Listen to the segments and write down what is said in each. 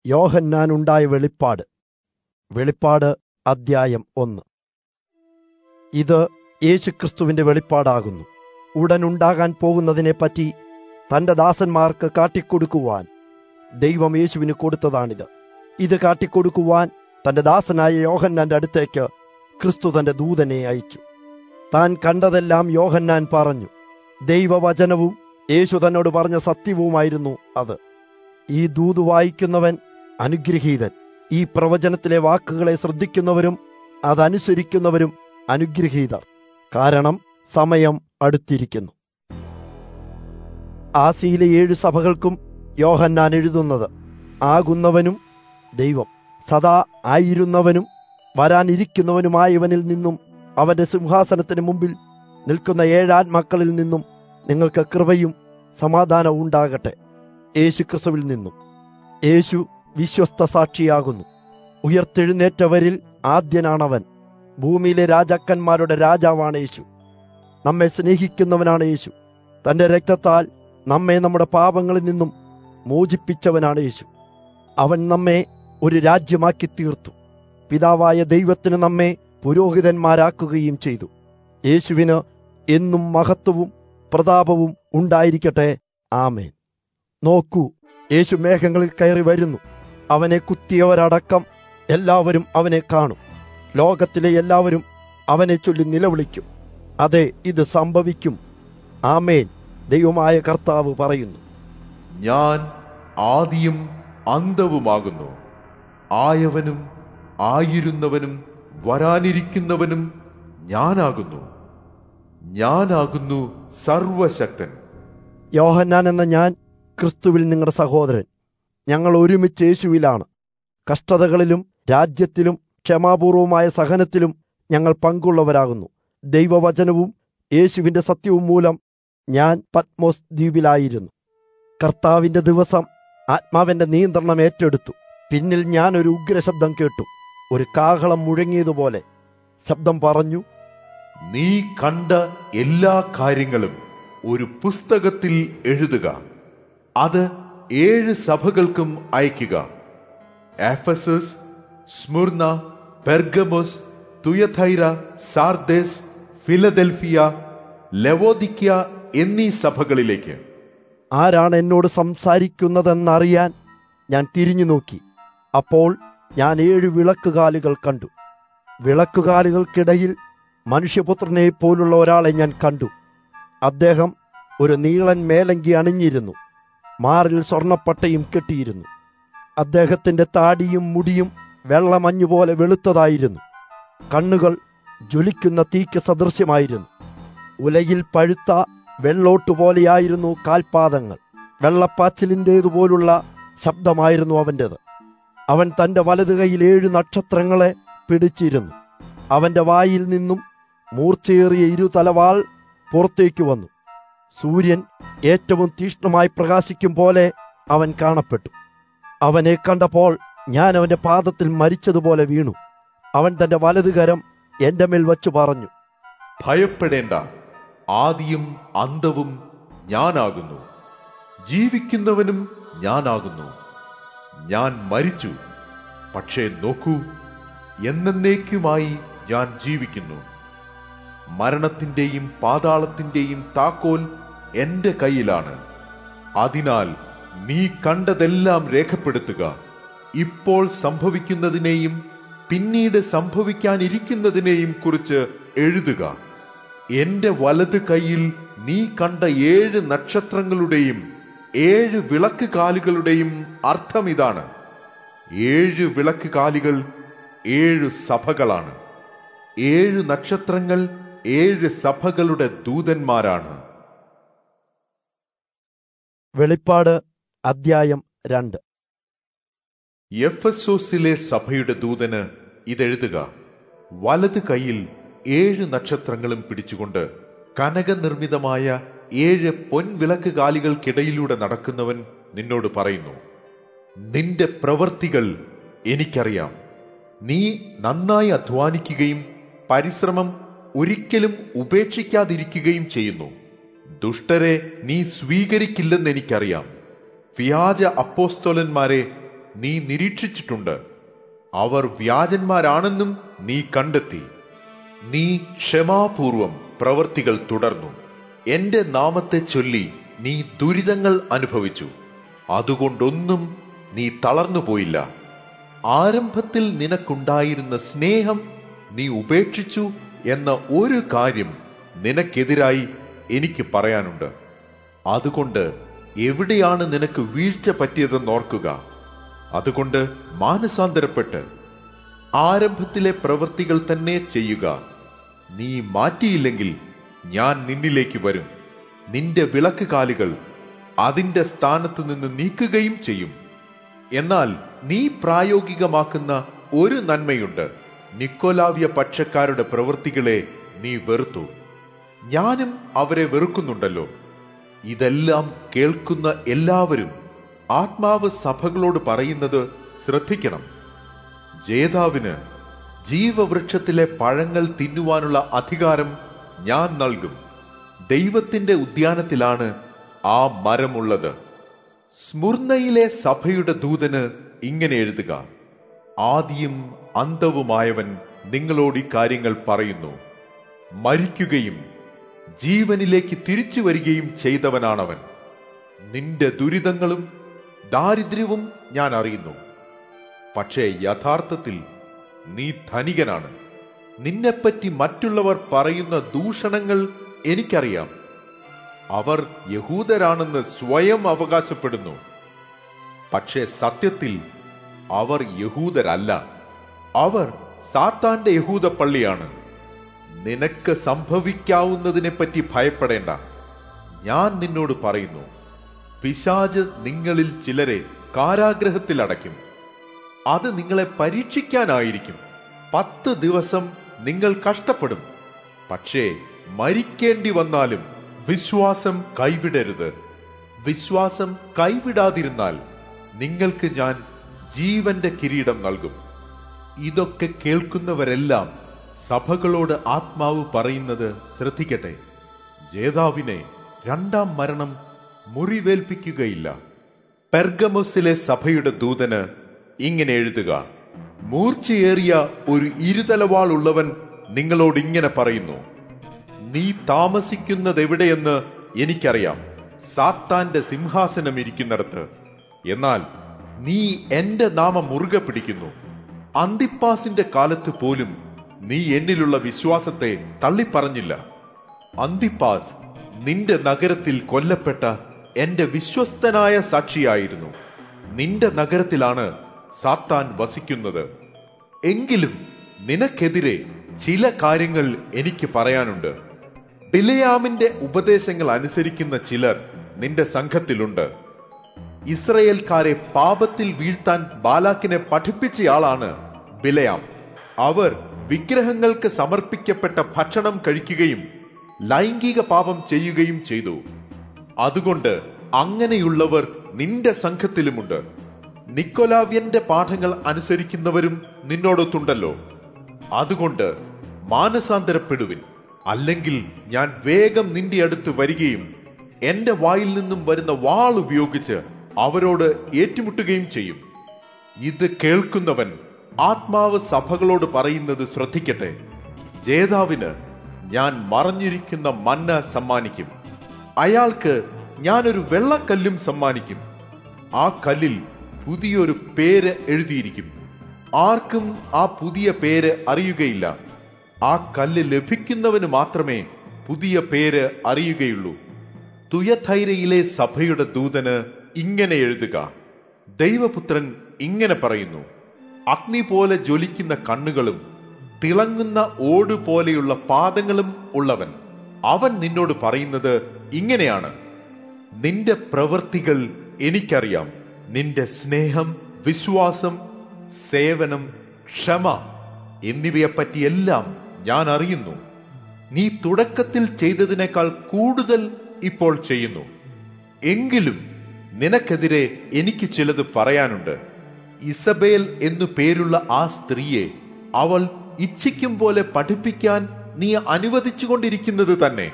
യോഹന്നാനുണ്ടായ വെളിപ്പാട് വെളിപ്പാട് അദ്ധ്യായം ഒന്ന് ഇത് യേശുക്രിസ്തുവിന്റെ വെളിപ്പാടാകുന്നു ഉടനുണ്ടാകാൻ പോകുന്നതിനെപ്പറ്റി തന്റെ ദാസന്മാർക്ക് കാട്ടിക്കൊടുക്കുവാൻ ദൈവം യേശുവിന് കൊടുത്തതാണിത് ഇത് കാട്ടിക്കൊടുക്കുവാൻ തന്റെ ദാസനായ യോഹന്നാന്റെ അടുത്തേക്ക് ക്രിസ്തു തന്റെ ദൂതനെ അയച്ചു താൻ കണ്ടതെല്ലാം യോഹന്നാൻ പറഞ്ഞു ദൈവവചനവും യേശു തന്നോട് പറഞ്ഞ സത്യവുമായിരുന്നു അത് ഈ ദൂത് വായിക്കുന്നവൻ അനുഗ്രഹീതൻ ഈ പ്രവചനത്തിലെ വാക്കുകളെ ശ്രദ്ധിക്കുന്നവരും അതനുസരിക്കുന്നവരും അനുഗ്രഹീതർ കാരണം സമയം അടുത്തിരിക്കുന്നു ആസിയിലെ ഏഴ് സഭകൾക്കും യോഹന്നാൻ എഴുതുന്നത് ആകുന്നവനും ദൈവം സദാ ആയിരുന്നവനും വരാനിരിക്കുന്നവനുമായവനിൽ നിന്നും അവന്റെ സിംഹാസനത്തിന് മുമ്പിൽ നിൽക്കുന്ന ഏഴാത്മാക്കളിൽ നിന്നും നിങ്ങൾക്ക് കൃപയും സമാധാനവും ഉണ്ടാകട്ടെ യേശു ക്രിസ്തുവിൽ നിന്നും യേശു വിശ്വസ്ത സാക്ഷിയാകുന്നു ഉയർത്തെഴുന്നേറ്റവരിൽ ആദ്യനാണവൻ ഭൂമിയിലെ രാജാക്കന്മാരുടെ രാജാവാണ് യേശു നമ്മെ സ്നേഹിക്കുന്നവനാണ് യേശു തന്റെ രക്തത്താൽ നമ്മെ നമ്മുടെ പാപങ്ങളിൽ നിന്നും മോചിപ്പിച്ചവനാണ് യേശു അവൻ നമ്മെ ഒരു രാജ്യമാക്കി തീർത്തു പിതാവായ ദൈവത്തിന് നമ്മെ പുരോഹിതന്മാരാക്കുകയും ചെയ്തു യേശുവിന് എന്നും മഹത്വവും പ്രതാപവും ഉണ്ടായിരിക്കട്ടെ ആമേൻ നോക്കൂ യേശു മേഘങ്ങളിൽ കയറി വരുന്നു അവനെ കുത്തിയവരടക്കം എല്ലാവരും അവനെ കാണും ലോകത്തിലെ എല്ലാവരും അവനെ ചൊല്ലി നിലവിളിക്കും അതെ ഇത് സംഭവിക്കും ആമേൻ ദൈവമായ കർത്താവ് പറയുന്നു ഞാൻ ആദിയും അന്തവുമാകുന്നു ആയവനും ആയിരുന്നവനും വരാനിരിക്കുന്നവനും ഞാനാകുന്നു ഞാനാകുന്നു സർവശക്തൻ യോഹന്നാൻ എന്ന ഞാൻ ക്രിസ്തുവിൽ നിങ്ങളുടെ സഹോദരൻ ഞങ്ങൾ ഒരുമിച്ച് യേശുവിലാണ് കഷ്ടതകളിലും രാജ്യത്തിലും ക്ഷമാപൂർവമായ സഹനത്തിലും ഞങ്ങൾ പങ്കുള്ളവരാകുന്നു ദൈവവചനവും യേശുവിന്റെ സത്യവും മൂലം ഞാൻ പത്മോസ് ദ്വീപിലായിരുന്നു കർത്താവിന്റെ ദിവസം ആത്മാവിന്റെ നിയന്ത്രണം ഏറ്റെടുത്തു പിന്നിൽ ഞാൻ ഒരു ഉഗ്രശബ്ദം കേട്ടു ഒരു കാഹളം മുഴങ്ങിയതുപോലെ ശബ്ദം പറഞ്ഞു നീ കണ്ട എല്ലാ കാര്യങ്ങളും ഒരു പുസ്തകത്തിൽ എഴുതുക അത് ഏഴ് സഭകൾക്കും അയക്കുക Ephesus Smyrna Pergamos Thyatira Sardis Philadelphia Laodicea എന്നീ സഭകളിലേക്ക് ആരാണ് എന്നോട് സംസാരിക്കുന്നതെന്നറിയാൻ ഞാൻ തിരിഞ്ഞു നോക്കി അപ്പോൾ ഞാൻ ഏഴ് വിളക്കുകാലുകൾ കണ്ടു വിളക്കുകാലുകൾക്കിടയിൽ മനുഷ്യപുത്രനെ പോലുള്ള ഒരാളെ ഞാൻ കണ്ടു അദ്ദേഹം ഒരു നീളൻ മേലങ്കി അണിഞ്ഞിരുന്നു മാറിൽ സ്വർണപ്പട്ടയും കെട്ടിയിരുന്നു അദ്ദേഹത്തിന്റെ താടിയും മുടിയും വെള്ളമഞ്ഞുപോലെ വെളുത്തതായിരുന്നു കണ്ണുകൾ ജ്വലിക്കുന്ന തീക്ക് സദൃശ്യമായിരുന്നു ഉലയിൽ പഴുത്ത വെള്ളോട്ടുപോലെയായിരുന്നു കാൽപാദങ്ങൾ വെള്ളപ്പാച്ചിലിൻ്റേതുപോലുള്ള ശബ്ദമായിരുന്നു അവൻ്റെത് അവൻ തന്റെ വലതു കൈയിൽ ഏഴ് നക്ഷത്രങ്ങളെ പിടിച്ചിരുന്നു അവന്റെ വായിൽ നിന്നും മൂർച്ചയേറിയ ഇരുതലവാൾ പുറത്തേക്ക് വന്നു സൂര്യൻ ഏറ്റവും തീഷ്ണമായി പ്രകാശിക്കും പോലെ അവൻ കാണപ്പെട്ടു അവനെ കണ്ടപ്പോൾ ഞാൻ അവന്റെ പാദത്തിൽ മരിച്ചതുപോലെ വീണു അവൻ തന്റെ വലതുകരം എന്റെ മേൽ വച്ചു പറഞ്ഞു ഭയപ്പെടേണ്ട ആദിയും അന്തവും ഞാനാകുന്നു ജീവിക്കുന്നവനും ഞാനാകുന്നു ഞാൻ മരിച്ചു പക്ഷേ നോക്കൂ എന്നേക്കുമായി ഞാൻ ജീവിക്കുന്നു മരണത്തിന്റെയും പാതാളത്തിന്റെയും താക്കോൽ എന്റെ കയ്യിലാണ് അതിനാൽ നീ കണ്ടതെല്ലാം രേഖപ്പെടുത്തുക ഇപ്പോൾ സംഭവിക്കുന്നതിനെയും പിന്നീട് സംഭവിക്കാനിരിക്കുന്നതിനെയും കുറിച്ച് എഴുതുക എന്റെ വലത് കൈയിൽ നീ കണ്ട ഏഴ് നക്ഷത്രങ്ങളുടെയും ഏഴ് വിളക്ക് കാലുകളുടെയും അർത്ഥം ഇതാണ് ഏഴ് വിളക്ക് കാലുകൾ ഏഴു സഭകളാണ് ഏഴു നക്ഷത്രങ്ങൾ ഏഴ് സഭകളുടെ ദൂതന്മാരാണ് വെളിപ്പാട് അദ്ധ്യായം രണ്ട് എഫസോസിലെ സഭയുടെ ദൂതന് ഇതെഴുതുക വലത് കൈയിൽ ഏഴ് നക്ഷത്രങ്ങളും പിടിച്ചുകൊണ്ട് കനകനിർമ്മിതമായ ഏഴ് പൊൻവിളക്ക് കാലികൾക്കിടയിലൂടെ നടക്കുന്നവൻ നിന്നോട് പറയുന്നു നിന്റെ പ്രവർത്തികൾ എനിക്കറിയാം നീ നന്നായി അധ്വാനിക്കുകയും പരിശ്രമം ഒരിക്കലും ഉപേക്ഷിക്കാതിരിക്കുകയും ചെയ്യുന്നു ദുഷ്ടരെ നീ സ്വീകരിക്കില്ലെന്ന് എനിക്കറിയാം വ്യാജ അപ്പോസ്തോലന്മാരെ നീ നിരീക്ഷിച്ചിട്ടുണ്ട് അവർ വ്യാജന്മാരാണെന്നും നീ കണ്ടെത്തി നീ ക്ഷമാപൂർവം പ്രവർത്തികൾ തുടർന്നു എന്റെ നാമത്തെ ചൊല്ലി നീ ദുരിതങ്ങൾ അനുഭവിച്ചു അതുകൊണ്ടൊന്നും നീ തളർന്നുപോയില്ല ആരംഭത്തിൽ നിനക്കുണ്ടായിരുന്ന സ്നേഹം നീ ഉപേക്ഷിച്ചു എന്ന ഒരു കാര്യം നിനക്കെതിരായി എനിക്ക് പറയാനുണ്ട് അതുകൊണ്ട് എവിടെയാണ് നിനക്ക് വീഴ്ച പറ്റിയതെന്ന് ഓർക്കുക അതുകൊണ്ട് മാനസാന്തരപ്പെട്ട് ആരംഭത്തിലെ പ്രവൃത്തികൾ തന്നെ ചെയ്യുക നീ മാറ്റിയില്ലെങ്കിൽ ഞാൻ നിന്നിലേക്ക് വരും നിന്റെ വിളക്ക് കാലുകൾ അതിന്റെ സ്ഥാനത്ത് നിന്ന് നീക്കുകയും ചെയ്യും എന്നാൽ നീ പ്രായോഗികമാക്കുന്ന ഒരു നന്മയുണ്ട് നിക്കോലാവ്യ പക്ഷക്കാരുടെ പ്രവൃത്തികളെ നീ വെറുത്തു ഞാനും അവരെ വെറുക്കുന്നുണ്ടല്ലോ ഇതെല്ലാം കേൾക്കുന്ന എല്ലാവരും ആത്മാവ് സഭകളോട് പറയുന്നത് ശ്രദ്ധിക്കണം ജേതാവിന് ജീവവൃക്ഷത്തിലെ പഴങ്ങൾ തിന്നുവാനുള്ള അധികാരം ഞാൻ നൽകും ദൈവത്തിന്റെ ഉദ്യാനത്തിലാണ് ആ മരമുള്ളത് സ്മുർണയിലെ സഭയുടെ ദൂതന് ഇങ്ങനെ എഴുതുക ആദിയും അന്തവുമായവൻ നിങ്ങളോട് ഈ കാര്യങ്ങൾ പറയുന്നു മരിക്കുകയും ജീവനിലേക്ക് തിരിച്ചു വരികയും ചെയ്തവനാണവൻ നിന്റെ ദുരിതങ്ങളും ദാരിദ്ര്യവും ഞാൻ അറിയുന്നു പക്ഷേ യഥാർത്ഥത്തിൽ നീ ധനികനാണ് നിന്നെപ്പറ്റി മറ്റുള്ളവർ പറയുന്ന ദൂഷണങ്ങൾ എനിക്കറിയാം അവർ യഹൂദരാണെന്ന് സ്വയം അവകാശപ്പെടുന്നു പക്ഷേ സത്യത്തിൽ അവർ യഹൂദരല്ല അവർ സാത്താന്റെ യഹൂദ പള്ളിയാണ് നിനക്ക് സംഭവിക്കാവുന്നതിനെപ്പറ്റി ഭയപ്പെടേണ്ട ഞാൻ നിന്നോട് പറയുന്നു പിശാജ് നിങ്ങളിൽ ചിലരെ കാരാഗ്രഹത്തിൽ അടയ്ക്കും അത് നിങ്ങളെ പരീക്ഷിക്കാനായിരിക്കും പത്ത് ദിവസം നിങ്ങൾ കഷ്ടപ്പെടും പക്ഷേ മരിക്കേണ്ടി വന്നാലും വിശ്വാസം കൈവിടരുത് വിശ്വാസം കൈവിടാതിരുന്നാൽ നിങ്ങൾക്ക് ഞാൻ ജീവന്റെ കിരീടം നൽകും ഇതൊക്കെ കേൾക്കുന്നവരെല്ലാം സഭകളോട് ആത്മാവ് പറയുന്നത് ശ്രദ്ധിക്കട്ടെ ജേതാവിനെ രണ്ടാം മരണം മുറിവേൽപ്പിക്കുകയില്ല പെർഗമോസിലെ സഭയുടെ ദൂതന് ഇങ്ങനെ എഴുതുക മൂർച്ചയേറിയ ഒരു ഇരുതലവാൾ ഉള്ളവൻ നിങ്ങളോട് ഇങ്ങനെ പറയുന്നു നീ താമസിക്കുന്നതെവിടെയെന്ന് എനിക്കറിയാം സാത്താന്റെ സിംഹാസനം ഇരിക്കുന്നിടത്ത് എന്നാൽ നീ എന്റെ നാമം മുറുകെ പിടിക്കുന്നു അന്തിപ്പാസിന്റെ കാലത്ത് പോലും നീ എന്നിലുള്ള വിശ്വാസത്തെ തള്ളിപ്പറഞ്ഞില്ല അന്തിപ്പാസ് നിന്റെ നഗരത്തിൽ കൊല്ലപ്പെട്ട എന്റെ വിശ്വസ്തനായ സാക്ഷിയായിരുന്നു നിന്റെ നഗരത്തിലാണ് സാത്താൻ വസിക്കുന്നത് എങ്കിലും നിനക്കെതിരെ ചില കാര്യങ്ങൾ എനിക്ക് പറയാനുണ്ട് ബിലയാമിന്റെ ഉപദേശങ്ങൾ അനുസരിക്കുന്ന ചിലർ നിന്റെ സംഘത്തിലുണ്ട് ഇസ്രയേൽക്കാരെ പാപത്തിൽ വീഴ്ത്താൻ ബാലാക്കിനെ പഠിപ്പിച്ചയാളാണ് ബിലയാം അവർ വിഗ്രഹങ്ങൾക്ക് സമർപ്പിക്കപ്പെട്ട ഭക്ഷണം കഴിക്കുകയും ലൈംഗിക പാപം ചെയ്യുകയും ചെയ്തു അതുകൊണ്ട് അങ്ങനെയുള്ളവർ നിന്റെ സംഘത്തിലുമുണ്ട് നിക്കോലാവ്യന്റെ പാഠങ്ങൾ അനുസരിക്കുന്നവരും നിന്നോടൊത്തുണ്ടല്ലോ അതുകൊണ്ട് മാനസാന്തരപ്പെടുവിൻ അല്ലെങ്കിൽ ഞാൻ വേഗം നിന്റെ അടുത്ത് വരികയും എന്റെ വായിൽ നിന്നും വരുന്ന വാൾ ഉപയോഗിച്ച് അവരോട് ഏറ്റുമുട്ടുകയും ചെയ്യും ഇത് കേൾക്കുന്നവൻ ആത്മാവ് സഭകളോട് പറയുന്നത് ശ്രദ്ധിക്കട്ടെ ജേതാവിന് ഞാൻ മറഞ്ഞിരിക്കുന്ന മന്ന സമ്മാനിക്കും അയാൾക്ക് ഞാനൊരു വെള്ളക്കല്ലും സമ്മാനിക്കും ആ കല്ലിൽ പുതിയൊരു പേര് എഴുതിയിരിക്കും ആർക്കും ആ പുതിയ പേര് അറിയുകയില്ല ആ കല്ല് ലഭിക്കുന്നവന് മാത്രമേ പുതിയ പേര് അറിയുകയുള്ളൂ തുയഥൈരയിലെ സഭയുടെ ദൂതന് ഇങ്ങനെ എഴുതുക ദൈവപുത്രൻ ഇങ്ങനെ പറയുന്നു അഗ്നി പോലെ ജ്വലിക്കുന്ന കണ്ണുകളും തിളങ്ങുന്ന ഓട് പോലെയുള്ള പാദങ്ങളും ഉള്ളവൻ അവൻ നിന്നോട് പറയുന്നത് ഇങ്ങനെയാണ് നിന്റെ പ്രവൃത്തികൾ എനിക്കറിയാം നിന്റെ സ്നേഹം വിശ്വാസം സേവനം ക്ഷമ എന്നിവയെപ്പറ്റിയെല്ലാം ഞാൻ അറിയുന്നു നീ തുടക്കത്തിൽ ചെയ്തതിനേക്കാൾ കൂടുതൽ ഇപ്പോൾ ചെയ്യുന്നു എങ്കിലും നിനക്കെതിരെ എനിക്ക് ചിലത് പറയാനുണ്ട് ഇസബേൽ എന്നു പേരുള്ള ആ സ്ത്രീയെ അവൾ ഇച്ഛിക്കും പോലെ പഠിപ്പിക്കാൻ നീ അനുവദിച്ചുകൊണ്ടിരിക്കുന്നത് തന്നെ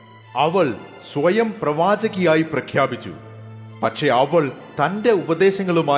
അവൾ സ്വയം പ്രവാചകിയായി പ്രഖ്യാപിച്ചു പക്ഷെ അവൾ തന്റെ ഉപദേശങ്ങളുമായി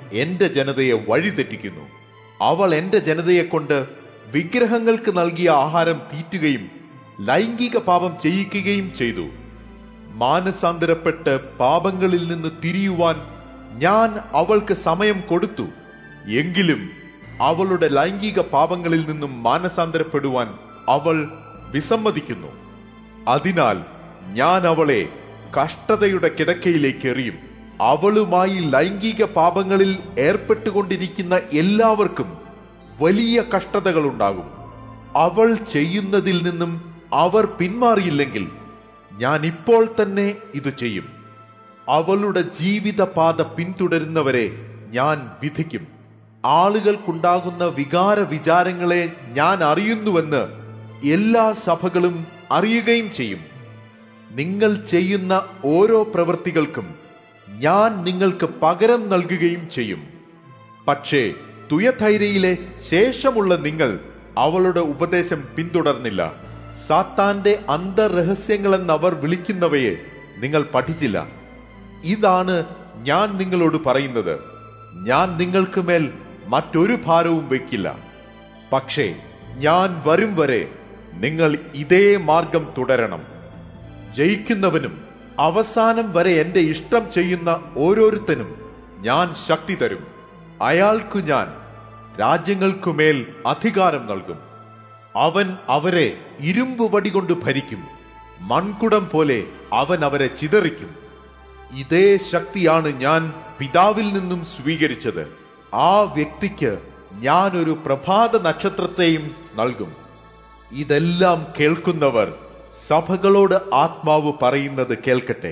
എന്റെ ജനതയെ വഴിതെറ്റിക്കുന്നു അവൾ എന്റെ ജനതയെ കൊണ്ട് വിഗ്രഹങ്ങൾക്ക് നൽകിയ ആഹാരം തീറ്റുകയും ലൈംഗിക പാപം ചെയ്യിക്കുകയും ചെയ്തു മാനസാന്തരപ്പെട്ട് പാപങ്ങളിൽ നിന്ന് തിരിയുവാൻ ഞാൻ അവൾക്ക് സമയം കൊടുത്തു എങ്കിലും അവളുടെ ലൈംഗിക പാപങ്ങളിൽ നിന്നും മാനസാന്തരപ്പെടുവാൻ അവൾ വിസമ്മതിക്കുന്നു അതിനാൽ ഞാൻ അവളെ കഷ്ടതയുടെ കിടക്കയിലേക്ക് എറിയും അവളുമായി ലൈംഗിക പാപങ്ങളിൽ ഏർപ്പെട്ടുകൊണ്ടിരിക്കുന്ന എല്ലാവർക്കും വലിയ കഷ്ടതകൾ ഉണ്ടാകും അവൾ ചെയ്യുന്നതിൽ നിന്നും അവർ പിന്മാറിയില്ലെങ്കിൽ ഞാൻ ഇപ്പോൾ തന്നെ ഇത് ചെയ്യും അവളുടെ ജീവിതപാത പിന്തുടരുന്നവരെ ഞാൻ വിധിക്കും ആളുകൾക്കുണ്ടാകുന്ന വികാര വിചാരങ്ങളെ ഞാൻ അറിയുന്നുവെന്ന് എല്ലാ സഭകളും അറിയുകയും ചെയ്യും നിങ്ങൾ ചെയ്യുന്ന ഓരോ പ്രവൃത്തികൾക്കും ഞാൻ നിങ്ങൾക്ക് പകരം നൽകുകയും ചെയ്യും പക്ഷേ തുയഥൈരയിലെ ശേഷമുള്ള നിങ്ങൾ അവളുടെ ഉപദേശം പിന്തുടർന്നില്ല സാത്താന്റെ അന്തർരഹസ്യങ്ങളെന്ന് അവർ വിളിക്കുന്നവയെ നിങ്ങൾ പഠിച്ചില്ല ഇതാണ് ഞാൻ നിങ്ങളോട് പറയുന്നത് ഞാൻ നിങ്ങൾക്ക് മേൽ മറ്റൊരു ഭാരവും വയ്ക്കില്ല പക്ഷേ ഞാൻ വരും വരെ നിങ്ങൾ ഇതേ മാർഗം തുടരണം ജയിക്കുന്നവനും അവസാനം വരെ എന്റെ ഇഷ്ടം ചെയ്യുന്ന ഓരോരുത്തനും ഞാൻ ശക്തി തരും അയാൾക്കു ഞാൻ രാജ്യങ്ങൾക്കുമേൽ അധികാരം നൽകും അവൻ അവരെ ഇരുമ്പ് വടി കൊണ്ട് ഭരിക്കും മൺകുടം പോലെ അവൻ അവരെ ചിതറിക്കും ഇതേ ശക്തിയാണ് ഞാൻ പിതാവിൽ നിന്നും സ്വീകരിച്ചത് ആ വ്യക്തിക്ക് ഞാൻ ഒരു പ്രഭാത നക്ഷത്രത്തെയും നൽകും ഇതെല്ലാം കേൾക്കുന്നവർ സഭകളോട് ആത്മാവ് പറയുന്നത് കേൾക്കട്ടെ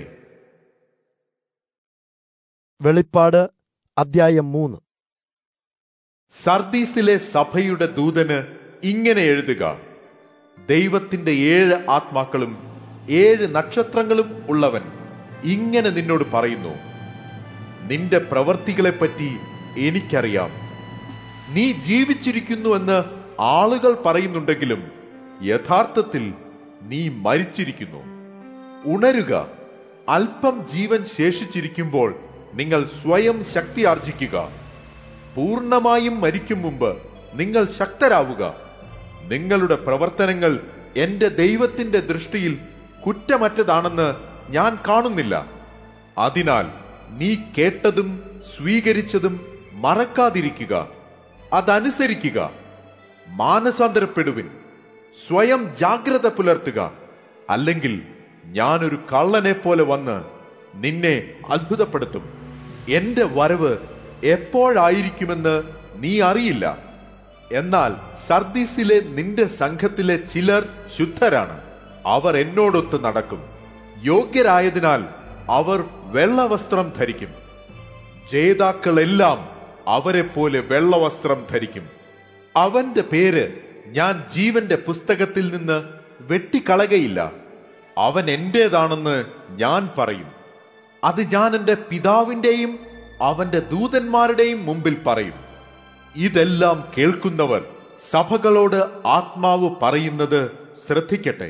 വെളിപ്പാട് അദ്ധ്യായം മൂന്ന് സർദീസിലെ സഭയുടെ ദൂതന് ഇങ്ങനെ എഴുതുക ദൈവത്തിന്റെ ഏഴ് ആത്മാക്കളും ഏഴ് നക്ഷത്രങ്ങളും ഉള്ളവൻ ഇങ്ങനെ നിന്നോട് പറയുന്നു നിന്റെ പ്രവർത്തികളെപ്പറ്റി എനിക്കറിയാം നീ ജീവിച്ചിരിക്കുന്നുവെന്ന് ആളുകൾ പറയുന്നുണ്ടെങ്കിലും യഥാർത്ഥത്തിൽ നീ മരിച്ചിരിക്കുന്നു ഉണരുക അല്പം ജീവൻ ശേഷിച്ചിരിക്കുമ്പോൾ നിങ്ങൾ സ്വയം ശക്തി ആർജിക്കുക പൂർണ്ണമായും മരിക്കും മുമ്പ് നിങ്ങൾ ശക്തരാവുക നിങ്ങളുടെ പ്രവർത്തനങ്ങൾ എന്റെ ദൈവത്തിന്റെ ദൃഷ്ടിയിൽ കുറ്റമറ്റതാണെന്ന് ഞാൻ കാണുന്നില്ല അതിനാൽ നീ കേട്ടതും സ്വീകരിച്ചതും മറക്കാതിരിക്കുക അതനുസരിക്കുക മാനസാന്തരപ്പെടുവിൻ സ്വയം ജാഗ്രത പുലർത്തുക അല്ലെങ്കിൽ ഞാനൊരു കള്ളനെ പോലെ വന്ന് നിന്നെ അത്ഭുതപ്പെടുത്തും എന്റെ വരവ് എപ്പോഴായിരിക്കുമെന്ന് നീ അറിയില്ല എന്നാൽ സർദീസിലെ നിന്റെ സംഘത്തിലെ ചിലർ ശുദ്ധരാണ് അവർ എന്നോടൊത്ത് നടക്കും യോഗ്യരായതിനാൽ അവർ വെള്ളവസ്ത്രം ധരിക്കും ജേതാക്കളെല്ലാം അവരെ പോലെ വെള്ളവസ്ത്രം ധരിക്കും അവന്റെ പേര് ഞാൻ ജീവന്റെ പുസ്തകത്തിൽ നിന്ന് വെട്ടിക്കളകയില്ല അവൻ എന്റേതാണെന്ന് ഞാൻ പറയും അത് ഞാൻ എന്റെ പിതാവിന്റെയും അവന്റെ ദൂതന്മാരുടെയും മുമ്പിൽ പറയും ഇതെല്ലാം കേൾക്കുന്നവർ സഭകളോട് ആത്മാവ് പറയുന്നത് ശ്രദ്ധിക്കട്ടെ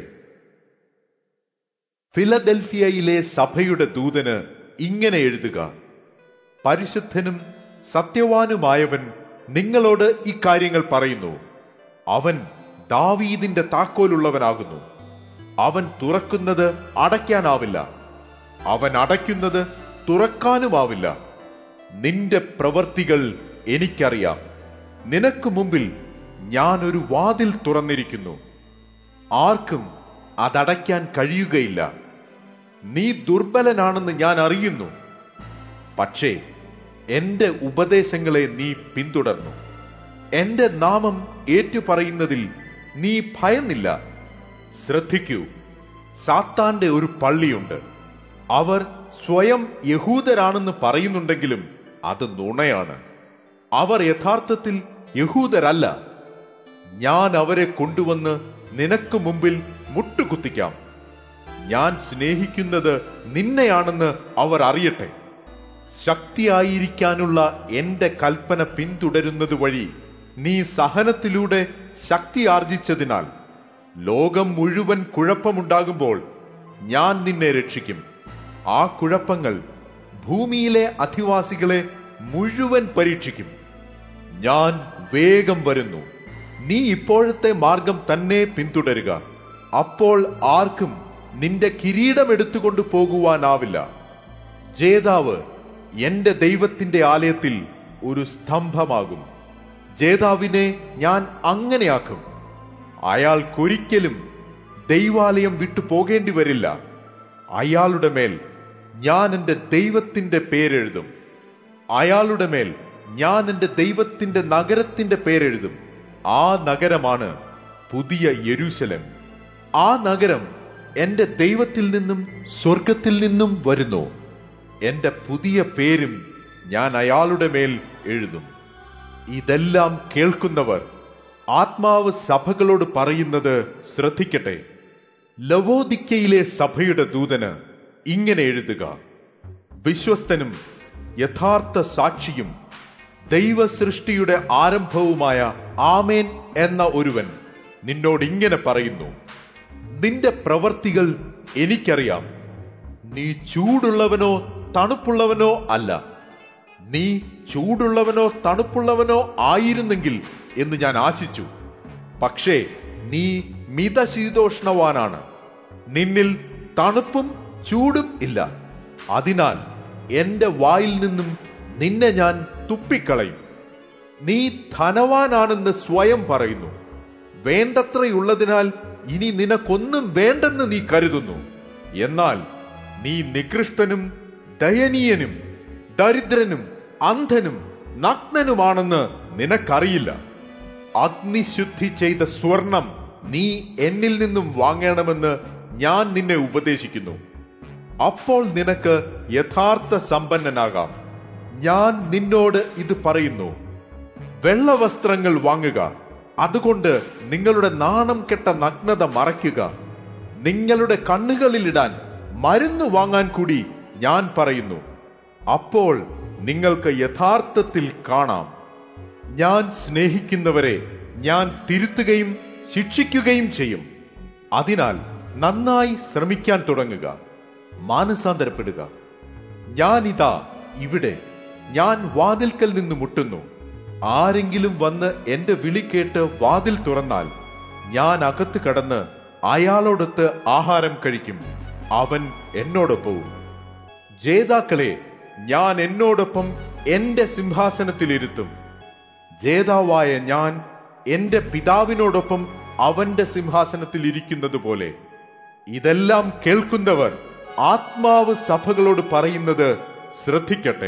ഫിലഡൽഫിയയിലെ സഭയുടെ ദൂതന് ഇങ്ങനെ എഴുതുക പരിശുദ്ധനും സത്യവാനുമായവൻ നിങ്ങളോട് ഇക്കാര്യങ്ങൾ പറയുന്നു അവൻ ദാവീദിന്റെ താക്കോലുള്ളവനാകുന്നു അവൻ തുറക്കുന്നത് അടയ്ക്കാനാവില്ല അവൻ അടയ്ക്കുന്നത് തുറക്കാനുമാവില്ല നിന്റെ പ്രവർത്തികൾ എനിക്കറിയാം നിനക്ക് മുമ്പിൽ ഞാൻ ഒരു വാതിൽ തുറന്നിരിക്കുന്നു ആർക്കും അതടയ്ക്കാൻ കഴിയുകയില്ല നീ ദുർബലനാണെന്ന് ഞാൻ അറിയുന്നു പക്ഷേ എന്റെ ഉപദേശങ്ങളെ നീ പിന്തുടർന്നു എന്റെ നാമം ഏറ്റുപറയുന്നതിൽ നീ ഭയന്നില്ല ശ്രദ്ധിക്കൂ സാത്താന്റെ ഒരു പള്ളിയുണ്ട് അവർ സ്വയം യഹൂദരാണെന്ന് പറയുന്നുണ്ടെങ്കിലും അത് നുണയാണ് അവർ യഥാർത്ഥത്തിൽ യഹൂദരല്ല ഞാൻ അവരെ കൊണ്ടുവന്ന് നിനക്ക് മുമ്പിൽ മുട്ടുകുത്തിക്കാം ഞാൻ സ്നേഹിക്കുന്നത് നിന്നെയാണെന്ന് അവർ അറിയട്ടെ ശക്തിയായിരിക്കാനുള്ള എന്റെ കൽപ്പന പിന്തുടരുന്നത് വഴി നീ സഹനത്തിലൂടെ ശക്തി ആർജിച്ചതിനാൽ ലോകം മുഴുവൻ കുഴപ്പമുണ്ടാകുമ്പോൾ ഞാൻ നിന്നെ രക്ഷിക്കും ആ കുഴപ്പങ്ങൾ ഭൂമിയിലെ അധിവാസികളെ മുഴുവൻ പരീക്ഷിക്കും ഞാൻ വേഗം വരുന്നു നീ ഇപ്പോഴത്തെ മാർഗം തന്നെ പിന്തുടരുക അപ്പോൾ ആർക്കും നിന്റെ കിരീടം എടുത്തുകൊണ്ട് പോകുവാനാവില്ല ജേതാവ് എന്റെ ദൈവത്തിന്റെ ആലയത്തിൽ ഒരു സ്തംഭമാകും ജേതാവിനെ ഞാൻ അങ്ങനെയാക്കും അയാൾക്കൊരിക്കലും ദൈവാലയം വിട്ടു പോകേണ്ടി വരില്ല അയാളുടെ മേൽ ഞാൻ എന്റെ ദൈവത്തിന്റെ പേരെഴുതും അയാളുടെ മേൽ ഞാൻ എന്റെ ദൈവത്തിന്റെ നഗരത്തിന്റെ പേരെഴുതും ആ നഗരമാണ് പുതിയ യെരൂശലം ആ നഗരം എന്റെ ദൈവത്തിൽ നിന്നും സ്വർഗത്തിൽ നിന്നും വരുന്നു എന്റെ പുതിയ പേരും ഞാൻ അയാളുടെ മേൽ എഴുതും ഇതെല്ലാം കേൾക്കുന്നവർ ആത്മാവ് സഭകളോട് പറയുന്നത് ശ്രദ്ധിക്കട്ടെ ലവോദിക്കയിലെ സഭയുടെ ദൂതന് ഇങ്ങനെ എഴുതുക വിശ്വസ്തനും യഥാർത്ഥ സാക്ഷിയും ദൈവ സൃഷ്ടിയുടെ ആരംഭവുമായ ആമേൻ എന്ന ഒരുവൻ നിന്നോട് ഇങ്ങനെ പറയുന്നു നിന്റെ പ്രവർത്തികൾ എനിക്കറിയാം നീ ചൂടുള്ളവനോ തണുപ്പുള്ളവനോ അല്ല നീ ചൂടുള്ളവനോ തണുപ്പുള്ളവനോ ആയിരുന്നെങ്കിൽ എന്ന് ഞാൻ ആശിച്ചു പക്ഷേ നീ മിതശീതോഷ്ണവാനാണ് നിന്നിൽ തണുപ്പും ചൂടും ഇല്ല അതിനാൽ എന്റെ വായിൽ നിന്നും നിന്നെ ഞാൻ തുപ്പിക്കളയും നീ ധനവാനാണെന്ന് സ്വയം പറയുന്നു വേണ്ടത്രയുള്ളതിനാൽ ഇനി നിനക്കൊന്നും വേണ്ടെന്ന് നീ കരുതുന്നു എന്നാൽ നീ നികൃഷ്ടനും ദയനീയനും ദരിദ്രനും അന്ധനും നഗ്നനുമാണെന്ന് നിനക്കറിയില്ല അഗ്നിശുദ്ധി ചെയ്ത സ്വർണം നീ എന്നിൽ നിന്നും വാങ്ങണമെന്ന് ഞാൻ നിന്നെ ഉപദേശിക്കുന്നു അപ്പോൾ നിനക്ക് യഥാർത്ഥ സമ്പന്നനാകാം ഞാൻ നിന്നോട് ഇത് പറയുന്നു വെള്ളവസ്ത്രങ്ങൾ വാങ്ങുക അതുകൊണ്ട് നിങ്ങളുടെ നാണം കെട്ട നഗ്നത മറയ്ക്കുക നിങ്ങളുടെ കണ്ണുകളിലിടാൻ മരുന്ന് വാങ്ങാൻ കൂടി ഞാൻ പറയുന്നു അപ്പോൾ നിങ്ങൾക്ക് യഥാർത്ഥത്തിൽ കാണാം ഞാൻ സ്നേഹിക്കുന്നവരെ ഞാൻ തിരുത്തുകയും ശിക്ഷിക്കുകയും ചെയ്യും അതിനാൽ നന്നായി ശ്രമിക്കാൻ തുടങ്ങുക മാനസാന്തരപ്പെടുക ഞാനിതാ ഇവിടെ ഞാൻ വാതിൽക്കൽ നിന്ന് മുട്ടുന്നു ആരെങ്കിലും വന്ന് എന്റെ വിളി കേട്ട് വാതിൽ തുറന്നാൽ ഞാൻ അകത്ത് കടന്ന് അയാളോടൊത്ത് ആഹാരം കഴിക്കും അവൻ എന്നോടൊപ്പവും ജേതാക്കളെ ഞാൻ എന്നോടൊപ്പം എന്റെ സിംഹാസനത്തിലിരുത്തും ജേതാവായ ഞാൻ എന്റെ പിതാവിനോടൊപ്പം അവന്റെ സിംഹാസനത്തിൽ ഇരിക്കുന്നത് പോലെ ഇതെല്ലാം കേൾക്കുന്നവർ ആത്മാവ് സഭകളോട് പറയുന്നത് ശ്രദ്ധിക്കട്ടെ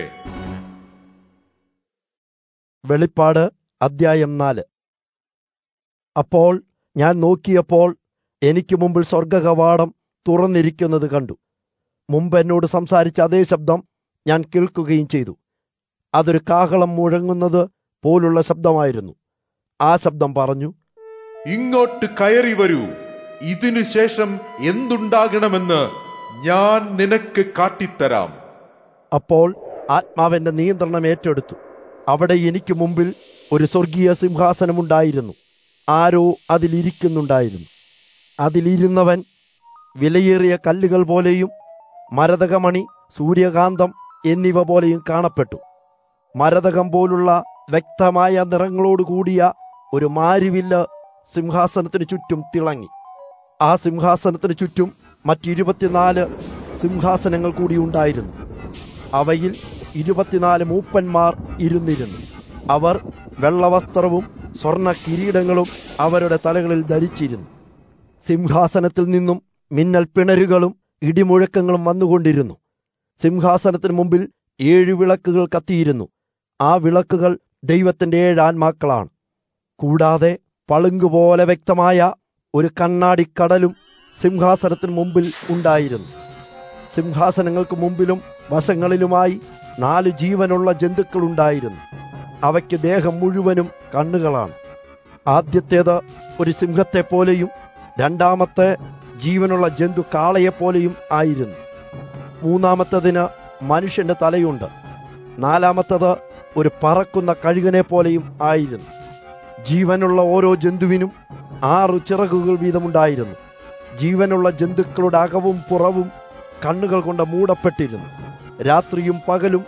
വെളിപ്പാട് അദ്ധ്യായം നാല് അപ്പോൾ ഞാൻ നോക്കിയപ്പോൾ എനിക്ക് മുമ്പിൽ സ്വർഗകവാടം തുറന്നിരിക്കുന്നത് കണ്ടു മുമ്പ് എന്നോട് സംസാരിച്ച അതേ ശബ്ദം ഞാൻ കേൾക്കുകയും ചെയ്തു അതൊരു കാഹളം മുഴങ്ങുന്നത് പോലുള്ള ശബ്ദമായിരുന്നു ആ ശബ്ദം പറഞ്ഞു ഇങ്ങോട്ട് കയറി വരൂ ഇതിനു ശേഷം എന്തുണ്ടാകണമെന്ന് ഞാൻ നിനക്ക് കാട്ടിത്തരാം അപ്പോൾ ആത്മാവിന്റെ നിയന്ത്രണം ഏറ്റെടുത്തു അവിടെ എനിക്ക് മുമ്പിൽ ഒരു സ്വർഗീയ സിംഹാസനമുണ്ടായിരുന്നു ആരോ അതിലിരിക്കുന്നുണ്ടായിരുന്നു അതിലിരുന്നവൻ വിലയേറിയ കല്ലുകൾ പോലെയും മരതകമണി സൂര്യകാന്തം എന്നിവ പോലെയും കാണപ്പെട്ടു മരതകം പോലുള്ള വ്യക്തമായ നിറങ്ങളോട് കൂടിയ ഒരു മാരിവില്ല് സിംഹാസനത്തിന് ചുറ്റും തിളങ്ങി ആ സിംഹാസനത്തിന് ചുറ്റും മറ്റിരുപത്തിനാല് സിംഹാസനങ്ങൾ കൂടി ഉണ്ടായിരുന്നു അവയിൽ ഇരുപത്തിനാല് മൂപ്പന്മാർ ഇരുന്നിരുന്നു അവർ വെള്ളവസ്ത്രവും സ്വർണ്ണ കിരീടങ്ങളും അവരുടെ തലകളിൽ ധരിച്ചിരുന്നു സിംഹാസനത്തിൽ നിന്നും മിന്നൽ പിണരുകളും ഇടിമുഴക്കങ്ങളും വന്നുകൊണ്ടിരുന്നു സിംഹാസനത്തിന് മുമ്പിൽ ഏഴു വിളക്കുകൾ കത്തിയിരുന്നു ആ വിളക്കുകൾ ദൈവത്തിന്റെ ഏഴ് ആത്മാക്കളാണ് കൂടാതെ പളുങ്കുപോലെ വ്യക്തമായ ഒരു കണ്ണാടിക്കടലും സിംഹാസനത്തിന് മുമ്പിൽ ഉണ്ടായിരുന്നു സിംഹാസനങ്ങൾക്ക് മുമ്പിലും വശങ്ങളിലുമായി നാല് ജീവനുള്ള ജന്തുക്കളുണ്ടായിരുന്നു അവയ്ക്ക് ദേഹം മുഴുവനും കണ്ണുകളാണ് ആദ്യത്തേത് ഒരു സിംഹത്തെ പോലെയും രണ്ടാമത്തെ ജീവനുള്ള ജന്തു കാളയെപ്പോലെയും ആയിരുന്നു മൂന്നാമത്തതിന് മനുഷ്യന്റെ തലയുണ്ട് നാലാമത്തത് ഒരു പറക്കുന്ന കഴുകനെ പോലെയും ആയിരുന്നു ജീവനുള്ള ഓരോ ജന്തുവിനും ആറു ചിറകുകൾ വീതമുണ്ടായിരുന്നു ജീവനുള്ള ജന്തുക്കളുടെ അകവും പുറവും കണ്ണുകൾ കൊണ്ട് മൂടപ്പെട്ടിരുന്നു രാത്രിയും പകലും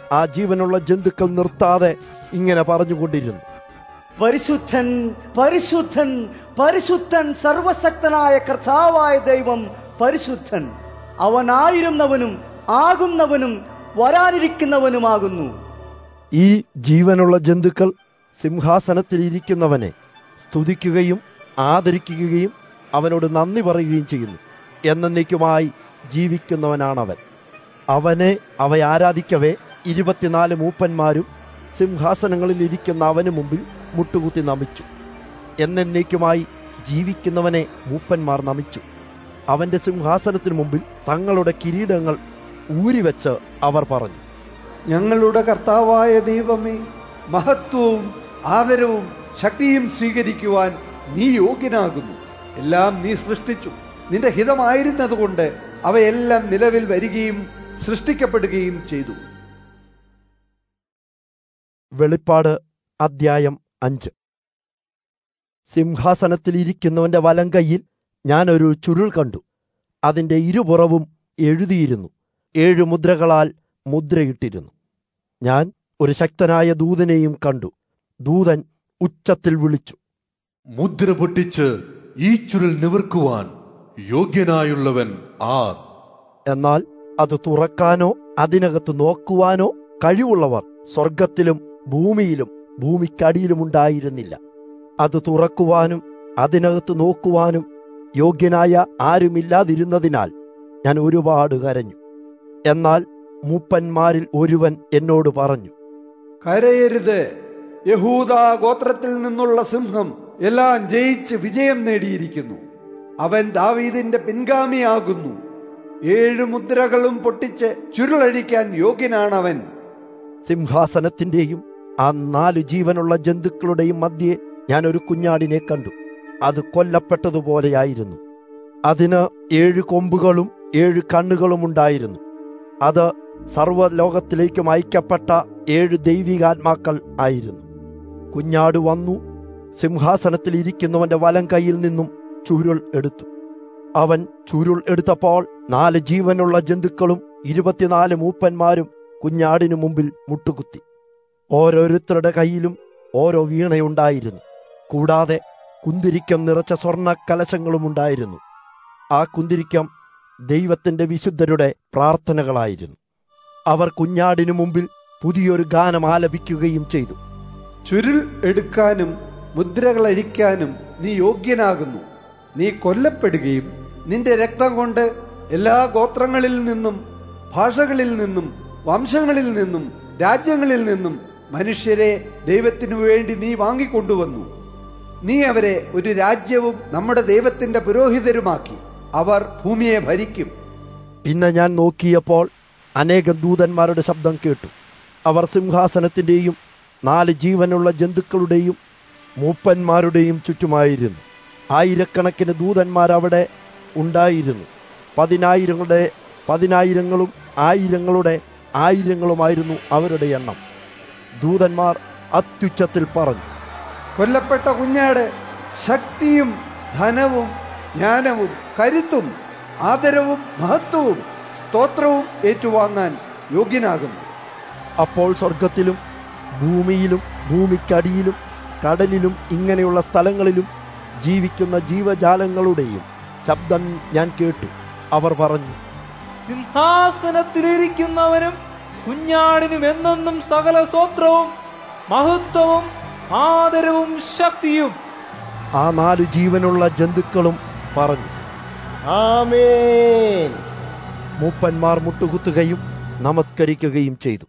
ആ ജീവനുള്ള ജന്തുക്കൾ നിർത്താതെ ഇങ്ങനെ പറഞ്ഞുകൊണ്ടിരുന്നു പരിശുദ്ധൻ പരിശുദ്ധൻ പരിശുദ്ധൻ സർവശക്തനായ കർത്താവായ ദൈവം പരിശുദ്ധൻ അവനായിരുന്നവനും ആകുന്നവനും വരാനിരിക്കുന്നവനുമാകുന്നു ഈ ജീവനുള്ള ജന്തുക്കൾ സിംഹാസനത്തിൽ ഇരിക്കുന്നവനെ സ്തുതിക്കുകയും ആദരിക്കുകയും അവനോട് നന്ദി പറയുകയും ചെയ്യുന്നു എന്നേക്കുമായി ജീവിക്കുന്നവനാണവൻ അവനെ അവ ആരാധിക്കവേ ഇരുപത്തിനാല് മൂപ്പന്മാരും സിംഹാസനങ്ങളിൽ ഇരിക്കുന്ന അവന് മുമ്പിൽ മുട്ടുകുത്തി നമിച്ചു എന്നേക്കുമായി ജീവിക്കുന്നവനെ മൂപ്പന്മാർ നമിച്ചു അവന്റെ സിംഹാസനത്തിന് മുമ്പിൽ തങ്ങളുടെ കിരീടങ്ങൾ ഊരിവെച്ച് അവർ പറഞ്ഞു ഞങ്ങളുടെ കർത്താവായ ദൈവമേ മഹത്വവും ആദരവും ശക്തിയും സ്വീകരിക്കുവാൻ നീ യോഗ്യനാകുന്നു എല്ലാം നീ സൃഷ്ടിച്ചു നിന്റെ ഹിതമായിരുന്നതുകൊണ്ട് അവയെല്ലാം നിലവിൽ വരികയും സൃഷ്ടിക്കപ്പെടുകയും ചെയ്തു വെളിപ്പാട് അദ്ധ്യായം അഞ്ച് സിംഹാസനത്തിൽ ഇരിക്കുന്നവന്റെ വലം കൈയിൽ ഞാനൊരു ചുരുൾ കണ്ടു അതിന്റെ ഇരുപുറവും എഴുതിയിരുന്നു ഏഴു മുദ്രകളാൽ മുദ്രയിട്ടിരുന്നു ഞാൻ ഒരു ശക്തനായ ദൂതനെയും കണ്ടു ദൂതൻ ഉച്ചത്തിൽ വിളിച്ചു മുദ്ര പൊട്ടിച്ച് ഈ ചുരുൾ നിവർക്കുവാൻ യോഗ്യനായുള്ളവൻ ആർ എന്നാൽ അത് തുറക്കാനോ അതിനകത്ത് നോക്കുവാനോ കഴിവുള്ളവർ സ്വർഗത്തിലും ഭൂമിയിലും ഭൂമിക്കടിയിലുമുണ്ടായിരുന്നില്ല അത് തുറക്കുവാനും അതിനകത്ത് നോക്കുവാനും യോഗ്യനായ ആരുമില്ലാതിരുന്നതിനാൽ ഞാൻ ഒരുപാട് കരഞ്ഞു എന്നാൽ മൂപ്പന്മാരിൽ ഒരുവൻ എന്നോട് പറഞ്ഞു കരയരുത് യഹൂദ ഗോത്രത്തിൽ നിന്നുള്ള സിംഹം എല്ലാം ജയിച്ച് വിജയം നേടിയിരിക്കുന്നു അവൻ ദാവീദിന്റെ പിൻഗാമിയാകുന്നു ഏഴ് മുദ്രകളും പൊട്ടിച്ച് ചുരുളഴിക്കാൻ യോഗ്യനാണവൻ സിംഹാസനത്തിന്റെയും ആ നാലു ജീവനുള്ള ജന്തുക്കളുടെയും മധ്യേ ഞാൻ ഒരു കുഞ്ഞാടിനെ കണ്ടു അത് കൊല്ലപ്പെട്ടതുപോലെയായിരുന്നു അതിന് ഏഴ് കൊമ്പുകളും ഏഴ് കണ്ണുകളും ഉണ്ടായിരുന്നു അത് സർവ്വലോകത്തിലേക്കും അയക്കപ്പെട്ട ഏഴ് ദൈവികാത്മാക്കൾ ആയിരുന്നു കുഞ്ഞാട് വന്നു സിംഹാസനത്തിൽ ഇരിക്കുന്നവന്റെ വലം കൈയിൽ നിന്നും ചുരുൾ എടുത്തു അവൻ ചുരുൾ എടുത്തപ്പോൾ നാല് ജീവനുള്ള ജന്തുക്കളും ഇരുപത്തിനാല് മൂപ്പന്മാരും കുഞ്ഞാടിനു മുമ്പിൽ മുട്ടുകുത്തി ഓരോരുത്തരുടെ കയ്യിലും ഓരോ വീണയുണ്ടായിരുന്നു കൂടാതെ കുന്തിരിക്കം നിറച്ച സ്വർണ്ണ കലശങ്ങളും ഉണ്ടായിരുന്നു ആ കുന്തിരിക്കം ദൈവത്തിന്റെ വിശുദ്ധരുടെ പ്രാർത്ഥനകളായിരുന്നു അവർ കുഞ്ഞാടിനു മുമ്പിൽ പുതിയൊരു ഗാനം ആലപിക്കുകയും ചെയ്തു ചുരുൾ എടുക്കാനും മുദ്രകൾ അഴിക്കാനും നീ യോഗ്യനാകുന്നു നീ കൊല്ലപ്പെടുകയും നിന്റെ രക്തം കൊണ്ട് എല്ലാ ഗോത്രങ്ങളിൽ നിന്നും ഭാഷകളിൽ നിന്നും വംശങ്ങളിൽ നിന്നും രാജ്യങ്ങളിൽ നിന്നും മനുഷ്യരെ ദൈവത്തിനു വേണ്ടി നീ വാങ്ങിക്കൊണ്ടുവന്നു നീ അവരെ ഒരു രാജ്യവും നമ്മുടെ ദൈവത്തിന്റെ പുരോഹിതരുമാക്കി അവർ ഭൂമിയെ ഭരിക്കും പിന്നെ ഞാൻ നോക്കിയപ്പോൾ അനേകം ദൂതന്മാരുടെ ശബ്ദം കേട്ടു അവർ സിംഹാസനത്തിന്റെയും നാല് ജീവനുള്ള ജന്തുക്കളുടെയും മൂപ്പന്മാരുടെയും ചുറ്റുമായിരുന്നു ആയിരക്കണക്കിന് ദൂതന്മാർ അവിടെ ഉണ്ടായിരുന്നു പതിനായിരങ്ങളുടെ പതിനായിരങ്ങളും ആയിരങ്ങളുടെ ആയിരങ്ങളുമായിരുന്നു അവരുടെ എണ്ണം ദൂതന്മാർ അത്യുച്ചത്തിൽ പറഞ്ഞു കൊല്ലപ്പെട്ട കുഞ്ഞാട് ശക്തിയും ധനവും ജ്ഞാനവും കരുത്തും ആദരവും മഹത്വവും സ്തോത്രവും ഏറ്റുവാങ്ങാൻ യോഗ്യനാകുന്നു അപ്പോൾ സ്വർഗത്തിലും ഭൂമിയിലും ഭൂമിക്കടിയിലും കടലിലും ഇങ്ങനെയുള്ള സ്ഥലങ്ങളിലും ജീവിക്കുന്ന ജീവജാലങ്ങളുടെയും ശബ്ദം ഞാൻ കേട്ടു അവർ പറഞ്ഞു സിംഹാസനത്തിലിരിക്കുന്നവനും കുഞ്ഞാടിനും എന്നെന്നും സകല സ്തോത്രവും മഹത്വവും ആദരവും ശക്തിയും ആ നാല് ജീവനുള്ള ജന്തുക്കളും പറഞ്ഞു ആമേൻ മൂപ്പന്മാർ മുട്ടുകുത്തുകയും നമസ്കരിക്കുകയും ചെയ്തു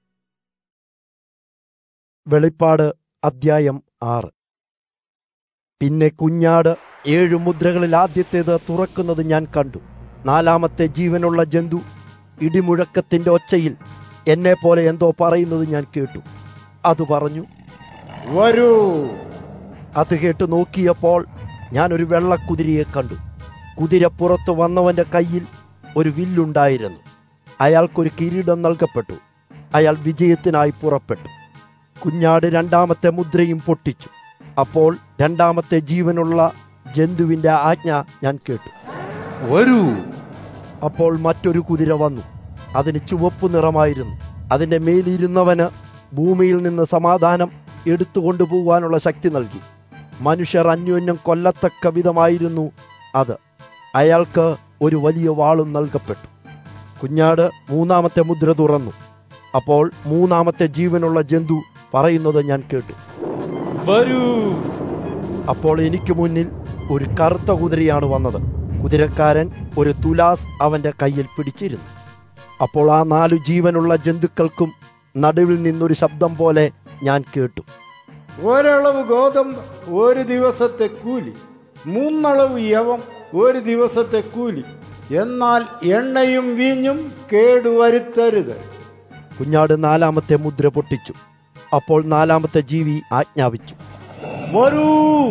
വെളിപ്പാട് അദ്ധ്യായം ആറ് പിന്നെ കുഞ്ഞാട് ഏഴു മുദ്രകളിൽ ആദ്യത്തേത് തുറക്കുന്നത് ഞാൻ കണ്ടു നാലാമത്തെ ജീവനുള്ള ജന്തു ഇടിമുഴക്കത്തിന്റെ ഒച്ചയിൽ എന്നെ പോലെ എന്തോ പറയുന്നത് ഞാൻ കേട്ടു അത് പറഞ്ഞു വരൂ അത് കേട്ട് നോക്കിയപ്പോൾ ഞാൻ ഒരു വെള്ളക്കുതിരയെ കണ്ടു കുതിരപ്പുറത്ത് വന്നവന്റെ കയ്യിൽ ഒരു വില്ലുണ്ടായിരുന്നു അയാൾക്കൊരു കിരീടം നൽകപ്പെട്ടു അയാൾ വിജയത്തിനായി പുറപ്പെട്ടു കുഞ്ഞാട് രണ്ടാമത്തെ മുദ്രയും പൊട്ടിച്ചു അപ്പോൾ രണ്ടാമത്തെ ജീവനുള്ള ജന്തുവിന്റെ ആജ്ഞ ഞാൻ കേട്ടു വരൂ അപ്പോൾ മറ്റൊരു കുതിര വന്നു അതിന് ചുവപ്പ് നിറമായിരുന്നു അതിന്റെ മേലിരുന്നവന് ഭൂമിയിൽ നിന്ന് സമാധാനം എടുത്തുകൊണ്ടുപോകാനുള്ള ശക്തി നൽകി മനുഷ്യർ അന്യോന്യം കൊല്ലത്തക്ക വിധമായിരുന്നു അത് അയാൾക്ക് ഒരു വലിയ വാളും നൽകപ്പെട്ടു കുഞ്ഞാട് മൂന്നാമത്തെ മുദ്ര തുറന്നു അപ്പോൾ മൂന്നാമത്തെ ജീവനുള്ള ജന്തു പറയുന്നത് ഞാൻ കേട്ടു വരൂ അപ്പോൾ എനിക്ക് മുന്നിൽ ഒരു കറുത്ത കുതിരയാണ് വന്നത് കുതിരക്കാരൻ ഒരു തുലാസ് അവന്റെ കയ്യിൽ പിടിച്ചിരുന്നു അപ്പോൾ ആ നാലു ജീവനുള്ള ജന്തുക്കൾക്കും നടുവിൽ നിന്നൊരു ശബ്ദം പോലെ ഞാൻ കേട്ടു ഒരളവ് ഗോതമ്പ് ഒരു ദിവസത്തെ കൂലി മൂന്നളവ് യവം ഒരു ദിവസത്തെ കൂലി എന്നാൽ എണ്ണയും വീഞ്ഞും കേടുവരുത്തരുത് കുഞ്ഞാട് നാലാമത്തെ മുദ്ര പൊട്ടിച്ചു അപ്പോൾ നാലാമത്തെ ജീവി ആജ്ഞാപിച്ചു വരൂ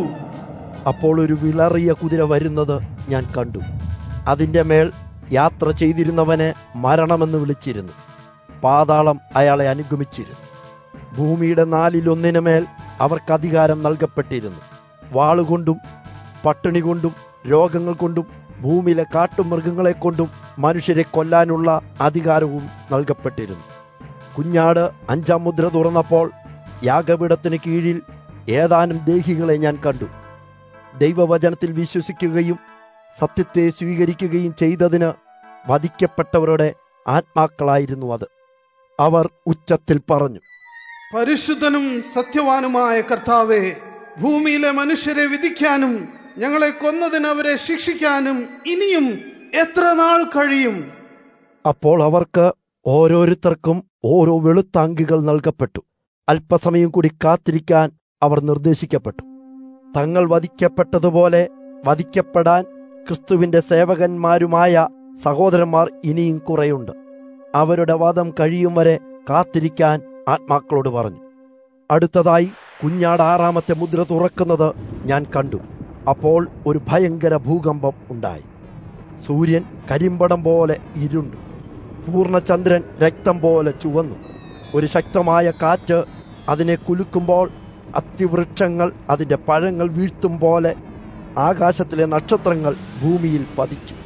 അപ്പോൾ ഒരു വിളറിയ കുതിര വരുന്നത് ഞാൻ കണ്ടു അതിന്റെ മേൽ യാത്ര ചെയ്തിരുന്നവനെ മരണമെന്ന് വിളിച്ചിരുന്നു പാതാളം അയാളെ അനുഗമിച്ചിരുന്നു ഭൂമിയുടെ നാലിലൊന്നിനു മേൽ അവർക്ക് അധികാരം നൽകപ്പെട്ടിരുന്നു വാളുകൊണ്ടും പട്ടിണി കൊണ്ടും രോഗങ്ങൾ കൊണ്ടും ഭൂമിയിലെ കാട്ടുമൃഗങ്ങളെ കൊണ്ടും മനുഷ്യരെ കൊല്ലാനുള്ള അധികാരവും നൽകപ്പെട്ടിരുന്നു കുഞ്ഞാട് അഞ്ചാം മുദ്ര തുറന്നപ്പോൾ യാഗപീഠത്തിന് കീഴിൽ ഏതാനും ദേഹികളെ ഞാൻ കണ്ടു ദൈവവചനത്തിൽ വിശ്വസിക്കുകയും സത്യത്തെ സ്വീകരിക്കുകയും ചെയ്തതിന് വധിക്കപ്പെട്ടവരുടെ ആത്മാക്കളായിരുന്നു അത് അവർ ഉച്ചത്തിൽ പറഞ്ഞു പരിശുദ്ധനും സത്യവാനുമായ കർത്താവെ ഭൂമിയിലെ മനുഷ്യരെ വിധിക്കാനും ഞങ്ങളെ കൊന്നതിന് അവരെ ശിക്ഷിക്കാനും ഇനിയും എത്ര നാൾ കഴിയും അപ്പോൾ അവർക്ക് ഓരോരുത്തർക്കും ഓരോ വെളുത്ത അങ്കികൾ നൽകപ്പെട്ടു അല്പസമയം കൂടി കാത്തിരിക്കാൻ അവർ നിർദ്ദേശിക്കപ്പെട്ടു തങ്ങൾ വധിക്കപ്പെട്ടതുപോലെ വധിക്കപ്പെടാൻ ക്രിസ്തുവിന്റെ സേവകന്മാരുമായ സഹോദരന്മാർ ഇനിയും കുറെയുണ്ട് അവരുടെ വധം കഴിയും വരെ കാത്തിരിക്കാൻ ആത്മാക്കളോട് പറഞ്ഞു അടുത്തതായി കുഞ്ഞാട് ആറാമത്തെ മുദ്ര തുറക്കുന്നത് ഞാൻ കണ്ടു അപ്പോൾ ഒരു ഭയങ്കര ഭൂകമ്പം ഉണ്ടായി സൂര്യൻ കരിമ്പടം പോലെ ഇരുണ്ടു പൂർണ്ണചന്ദ്രൻ രക്തം പോലെ ചുവന്നു ഒരു ശക്തമായ കാറ്റ് അതിനെ കുലുക്കുമ്പോൾ അത്തിവൃക്ഷങ്ങൾ അതിന്റെ പഴങ്ങൾ വീഴ്ത്തും പോലെ ആകാശത്തിലെ നക്ഷത്രങ്ങൾ ഭൂമിയിൽ പതിച്ചു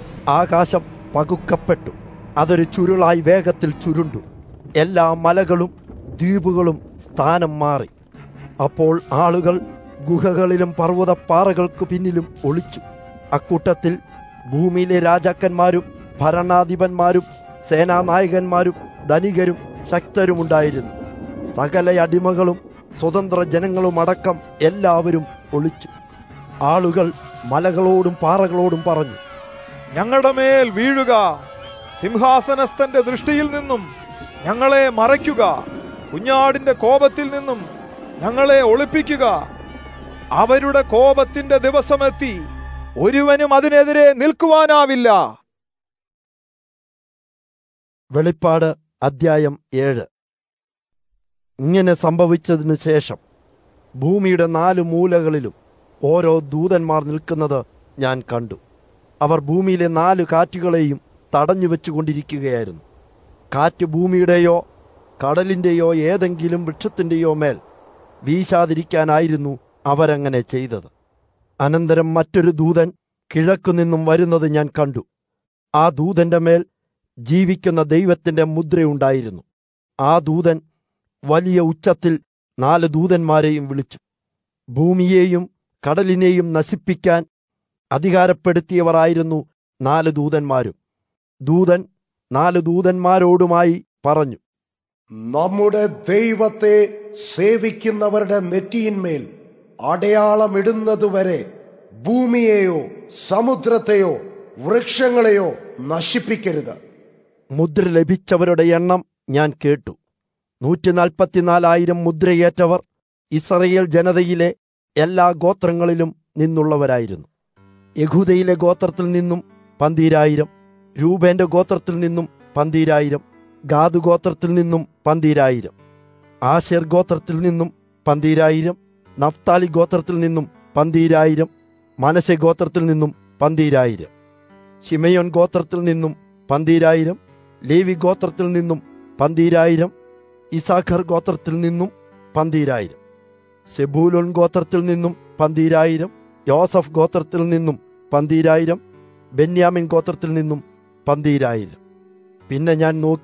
ആകാശം പകുക്കപ്പെട്ടു അതൊരു ചുരുളായി വേഗത്തിൽ ചുരുണ്ടു എല്ലാ മലകളും ദ്വീപുകളും സ്ഥാനം മാറി അപ്പോൾ ആളുകൾ ഗുഹകളിലും പർവ്വതപ്പാറകൾക്ക് പിന്നിലും ഒളിച്ചു അക്കൂട്ടത്തിൽ ഭൂമിയിലെ രാജാക്കന്മാരും ഭരണാധിപന്മാരും സേനാനായകന്മാരും ധനികരും ശക്തരുമുണ്ടായിരുന്നു സകല അടിമകളും സ്വതന്ത്ര ജനങ്ങളും അടക്കം എല്ലാവരും ഒളിച്ചു ആളുകൾ മലകളോടും പാറകളോടും പറഞ്ഞു ഞങ്ങളുടെ മേൽ വീഴുക സിംഹാസനസ്ഥന്റെ ദൃഷ്ടിയിൽ നിന്നും ഞങ്ങളെ മറയ്ക്കുക കുഞ്ഞാടിന്റെ കോപത്തിൽ നിന്നും ഞങ്ങളെ ഒളിപ്പിക്കുക അവരുടെ കോപത്തിന്റെ ദിവസമെത്തി ഒരുവനും അതിനെതിരെ നിൽക്കുവാനാവില്ല വെളിപ്പാട് അദ്ധ്യായം ഏഴ് ഇങ്ങനെ സംഭവിച്ചതിനു ശേഷം ഭൂമിയുടെ നാല് മൂലകളിലും ഓരോ ദൂതന്മാർ നിൽക്കുന്നത് ഞാൻ കണ്ടു അവർ ഭൂമിയിലെ നാല് കാറ്റുകളെയും തടഞ്ഞു വെച്ചുകൊണ്ടിരിക്കുകയായിരുന്നു കാറ്റ് ഭൂമിയുടെയോ കടലിന്റെയോ ഏതെങ്കിലും വൃക്ഷത്തിന്റെയോ മേൽ വീശാതിരിക്കാനായിരുന്നു അവരങ്ങനെ ചെയ്തത് അനന്തരം മറ്റൊരു ദൂതൻ കിഴക്കുനിന്നും വരുന്നത് ഞാൻ കണ്ടു ആ ദൂതന്റെ മേൽ ജീവിക്കുന്ന ദൈവത്തിന്റെ മുദ്രയുണ്ടായിരുന്നു ആ ദൂതൻ വലിയ ഉച്ചത്തിൽ നാല് ദൂതന്മാരെയും വിളിച്ചു ഭൂമിയെയും കടലിനെയും നശിപ്പിക്കാൻ അധികാരപ്പെടുത്തിയവരായിരുന്നു നാല് ദൂതന്മാരും ദൂതൻ നാല് ദൂതന്മാരോടുമായി പറഞ്ഞു നമ്മുടെ ദൈവത്തെ സേവിക്കുന്നവരുടെ നെറ്റിയിന്മേൽ അടയാളമിടുന്നതുവരെ ഭൂമിയെയോ സമുദ്രത്തെയോ വൃക്ഷങ്ങളെയോ നശിപ്പിക്കരുത് മുദ്ര ലഭിച്ചവരുടെ എണ്ണം ഞാൻ കേട്ടു നൂറ്റി നാൽപ്പത്തിനാലായിരം മുദ്രയേറ്റവർ ഇസ്രയേൽ ജനതയിലെ എല്ലാ ഗോത്രങ്ങളിലും നിന്നുള്ളവരായിരുന്നു യഹൂദയിലെ ഗോത്രത്തിൽ നിന്നും പന്തീരായിരം രൂപേന്റെ ഗോത്രത്തിൽ നിന്നും പന്തീരായിരം ഗാദ് ഗോത്രത്തിൽ നിന്നും പന്തീരായിരം ആശേർ ഗോത്രത്തിൽ നിന്നും പന്തീരായിരം നഫ്താലി ഗോത്രത്തിൽ നിന്നും പന്തീരായിരം മനശെ ഗോത്രത്തിൽ നിന്നും പന്തീരായിരം ശിമയോൻ ഗോത്രത്തിൽ നിന്നും പന്തീരായിരം ലേവി ഗോത്രത്തിൽ നിന്നും പന്തീരായിരം ഇസാഖർ ഗോത്രത്തിൽ നിന്നും പന്തീരായിരം സെബൂലോൻ ഗോത്രത്തിൽ നിന്നും പന്തീരായിരം യോസഫ് ഗോത്രത്തിൽ നിന്നും പന്തീരായിരം ബെന്യാമിൻ ഗോത്രത്തിൽ നിന്നും പന്തീരായിരം പിന്നെ ഞാൻ നോക്കി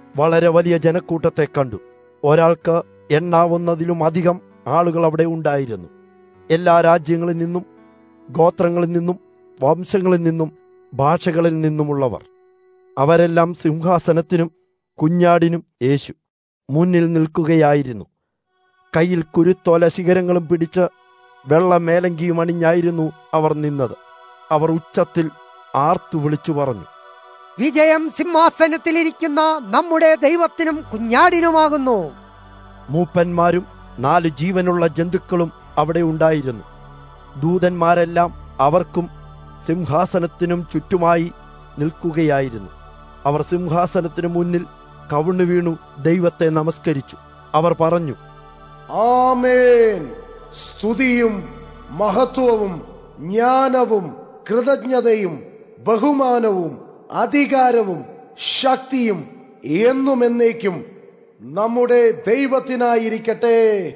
വളരെ വലിയ ജനക്കൂട്ടത്തെ കണ്ടു ഒരാൾക്ക് എണ്ണാവുന്നതിലും അധികം ആളുകൾ അവിടെ ഉണ്ടായിരുന്നു എല്ലാ രാജ്യങ്ങളിൽ നിന്നും ഗോത്രങ്ങളിൽ നിന്നും വംശങ്ങളിൽ നിന്നും ഭാഷകളിൽ നിന്നുമുള്ളവർ അവരെല്ലാം സിംഹാസനത്തിനും കുഞ്ഞാടിനും യേശു മുന്നിൽ നിൽക്കുകയായിരുന്നു കയ്യിൽ കുരുത്തോല ശിഖരങ്ങളും പിടിച്ച് വെള്ള മേലങ്കിയും അണിഞ്ഞായിരുന്നു അവർ നിന്നത് അവർ ഉച്ചത്തിൽ ആർത്തു വിളിച്ചു പറഞ്ഞു വിജയം സിംഹാസനത്തിലിരിക്കുന്ന നമ്മുടെ ദൈവത്തിനും കുഞ്ഞാടിനുമാകുന്നു മൂപ്പന്മാരും നാല് ജീവനുള്ള ജന്തുക്കളും അവിടെ ഉണ്ടായിരുന്നു ദൂതന്മാരെല്ലാം അവർക്കും സിംഹാസനത്തിനും ചുറ്റുമായി നിൽക്കുകയായിരുന്നു അവർ സിംഹാസനത്തിനു മുന്നിൽ കവിണ്ണു വീണു ദൈവത്തെ നമസ്കരിച്ചു അവർ പറഞ്ഞു ആമേൻ സ്തുതിയും മഹത്വവും ജ്ഞാനവും കൃതജ്ഞതയും ബഹുമാനവും അധികാരവും ശക്തിയും എന്നും എന്നേക്കും നമ്മുടെ ദൈവത്തിനായിരിക്കട്ടെ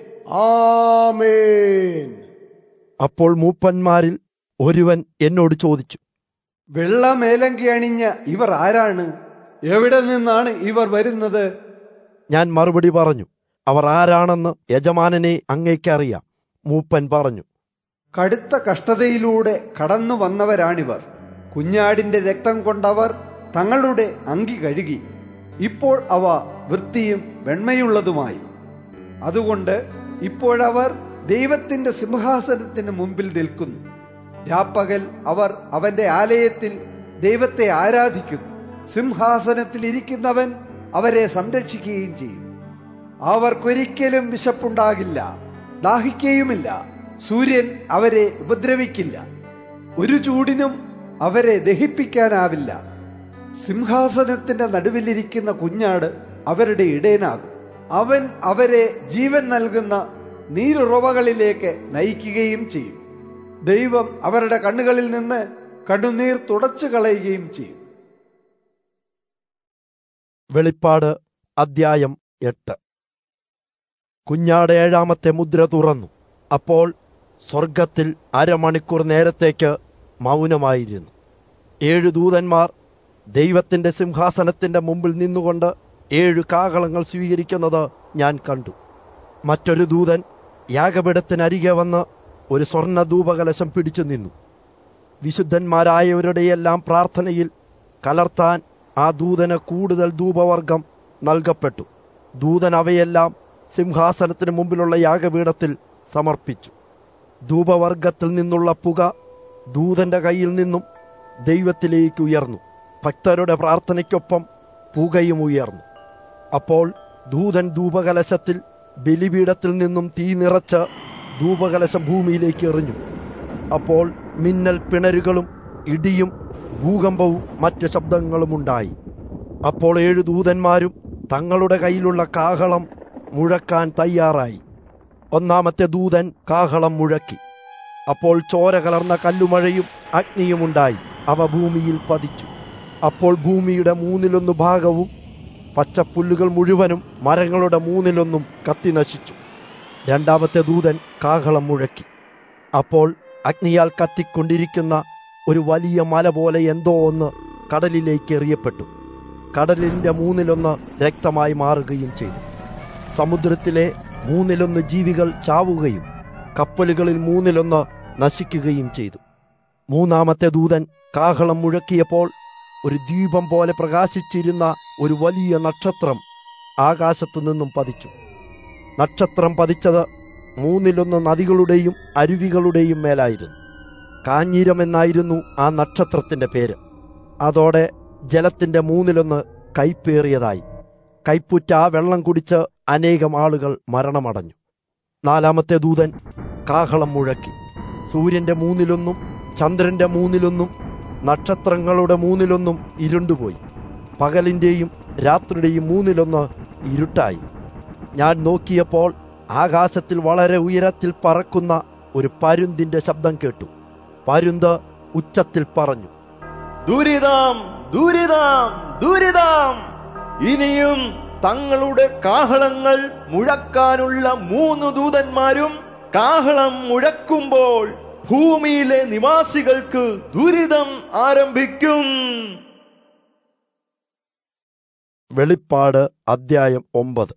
ആമേൻ അപ്പോൾ മൂപ്പന്മാരിൽ ഒരുവൻ എന്നോട് ചോദിച്ചു വെള്ള മേലങ്കി അണിഞ്ഞ ഇവർ ആരാണ് എവിടെ നിന്നാണ് ഇവർ വരുന്നത് ഞാൻ മറുപടി പറഞ്ഞു അവർ ആരാണെന്ന് യജമാനനെ അങ്ങേക്കറിയാം മൂപ്പൻ പറഞ്ഞു കടുത്ത കഷ്ടതയിലൂടെ കടന്നു വന്നവരാണിവർ കുഞ്ഞാടിന്റെ രക്തം കൊണ്ടവർ തങ്ങളുടെ അങ്കി കഴുകി ഇപ്പോൾ അവ വൃത്തിയും വെണ്മയുള്ളതുമായി അതുകൊണ്ട് ഇപ്പോഴവർ ദൈവത്തിന്റെ സിംഹാസനത്തിന് മുമ്പിൽ നിൽക്കുന്നു രാപ്പകൽ അവർ അവന്റെ ആലയത്തിൽ ദൈവത്തെ ആരാധിക്കുന്നു സിംഹാസനത്തിൽ ഇരിക്കുന്നവൻ അവരെ സംരക്ഷിക്കുകയും ചെയ്യും അവർക്കൊരിക്കലും വിശപ്പുണ്ടാകില്ല ദാഹിക്കുകയുമില്ല സൂര്യൻ അവരെ ഉപദ്രവിക്കില്ല ഒരു ചൂടിനും അവരെ ദഹിപ്പിക്കാനാവില്ല സിംഹാസനത്തിന്റെ നടുവിലിരിക്കുന്ന കുഞ്ഞാട് അവരുടെ ഇടയനാകും അവൻ അവരെ ജീവൻ നൽകുന്ന നീരുറവകളിലേക്ക് നയിക്കുകയും ചെയ്യും ദൈവം അവരുടെ കണ്ണുകളിൽ നിന്ന് കണ്ണുനീർ തുടച്ചു കളയുകയും ചെയ്യും വെളിപ്പാട് അദ്ധ്യായം എട്ട് കുഞ്ഞാട് ഏഴാമത്തെ മുദ്ര തുറന്നു അപ്പോൾ സ്വർഗത്തിൽ അരമണിക്കൂർ നേരത്തേക്ക് മൗനമായിരുന്നു ഏഴു ദൂതന്മാർ ദൈവത്തിന്റെ സിംഹാസനത്തിന്റെ മുമ്പിൽ നിന്നുകൊണ്ട് ഏഴു കാകളങ്ങൾ സ്വീകരിക്കുന്നത് ഞാൻ കണ്ടു മറ്റൊരു ദൂതൻ യാഗപീഠത്തിനരികെ വന്ന് ഒരു സ്വർണ്ണ ധൂപകലശം പിടിച്ചു നിന്നു വിശുദ്ധന്മാരായവരുടെയെല്ലാം പ്രാർത്ഥനയിൽ കലർത്താൻ ആ ദൂതന് കൂടുതൽ ധൂപവർഗം നൽകപ്പെട്ടു ദൂതൻ അവയെല്ലാം സിംഹാസനത്തിന് മുമ്പിലുള്ള യാഗപീഠത്തിൽ സമർപ്പിച്ചു ധൂപവർഗത്തിൽ നിന്നുള്ള പുക ദൂതന്റെ കയ്യിൽ നിന്നും ദൈവത്തിലേക്ക് ഉയർന്നു ഭക്തരുടെ പ്രാർത്ഥനയ്ക്കൊപ്പം പുകയും ഉയർന്നു അപ്പോൾ ദൂതൻ ധൂപകലശത്തിൽ ബലിപീഠത്തിൽ നിന്നും തീ നിറച്ച് ധൂപകലശം ഭൂമിയിലേക്ക് എറിഞ്ഞു അപ്പോൾ മിന്നൽ പിണരുകളും ഇടിയും ഭൂകമ്പവും മറ്റ് ശബ്ദങ്ങളും ഉണ്ടായി അപ്പോൾ ഏഴു ദൂതന്മാരും തങ്ങളുടെ കയ്യിലുള്ള കാഹളം മുഴക്കാൻ തയ്യാറായി ഒന്നാമത്തെ ദൂതൻ കാഹളം മുഴക്കി അപ്പോൾ ചോര കലർന്ന കല്ലുമഴയും അഗ്നിയും ഉണ്ടായി അവ ഭൂമിയിൽ പതിച്ചു അപ്പോൾ ഭൂമിയുടെ മൂന്നിലൊന്ന് ഭാഗവും പച്ചപ്പുല്ലുകൾ മുഴുവനും മരങ്ങളുടെ മൂന്നിലൊന്നും കത്തി നശിച്ചു രണ്ടാമത്തെ ദൂതൻ കാഹളം മുഴക്കി അപ്പോൾ അഗ്നിയാൽ കത്തിക്കൊണ്ടിരിക്കുന്ന ഒരു വലിയ മല പോലെ എന്തോ ഒന്ന് കടലിലേക്ക് എറിയപ്പെട്ടു കടലിന്റെ മൂന്നിലൊന്ന് രക്തമായി മാറുകയും ചെയ്തു സമുദ്രത്തിലെ മൂന്നിലൊന്ന് ജീവികൾ ചാവുകയും കപ്പലുകളിൽ മൂന്നിലൊന്ന് നശിക്കുകയും ചെയ്തു മൂന്നാമത്തെ ദൂതൻ കാഹളം മുഴക്കിയപ്പോൾ ഒരു ദീപം പോലെ പ്രകാശിച്ചിരുന്ന ഒരു വലിയ നക്ഷത്രം ആകാശത്തു നിന്നും പതിച്ചു നക്ഷത്രം പതിച്ചത് മൂന്നിലൊന്ന് നദികളുടെയും അരുവികളുടെയും മേലായിരുന്നു കാഞ്ഞീരം എന്നായിരുന്നു ആ നക്ഷത്രത്തിന്റെ പേര് അതോടെ ജലത്തിന്റെ മൂന്നിലൊന്ന് കൈപ്പേറിയതായി കൈപ്പുറ്റ ആ വെള്ളം കുടിച്ച് അനേകം ആളുകൾ മരണമടഞ്ഞു നാലാമത്തെ ദൂതൻ കാഹളം മുഴക്കി സൂര്യന്റെ മൂന്നിലൊന്നും ചന്ദ്രന്റെ മൂന്നിലൊന്നും നക്ഷത്രങ്ങളുടെ മൂന്നിലൊന്നും ഇരുണ്ടുപോയി പകലിന്റെയും രാത്രിയുടെയും മൂന്നിലൊന്ന് ഇരുട്ടായി ഞാൻ നോക്കിയപ്പോൾ ആകാശത്തിൽ വളരെ ഉയരത്തിൽ പറക്കുന്ന ഒരു പരുന്തിന്റെ ശബ്ദം കേട്ടു പരുന്ത് ഉച്ചത്തിൽ പറഞ്ഞു ദുരിതം ദുരിതം ദുരിതം ഇനിയും തങ്ങളുടെ കാഹളങ്ങൾ മുഴക്കാനുള്ള മൂന്ന് ദൂതന്മാരും കാഹളം മുഴക്കുമ്പോൾ ഭൂമിയിലെ നിവാസികൾക്ക് ദുരിതം ആരംഭിക്കും വെളിപ്പാട് അദ്ധ്യായം ഒമ്പത്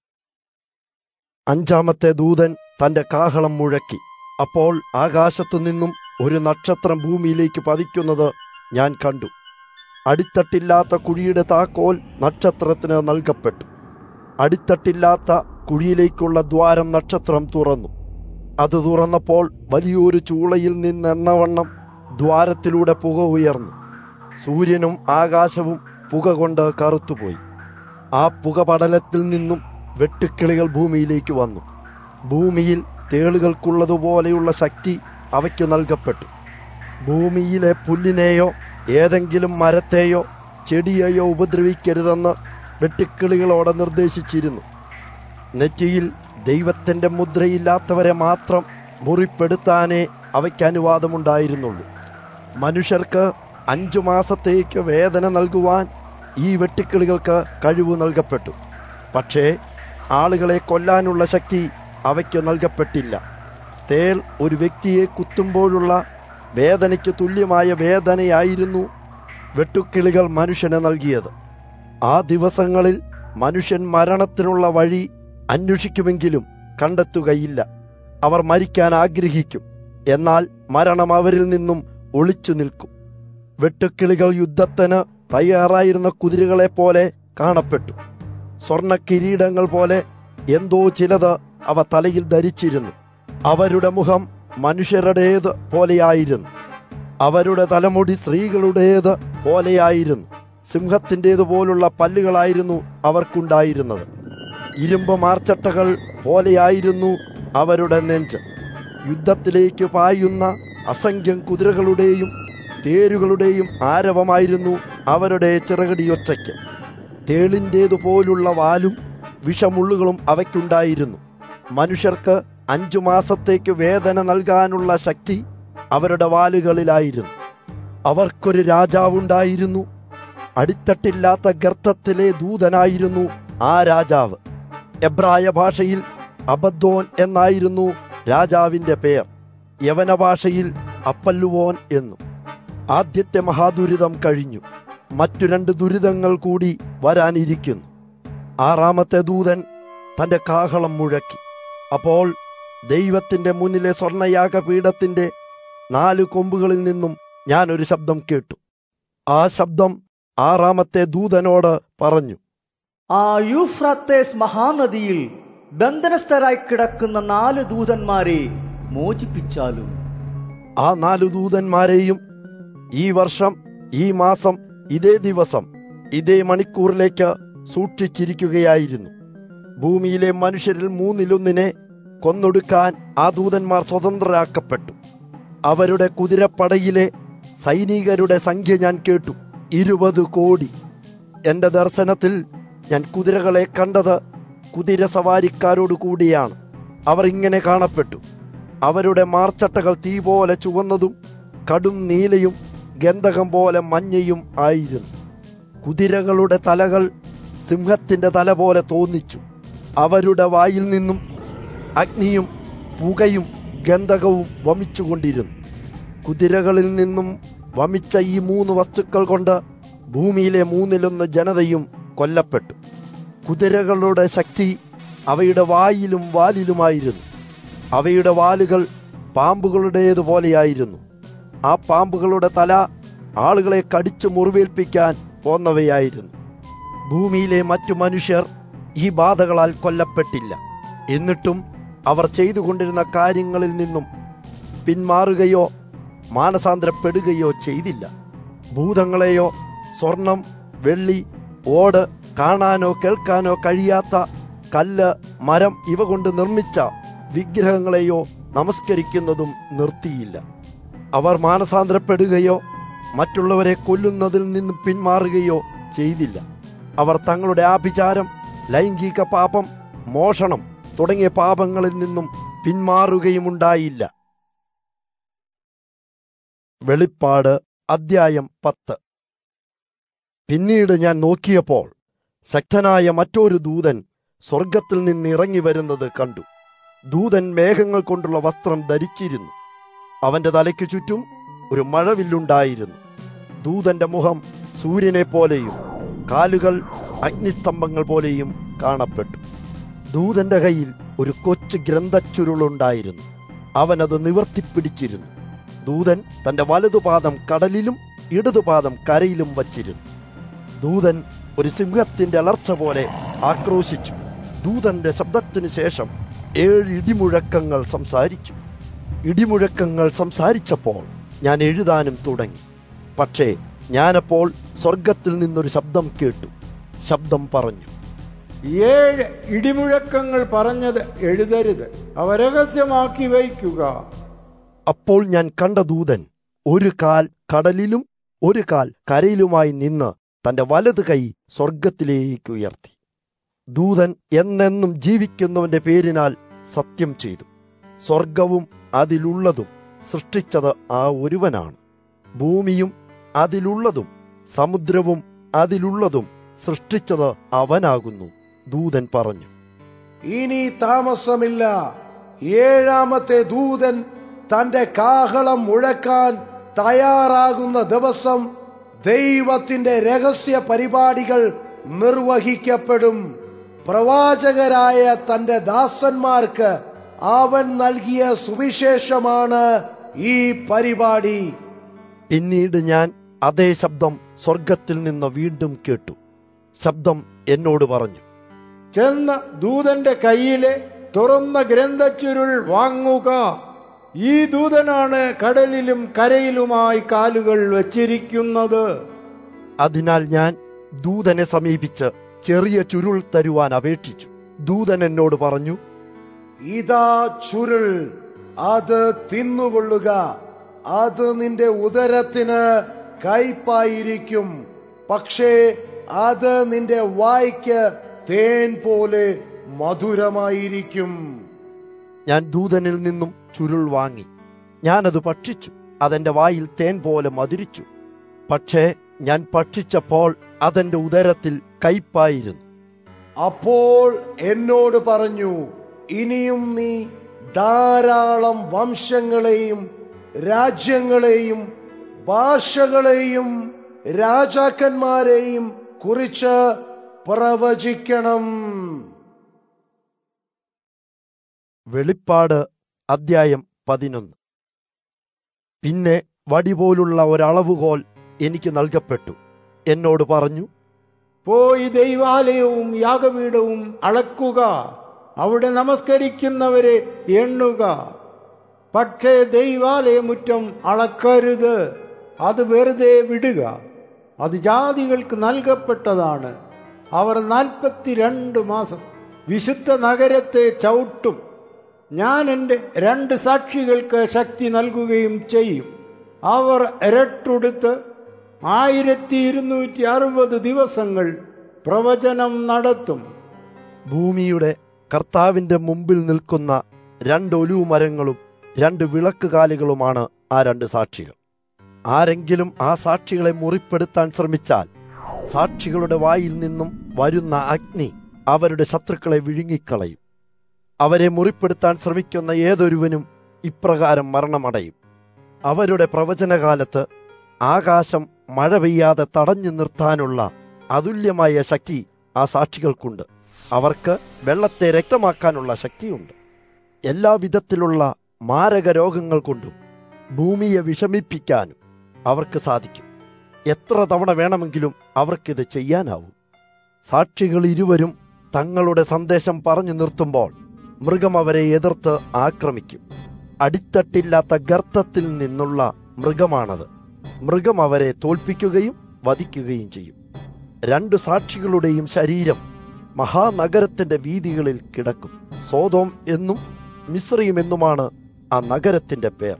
അഞ്ചാമത്തെ ദൂതൻ തന്റെ കാഹളം മുഴക്കി അപ്പോൾ ആകാശത്തു നിന്നും ഒരു നക്ഷത്രം ഭൂമിയിലേക്ക് പതിക്കുന്നത് ഞാൻ കണ്ടു അടിത്തട്ടില്ലാത്ത കുഴിയുടെ താക്കോൽ നക്ഷത്രത്തിന് നൽകപ്പെട്ടു അടിത്തട്ടില്ലാത്ത കുഴിയിലേക്കുള്ള ദ്വാരം നക്ഷത്രം തുറന്നു അത് തുറന്നപ്പോൾ വലിയൊരു ചൂളയിൽ നിന്നെന്നവണ്ണം ദ്വാരത്തിലൂടെ പുക ഉയർന്നു സൂര്യനും ആകാശവും പുക കൊണ്ട് കറുത്തുപോയി ആ പുകപടലത്തിൽ നിന്നും വെട്ടുക്കിളികൾ ഭൂമിയിലേക്ക് വന്നു ഭൂമിയിൽ തേളുകൾക്കുള്ളതുപോലെയുള്ള ശക്തി അവയ്ക്ക് നൽകപ്പെട്ടു ഭൂമിയിലെ പുല്ലിനെയോ ഏതെങ്കിലും മരത്തെയോ ചെടിയെയോ ഉപദ്രവിക്കരുതെന്ന് വെട്ടുക്കിളികളോടെ നിർദ്ദേശിച്ചിരുന്നു നെറ്റിയിൽ ദൈവത്തിന്റെ മുദ്രയില്ലാത്തവരെ മാത്രം മുറിപ്പെടുത്താനേ അവയ്ക്ക് അനുവാദമുണ്ടായിരുന്നുള്ളൂ മനുഷ്യർക്ക് അഞ്ചു മാസത്തേക്ക് വേദന നൽകുവാൻ ഈ വെട്ടുക്കിളികൾക്ക് കഴിവ് നൽകപ്പെട്ടു പക്ഷേ ആളുകളെ കൊല്ലാനുള്ള ശക്തി അവയ്ക്ക് നൽകപ്പെട്ടില്ല തേൾ ഒരു വ്യക്തിയെ കുത്തുമ്പോഴുള്ള വേദനയ്ക്ക് തുല്യമായ വേദനയായിരുന്നു വെട്ടുക്കിളികൾ മനുഷ്യന് നൽകിയത് ആ ദിവസങ്ങളിൽ മനുഷ്യൻ മരണത്തിനുള്ള വഴി അന്വേഷിക്കുമെങ്കിലും കണ്ടെത്തുകയില്ല അവർ മരിക്കാൻ ആഗ്രഹിക്കും എന്നാൽ മരണം അവരിൽ നിന്നും ഒളിച്ചു നിൽക്കും വെട്ടുക്കിളികൾ യുദ്ധത്തിന് തയ്യാറായിരുന്ന കുതിരകളെ പോലെ കാണപ്പെട്ടു സ്വർണ്ണ കിരീടങ്ങൾ പോലെ എന്തോ ചിലത് അവ തലയിൽ ധരിച്ചിരുന്നു അവരുടെ മുഖം മനുഷ്യരുടേത് പോലെയായിരുന്നു അവരുടെ തലമുടി സ്ത്രീകളുടേത് പോലെയായിരുന്നു സിംഹത്തിൻ്റേതുപോലുള്ള പല്ലുകളായിരുന്നു അവർക്കുണ്ടായിരുന്നത് ഇരുമ്പ് മാർച്ചട്ടകൾ പോലെയായിരുന്നു അവരുടെ നെഞ്ച് യുദ്ധത്തിലേക്ക് പായുന്ന അസംഖ്യം കുതിരകളുടെയും തേരുകളുടെയും ആരവമായിരുന്നു അവരുടെ ചിറകടിയൊച്ചയ്ക്ക് തേളിൻ്റേതുപോലുള്ള വാലും വിഷമുള്ളുകളും അവയ്ക്കുണ്ടായിരുന്നു മനുഷ്യർക്ക് അഞ്ചു മാസത്തേക്ക് വേദന നൽകാനുള്ള ശക്തി അവരുടെ വാലുകളിലായിരുന്നു അവർക്കൊരു രാജാവുണ്ടായിരുന്നു അടിത്തട്ടില്ലാത്ത ഗർത്തത്തിലെ ദൂതനായിരുന്നു ആ രാജാവ് എബ്രായ ഭാഷയിൽ അബദ്ദോൻ എന്നായിരുന്നു രാജാവിന്റെ പേർ യവന ഭാഷയിൽ അപ്പല്ലുവോൻ എന്നും ആദ്യത്തെ മഹാദുരിതം കഴിഞ്ഞു മറ്റു രണ്ട് ദുരിതങ്ങൾ കൂടി വരാനിരിക്കുന്നു ആറാമത്തെ ദൂതൻ തന്റെ കാഹളം മുഴക്കി അപ്പോൾ ദൈവത്തിന്റെ മുന്നിലെ സ്വർണയാഗപീഠത്തിന്റെ നാല് കൊമ്പുകളിൽ നിന്നും ഞാൻ ഒരു ശബ്ദം കേട്ടു ആ ശബ്ദം ആറാമത്തെ ദൂതനോട് പറഞ്ഞു ആ യൂഫ്രത്തേസ് മഹാനദിയിൽ ബന്ധനസ്ഥരായി കിടക്കുന്ന നാല് ദൂതന്മാരെ മോചിപ്പിച്ചാലും ആ നാലു ദൂതന്മാരെയും ഈ വർഷം ഈ മാസം ഇതേ ദിവസം ഇതേ മണിക്കൂറിലേക്ക് സൂക്ഷിച്ചിരിക്കുകയായിരുന്നു ഭൂമിയിലെ മനുഷ്യരിൽ മൂന്നിലൊന്നിനെ കൊന്നൊടുക്കാൻ ആ ദൂതന്മാർ സ്വതന്ത്രരാക്കപ്പെട്ടു അവരുടെ കുതിരപ്പടയിലെ സൈനികരുടെ സംഖ്യ ഞാൻ കേട്ടു ഇരുപത് കോടി എന്റെ ദർശനത്തിൽ ഞാൻ കുതിരകളെ കണ്ടത് കുതിര സവാരിക്കാരോട് കൂടിയാണ് അവർ ഇങ്ങനെ കാണപ്പെട്ടു അവരുടെ മാർച്ചട്ടകൾ തീ പോലെ ചുവന്നതും കടും നീലയും ഗന്ധകം പോലെ മഞ്ഞയും ആയിരുന്നു കുതിരകളുടെ തലകൾ സിംഹത്തിന്റെ തല പോലെ തോന്നിച്ചു അവരുടെ വായിൽ നിന്നും അഗ്നിയും പുകയും ഗന്ധകവും വമിച്ചുകൊണ്ടിരുന്നു കുതിരകളിൽ നിന്നും വമിച്ച ഈ മൂന്ന് വസ്തുക്കൾ കൊണ്ട് ഭൂമിയിലെ മൂന്നിലൊന്ന് ജനതയും കൊല്ലപ്പെട്ടു കുതിരകളുടെ ശക്തി അവയുടെ വായിലും വാലിലുമായിരുന്നു അവയുടെ വാലുകൾ പാമ്പുകളുടേതുപോലെയായിരുന്നു ആ പാമ്പുകളുടെ തല ആളുകളെ കടിച്ചു മുറിവേൽപ്പിക്കാൻ പോന്നവയായിരുന്നു ഭൂമിയിലെ മറ്റു മനുഷ്യർ ഈ ബാധകളാൽ കൊല്ലപ്പെട്ടില്ല എന്നിട്ടും അവർ ചെയ്തുകൊണ്ടിരുന്ന കാര്യങ്ങളിൽ നിന്നും പിന്മാറുകയോ മാനസാന്തരപ്പെടുകയോ ചെയ്തില്ല ഭൂതങ്ങളെയോ സ്വർണം വെള്ളി ഓട് കാണാനോ കേൾക്കാനോ കഴിയാത്ത കല്ല് മരം ഇവ കൊണ്ട് നിർമ്മിച്ച വിഗ്രഹങ്ങളെയോ നമസ്കരിക്കുന്നതും നിർത്തിയില്ല അവർ മാനസാന്തരപ്പെടുകയോ മറ്റുള്ളവരെ കൊല്ലുന്നതിൽ നിന്ന് പിന്മാറുകയോ ചെയ്തില്ല അവർ തങ്ങളുടെ ആഭിചാരം ലൈംഗിക പാപം മോഷണം തുടങ്ങിയ പാപങ്ങളിൽ നിന്നും പിന്മാറുകയുമുണ്ടായില്ല വെളിപ്പാട് അദ്ധ്യായം പത്ത് പിന്നീട് ഞാൻ നോക്കിയപ്പോൾ ശക്തനായ മറ്റൊരു ദൂതൻ സ്വർഗത്തിൽ നിന്ന് ഇറങ്ങി വരുന്നത് കണ്ടു ദൂതൻ മേഘങ്ങൾ കൊണ്ടുള്ള വസ്ത്രം ധരിച്ചിരുന്നു അവന്റെ തലയ്ക്ക് ചുറ്റും ഒരു മഴവില്ലുണ്ടായിരുന്നു ദൂതന്റെ മുഖം സൂര്യനെ പോലെയും കാലുകൾ അഗ്നിസ്തംഭങ്ങൾ പോലെയും കാണപ്പെട്ടു ദൂതന്റെ കയ്യിൽ ഒരു കൊച്ചു ഗ്രന്ഥച്ചുരുളുണ്ടായിരുന്നു അവനത് നിവർത്തിപ്പിടിച്ചിരുന്നു ദൂതൻ തന്റെ വലതുപാദം കടലിലും ഇടതുപാദം കരയിലും വച്ചിരുന്നു ദൂതൻ ഒരു സിംഹത്തിന്റെ അലർച്ച പോലെ ആക്രോശിച്ചു ദൂതന്റെ ശബ്ദത്തിനു ശേഷം ഏഴ് ഇടിമുഴക്കങ്ങൾ സംസാരിച്ചു ഇടിമുഴക്കങ്ങൾ സംസാരിച്ചപ്പോൾ ഞാൻ എഴുതാനും തുടങ്ങി പക്ഷേ ഞാനപ്പോൾ സ്വർഗത്തിൽ നിന്നൊരു ശബ്ദം കേട്ടു ശബ്ദം പറഞ്ഞു ഏഴ് ഇടിമുഴക്കങ്ങൾ പറഞ്ഞത് എഴുതരുത് അവ രഹസ്യമാക്കി വയ്ക്കുക അപ്പോൾ ഞാൻ കണ്ട ദൂതൻ ഒരു കാൽ കടലിലും ഒരു കാൽ കരയിലുമായി നിന്ന് തന്റെ വലത് കൈ സ്വർഗത്തിലേക്ക് ഉയർത്തി ദൂതൻ എന്നെന്നും ജീവിക്കുന്നവന്റെ പേരിനാൽ സത്യം ചെയ്തു സ്വർഗവും അതിലുള്ളതും സൃഷ്ടിച്ചത് ആ ഒരുവനാണ് ഭൂമിയും അതിലുള്ളതും സമുദ്രവും അതിലുള്ളതും സൃഷ്ടിച്ചത് അവനാകുന്നു ദൂതൻ പറഞ്ഞു ഇനി താമസമില്ല ഏഴാമത്തെ ദൂതൻ തന്റെ കാഹളം മുഴക്കാൻ തയ്യാറാകുന്ന ദിവസം ദൈവത്തിന്റെ രഹസ്യ പരിപാടികൾ നിർവഹിക്കപ്പെടും പ്രവാചകരായ തന്റെ ദാസന്മാർക്ക് അവൻ നൽകിയ സുവിശേഷമാണ് ഈ പരിപാടി പിന്നീട് ഞാൻ അതേ ശബ്ദം സ്വർഗത്തിൽ നിന്ന് വീണ്ടും കേട്ടു ശബ്ദം എന്നോട് പറഞ്ഞു ചെന്ന് ദൂതന്റെ കയ്യിലെ തുറന്ന ഗ്രന്ഥച്ചുരുൾ വാങ്ങുക ഈ ദൂതനാണ് കടലിലും കരയിലുമായി കാലുകൾ വച്ചിരിക്കുന്നത് അതിനാൽ ഞാൻ ദൂതനെ സമീപിച്ച് ചെറിയ ചുരുൾ തരുവാൻ അപേക്ഷിച്ചു ദൂതൻ എന്നോട് പറഞ്ഞു ഇതാ ചുരുൾ അത് തിന്നുകൊള്ളുക അത് നിന്റെ ഉദരത്തിന് കയ്പായിരിക്കും പക്ഷേ അത് നിന്റെ വായ്ക്ക് തേൻ പോലെ മധുരമായിരിക്കും ഞാൻ ദൂതനിൽ നിന്നും ചുരുൾ വാങ്ങി ഞാനത് ഭക്ഷിച്ചു അതെന്റെ വായിൽ തേൻ പോലെ മധുരിച്ചു പക്ഷേ ഞാൻ ഭക്ഷിച്ചപ്പോൾ അതെന്റെ ഉദരത്തിൽ കയ്പായിരുന്നു അപ്പോൾ എന്നോട് പറഞ്ഞു ഇനിയും നീ ധാരാളം വംശങ്ങളെയും രാജ്യങ്ങളെയും ഭാഷകളെയും രാജാക്കന്മാരെയും കുറിച്ച് പ്രവചിക്കണം വെളിപ്പാട് അദ്ധ്യായം പതിനൊന്ന് പിന്നെ വടി പോലുള്ള ഒരളവുകോൽ എനിക്ക് നൽകപ്പെട്ടു എന്നോട് പറഞ്ഞു പോയി ദൈവാലയവും യാഗപീഠവും അളക്കുക അവിടെ നമസ്കരിക്കുന്നവരെ എണ്ണുക പക്ഷേ ദൈവാലയമുറ്റം അളക്കരുത് അത് വെറുതെ വിടുക അത് ജാതികൾക്ക് നൽകപ്പെട്ടതാണ് അവർ നാൽപ്പത്തിരണ്ട് മാസം വിശുദ്ധ നഗരത്തെ ചവിട്ടും ഞാൻ എൻ്റെ രണ്ട് സാക്ഷികൾക്ക് ശക്തി നൽകുകയും ചെയ്യും അവർ ഇരട്ടുടുത്ത് ആയിരത്തി ഇരുന്നൂറ്റി അറുപത് ദിവസങ്ങൾ പ്രവചനം നടത്തും ഭൂമിയുടെ കർത്താവിന്റെ മുമ്പിൽ നിൽക്കുന്ന രണ്ട് ഒലിവു മരങ്ങളും രണ്ട് വിളക്കുകാലുകളുമാണ് ആ രണ്ട് സാക്ഷികൾ ആരെങ്കിലും ആ സാക്ഷികളെ മുറിപ്പെടുത്താൻ ശ്രമിച്ചാൽ സാക്ഷികളുടെ വായിൽ നിന്നും വരുന്ന അഗ്നി അവരുടെ ശത്രുക്കളെ വിഴുങ്ങിക്കളയും അവരെ മുറിപ്പെടുത്താൻ ശ്രമിക്കുന്ന ഏതൊരുവനും ഇപ്രകാരം മരണമടയും അവരുടെ പ്രവചനകാലത്ത് ആകാശം മഴ പെയ്യാതെ തടഞ്ഞു നിർത്താനുള്ള അതുല്യമായ ശക്തി ആ സാക്ഷികൾക്കുണ്ട് അവർക്ക് വെള്ളത്തെ രക്തമാക്കാനുള്ള ശക്തിയുണ്ട് എല്ലാ വിധത്തിലുള്ള മാരക രോഗങ്ങൾ കൊണ്ടും ഭൂമിയെ വിഷമിപ്പിക്കാനും അവർക്ക് സാധിക്കും എത്ര തവണ വേണമെങ്കിലും അവർക്കിത് ചെയ്യാനാവും സാക്ഷികൾ ഇരുവരും തങ്ങളുടെ സന്ദേശം പറഞ്ഞു നിർത്തുമ്പോൾ മൃഗം അവരെ എതിർത്ത് ആക്രമിക്കും അടിത്തട്ടില്ലാത്ത ഗർത്തത്തിൽ നിന്നുള്ള മൃഗമാണത് മൃഗം അവരെ തോൽപ്പിക്കുകയും വധിക്കുകയും ചെയ്യും രണ്ട് സാക്ഷികളുടെയും ശരീരം മഹാനഗരത്തിന്റെ വീതികളിൽ കിടക്കും സോതോം എന്നും മിശ്രയും എന്നുമാണ് ആ നഗരത്തിന്റെ പേർ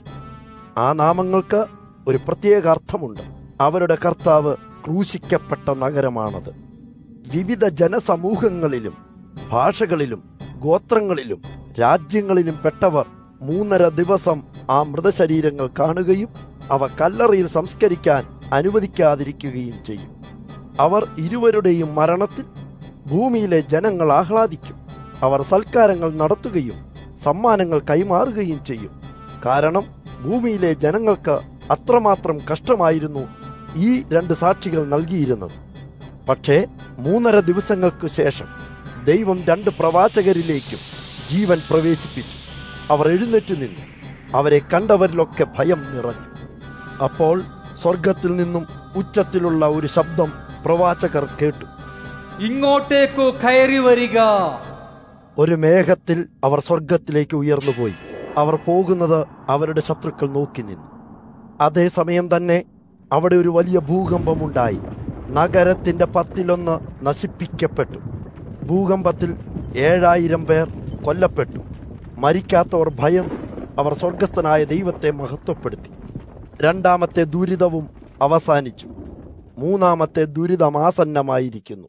ആ നാമങ്ങൾക്ക് ഒരു പ്രത്യേക അർത്ഥമുണ്ട് അവരുടെ കർത്താവ് ക്രൂശിക്കപ്പെട്ട നഗരമാണത് വിവിധ ജനസമൂഹങ്ങളിലും ഭാഷകളിലും ഗോത്രങ്ങളിലും രാജ്യങ്ങളിലും പെട്ടവർ മൂന്നര ദിവസം ആ മൃതശരീരങ്ങൾ കാണുകയും അവ കല്ലറയിൽ സംസ്കരിക്കാൻ അനുവദിക്കാതിരിക്കുകയും ചെയ്യും അവർ ഇരുവരുടെയും മരണത്തിൽ ഭൂമിയിലെ ജനങ്ങൾ ആഹ്ലാദിക്കും അവർ സൽക്കാരങ്ങൾ നടത്തുകയും സമ്മാനങ്ങൾ കൈമാറുകയും ചെയ്യും കാരണം ഭൂമിയിലെ ജനങ്ങൾക്ക് അത്രമാത്രം കഷ്ടമായിരുന്നു ഈ രണ്ട് സാക്ഷികൾ നൽകിയിരുന്നത് പക്ഷേ മൂന്നര ദിവസങ്ങൾക്ക് ശേഷം ദൈവം രണ്ട് പ്രവാചകരിലേക്കും ജീവൻ പ്രവേശിപ്പിച്ചു അവർ എഴുന്നേറ്റ് നിന്നു അവരെ കണ്ടവരിലൊക്കെ ഭയം നിറഞ്ഞു അപ്പോൾ സ്വർഗത്തിൽ നിന്നും ഉച്ചത്തിലുള്ള ഒരു ശബ്ദം പ്രവാചകർ കേട്ടു ഇങ്ങോട്ടേക്കു കയറി വരിക ഒരു മേഘത്തിൽ അവർ സ്വർഗത്തിലേക്ക് ഉയർന്നുപോയി അവർ പോകുന്നത് അവരുടെ ശത്രുക്കൾ നോക്കി നിന്നു അതേസമയം തന്നെ അവിടെ ഒരു വലിയ ഭൂകമ്പമുണ്ടായി നഗരത്തിന്റെ പത്തിലൊന്ന് നശിപ്പിക്കപ്പെട്ടു ഭൂകമ്പത്തിൽ ഏഴായിരം പേർ കൊല്ലപ്പെട്ടു മരിക്കാത്തവർ ഭയന്നു അവർ സ്വർഗസ്ഥനായ ദൈവത്തെ മഹത്വപ്പെടുത്തി രണ്ടാമത്തെ ദുരിതവും അവസാനിച്ചു മൂന്നാമത്തെ ദുരിതമാസന്നമായിരിക്കുന്നു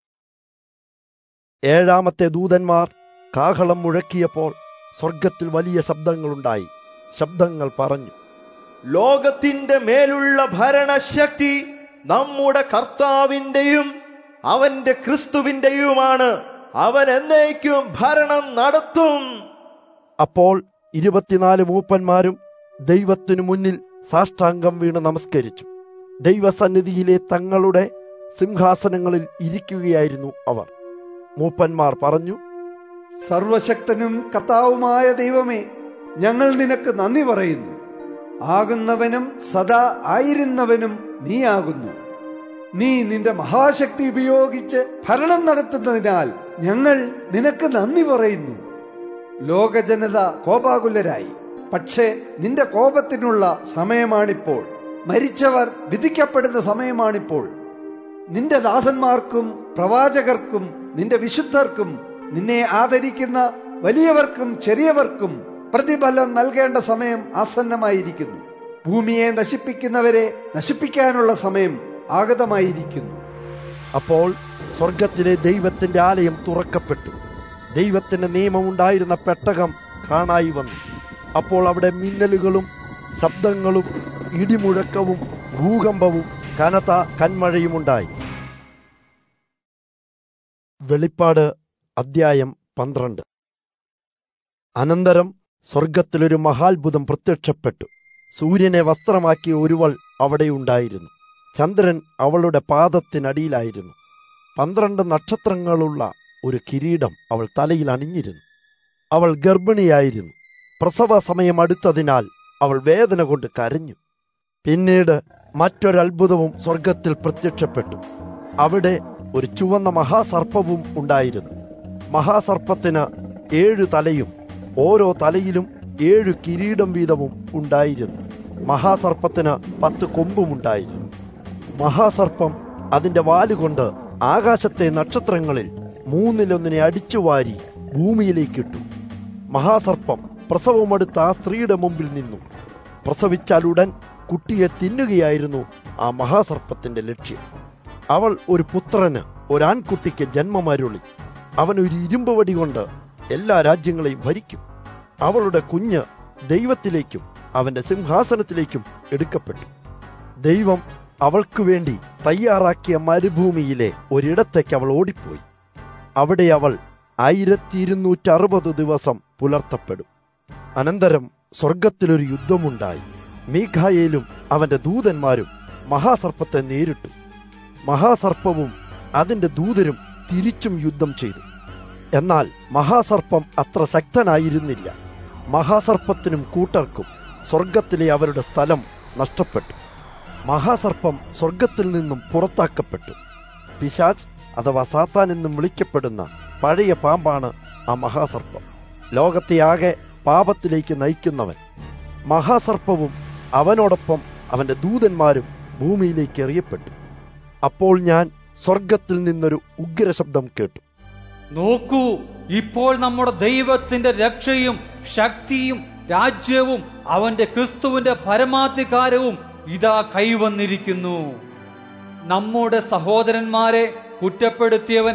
ഏഴാമത്തെ ദൂതന്മാർ കാഹളം മുഴക്കിയപ്പോൾ സ്വർഗത്തിൽ വലിയ ശബ്ദങ്ങളുണ്ടായി ശബ്ദങ്ങൾ പറഞ്ഞു ലോകത്തിന്റെ മേലുള്ള ഭരണശക്തി നമ്മുടെ കർത്താവിന്റെയും അവന്റെ ക്രിസ്തുവിന്റെയുമാണ് അവൻ എന്നേക്കും ഭരണം നടത്തും അപ്പോൾ ഇരുപത്തിനാല് മൂപ്പന്മാരും ദൈവത്തിനു മുന്നിൽ സാഷ്ടാംഗം വീണ് നമസ്കരിച്ചു ദൈവസന്നിധിയിലെ തങ്ങളുടെ സിംഹാസനങ്ങളിൽ ഇരിക്കുകയായിരുന്നു അവർ മൂപ്പന്മാർ പറഞ്ഞു സർവശക്തനും കർത്താവുമായ ദൈവമേ ഞങ്ങൾ നിനക്ക് നന്ദി പറയുന്നു ആകുന്നവനും സദാ ആയിരുന്നവനും നീയാകുന്നു നീ നിന്റെ മഹാശക്തി ഉപയോഗിച്ച് ഭരണം നടത്തുന്നതിനാൽ ഞങ്ങൾ നിനക്ക് നന്ദി പറയുന്നു ലോകജനത കോപാകുലരായി പക്ഷേ നിന്റെ കോപത്തിനുള്ള സമയമാണിപ്പോൾ മരിച്ചവർ വിധിക്കപ്പെടുന്ന സമയമാണിപ്പോൾ നിന്റെ ദാസന്മാർക്കും പ്രവാചകർക്കും നിന്റെ വിശുദ്ധർക്കും നിന്നെ ആദരിക്കുന്ന വലിയവർക്കും ചെറിയവർക്കും പ്രതിഫലം നൽകേണ്ട സമയം ആസന്നമായിരിക്കുന്നു ഭൂമിയെ നശിപ്പിക്കുന്നവരെ നശിപ്പിക്കാനുള്ള സമയം ആഗതമായിരിക്കുന്നു അപ്പോൾ സ്വർഗത്തിലെ ദൈവത്തിന്റെ ആലയം തുറക്കപ്പെട്ടു ദൈവത്തിന്റെ നിയമമുണ്ടായിരുന്ന പെട്ടകം കാണായി വന്നു അപ്പോൾ അവിടെ മിന്നലുകളും ശബ്ദങ്ങളും ഇടിമുഴക്കവും ഭൂകമ്പവും കനത്ത കന്മഴയുമുണ്ടായി വെളിപ്പാട് അദ്ധ്യായം പന്ത്രണ്ട് അനന്തരം സ്വർഗത്തിലൊരു മഹാത്ഭുതം പ്രത്യക്ഷപ്പെട്ടു സൂര്യനെ വസ്ത്രമാക്കിയ ഒരുവൾ അവിടെയുണ്ടായിരുന്നു ചന്ദ്രൻ അവളുടെ പാദത്തിനടിയിലായിരുന്നു പന്ത്രണ്ട് നക്ഷത്രങ്ങളുള്ള ഒരു കിരീടം അവൾ തലയിൽ അണിഞ്ഞിരുന്നു അവൾ ഗർഭിണിയായിരുന്നു പ്രസവ സമയം അടുത്തതിനാൽ അവൾ വേദന കൊണ്ട് കരഞ്ഞു പിന്നീട് മറ്റൊരത്ഭുതവും സ്വർഗത്തിൽ പ്രത്യക്ഷപ്പെട്ടു അവിടെ ഒരു ചുവന്ന മഹാസർപ്പവും ഉണ്ടായിരുന്നു മഹാസർപ്പത്തിന് ഏഴു തലയും ഓരോ തലയിലും ഏഴു കിരീടം വീതവും ഉണ്ടായിരുന്നു മഹാസർപ്പത്തിന് പത്ത് കൊമ്പുമുണ്ടായിരുന്നു മഹാസർപ്പം അതിന്റെ വാലുകൊണ്ട് ആകാശത്തെ നക്ഷത്രങ്ങളിൽ മൂന്നിലൊന്നിനെ അടിച്ചുവാരി ഭൂമിയിലേക്കിട്ടു മഹാസർപ്പം പ്രസവമടുത്ത ആ സ്ത്രീയുടെ മുമ്പിൽ നിന്നു പ്രസവിച്ചാൽ ഉടൻ കുട്ടിയെ തിന്നുകയായിരുന്നു ആ മഹാസർപ്പത്തിന്റെ ലക്ഷ്യം അവൾ ഒരു പുത്രന് ഒരാൺകുട്ടിക്ക് ജന്മമരുളി അവൻ ഒരു ഇരുമ്പ് വടി കൊണ്ട് എല്ലാ രാജ്യങ്ങളെയും ഭരിക്കും അവളുടെ കുഞ്ഞ് ദൈവത്തിലേക്കും അവന്റെ സിംഹാസനത്തിലേക്കും എടുക്കപ്പെട്ടു ദൈവം അവൾക്കു വേണ്ടി തയ്യാറാക്കിയ മരുഭൂമിയിലെ ഒരിടത്തേക്ക് അവൾ ഓടിപ്പോയി അവിടെ അവൾ ആയിരത്തി ഇരുന്നൂറ്റി അറുപത് ദിവസം പുലർത്തപ്പെടും അനന്തരം സ്വർഗത്തിലൊരു യുദ്ധമുണ്ടായി മീഖായേലും അവന്റെ ദൂതന്മാരും മഹാസർപ്പത്തെ നേരിട്ടു മഹാസർപ്പവും അതിന്റെ ദൂതരും തിരിച്ചും യുദ്ധം ചെയ്തു എന്നാൽ മഹാസർപ്പം അത്ര ശക്തനായിരുന്നില്ല മഹാസർപ്പത്തിനും കൂട്ടർക്കും സ്വർഗത്തിലെ അവരുടെ സ്ഥലം നഷ്ടപ്പെട്ടു മഹാസർപ്പം സ്വർഗത്തിൽ നിന്നും പുറത്താക്കപ്പെട്ടു പിശാജ് അഥവാ സാത്താൻ എന്നും വിളിക്കപ്പെടുന്ന പഴയ പാമ്പാണ് ആ മഹാസർപ്പം ലോകത്തെയാകെ പാപത്തിലേക്ക് നയിക്കുന്നവൻ മഹാസർപ്പവും അവനോടൊപ്പം അവന്റെ ദൂതന്മാരും ഭൂമിയിലേക്ക് എറിയപ്പെട്ടു അപ്പോൾ ഞാൻ സ്വർഗത്തിൽ നിന്നൊരു ഉഗ്രശബ്ദം കേട്ടു നോക്കൂ ഇപ്പോൾ നമ്മുടെ ദൈവത്തിന്റെ രക്ഷയും ശക്തിയും രാജ്യവും അവന്റെ ക്രിസ്തുവിന്റെ പരമാധികാരവും ഇതാ കൈവന്നിരിക്കുന്നു നമ്മുടെ സഹോദരന്മാരെ കുറ്റപ്പെടുത്തിയവൻ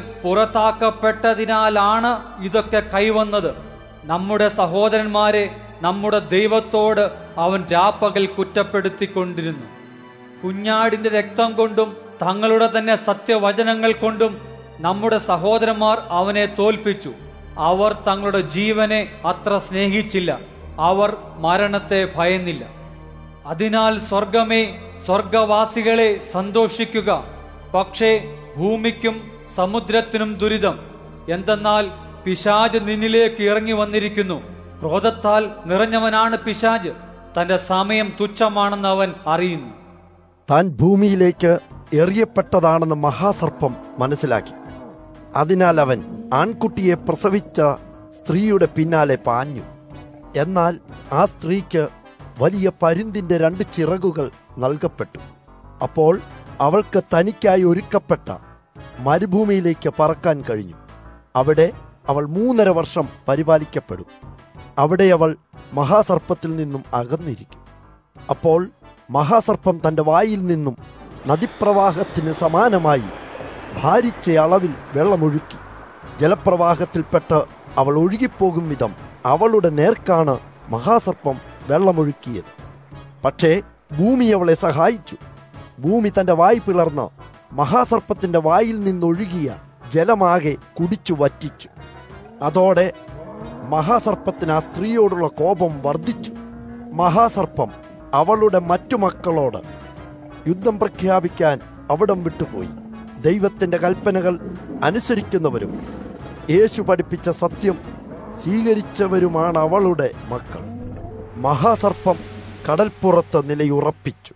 പുറത്താക്കപ്പെട്ടതിനാലാണ് ഇതൊക്കെ കൈവന്നത് നമ്മുടെ സഹോദരന്മാരെ നമ്മുടെ ദൈവത്തോട് അവൻ രാപ്പകൽ കുറ്റപ്പെടുത്തിക്കൊണ്ടിരുന്നു കുഞ്ഞാടിന്റെ രക്തം കൊണ്ടും തങ്ങളുടെ തന്നെ സത്യവചനങ്ങൾ കൊണ്ടും നമ്മുടെ സഹോദരന്മാർ അവനെ തോൽപ്പിച്ചു അവർ തങ്ങളുടെ ജീവനെ അത്ര സ്നേഹിച്ചില്ല അവർ മരണത്തെ ഭയന്നില്ല അതിനാൽ സ്വർഗമേ സ്വർഗവാസികളെ സന്തോഷിക്കുക പക്ഷേ ഭൂമിക്കും സമുദ്രത്തിനും ദുരിതം എന്തെന്നാൽ പിശാജ് നിന്നിലേക്ക് ഇറങ്ങി വന്നിരിക്കുന്നു ക്രോധത്താൽ നിറഞ്ഞവനാണ് പിശാജ് തന്റെ സമയം തുച്ഛമാണെന്ന് അവൻ അറിയുന്നു താൻ ഭൂമിയിലേക്ക് എറിയപ്പെട്ടതാണെന്ന് മഹാസർപ്പം മനസ്സിലാക്കി അതിനാൽ അവൻ ആൺകുട്ടിയെ പ്രസവിച്ച സ്ത്രീയുടെ പിന്നാലെ പാഞ്ഞു എന്നാൽ ആ സ്ത്രീക്ക് വലിയ പരുന്തിന്റെ രണ്ട് ചിറകുകൾ നൽകപ്പെട്ടു അപ്പോൾ അവൾക്ക് തനിക്കായി ഒരുക്കപ്പെട്ട മരുഭൂമിയിലേക്ക് പറക്കാൻ കഴിഞ്ഞു അവിടെ അവൾ മൂന്നര വർഷം പരിപാലിക്കപ്പെടും അവിടെ അവൾ മഹാസർപ്പത്തിൽ നിന്നും അകന്നിരിക്കും അപ്പോൾ മഹാസർപ്പം തന്റെ വായിൽ നിന്നും നദിപ്രവാഹത്തിന് സമാനമായി ഭാരിച്ച അളവിൽ വെള്ളമൊഴുക്കി ജലപ്രവാഹത്തിൽപ്പെട്ട് അവൾ ഒഴുകിപ്പോകും വിധം അവളുടെ നേർക്കാണ് മഹാസർപ്പം വെള്ളമൊഴുക്കിയത് പക്ഷേ ഭൂമി അവളെ സഹായിച്ചു ഭൂമി തന്റെ വായ് പിളർന്ന് മഹാസർപ്പത്തിന്റെ വായിൽ നിന്നൊഴുകിയ ജലമാകെ കുടിച്ചു വറ്റിച്ചു അതോടെ മഹാസർപ്പത്തിന് ആ സ്ത്രീയോടുള്ള കോപം വർദ്ധിച്ചു മഹാസർപ്പം അവളുടെ മറ്റു മക്കളോട് യുദ്ധം പ്രഖ്യാപിക്കാൻ അവിടം വിട്ടുപോയി ദൈവത്തിന്റെ കൽപ്പനകൾ അനുസരിക്കുന്നവരും യേശു പഠിപ്പിച്ച സത്യം സ്വീകരിച്ചവരുമാണ് അവളുടെ മക്കൾ മഹാസർപ്പം കടൽപ്പുറത്ത് നിലയുറപ്പിച്ചു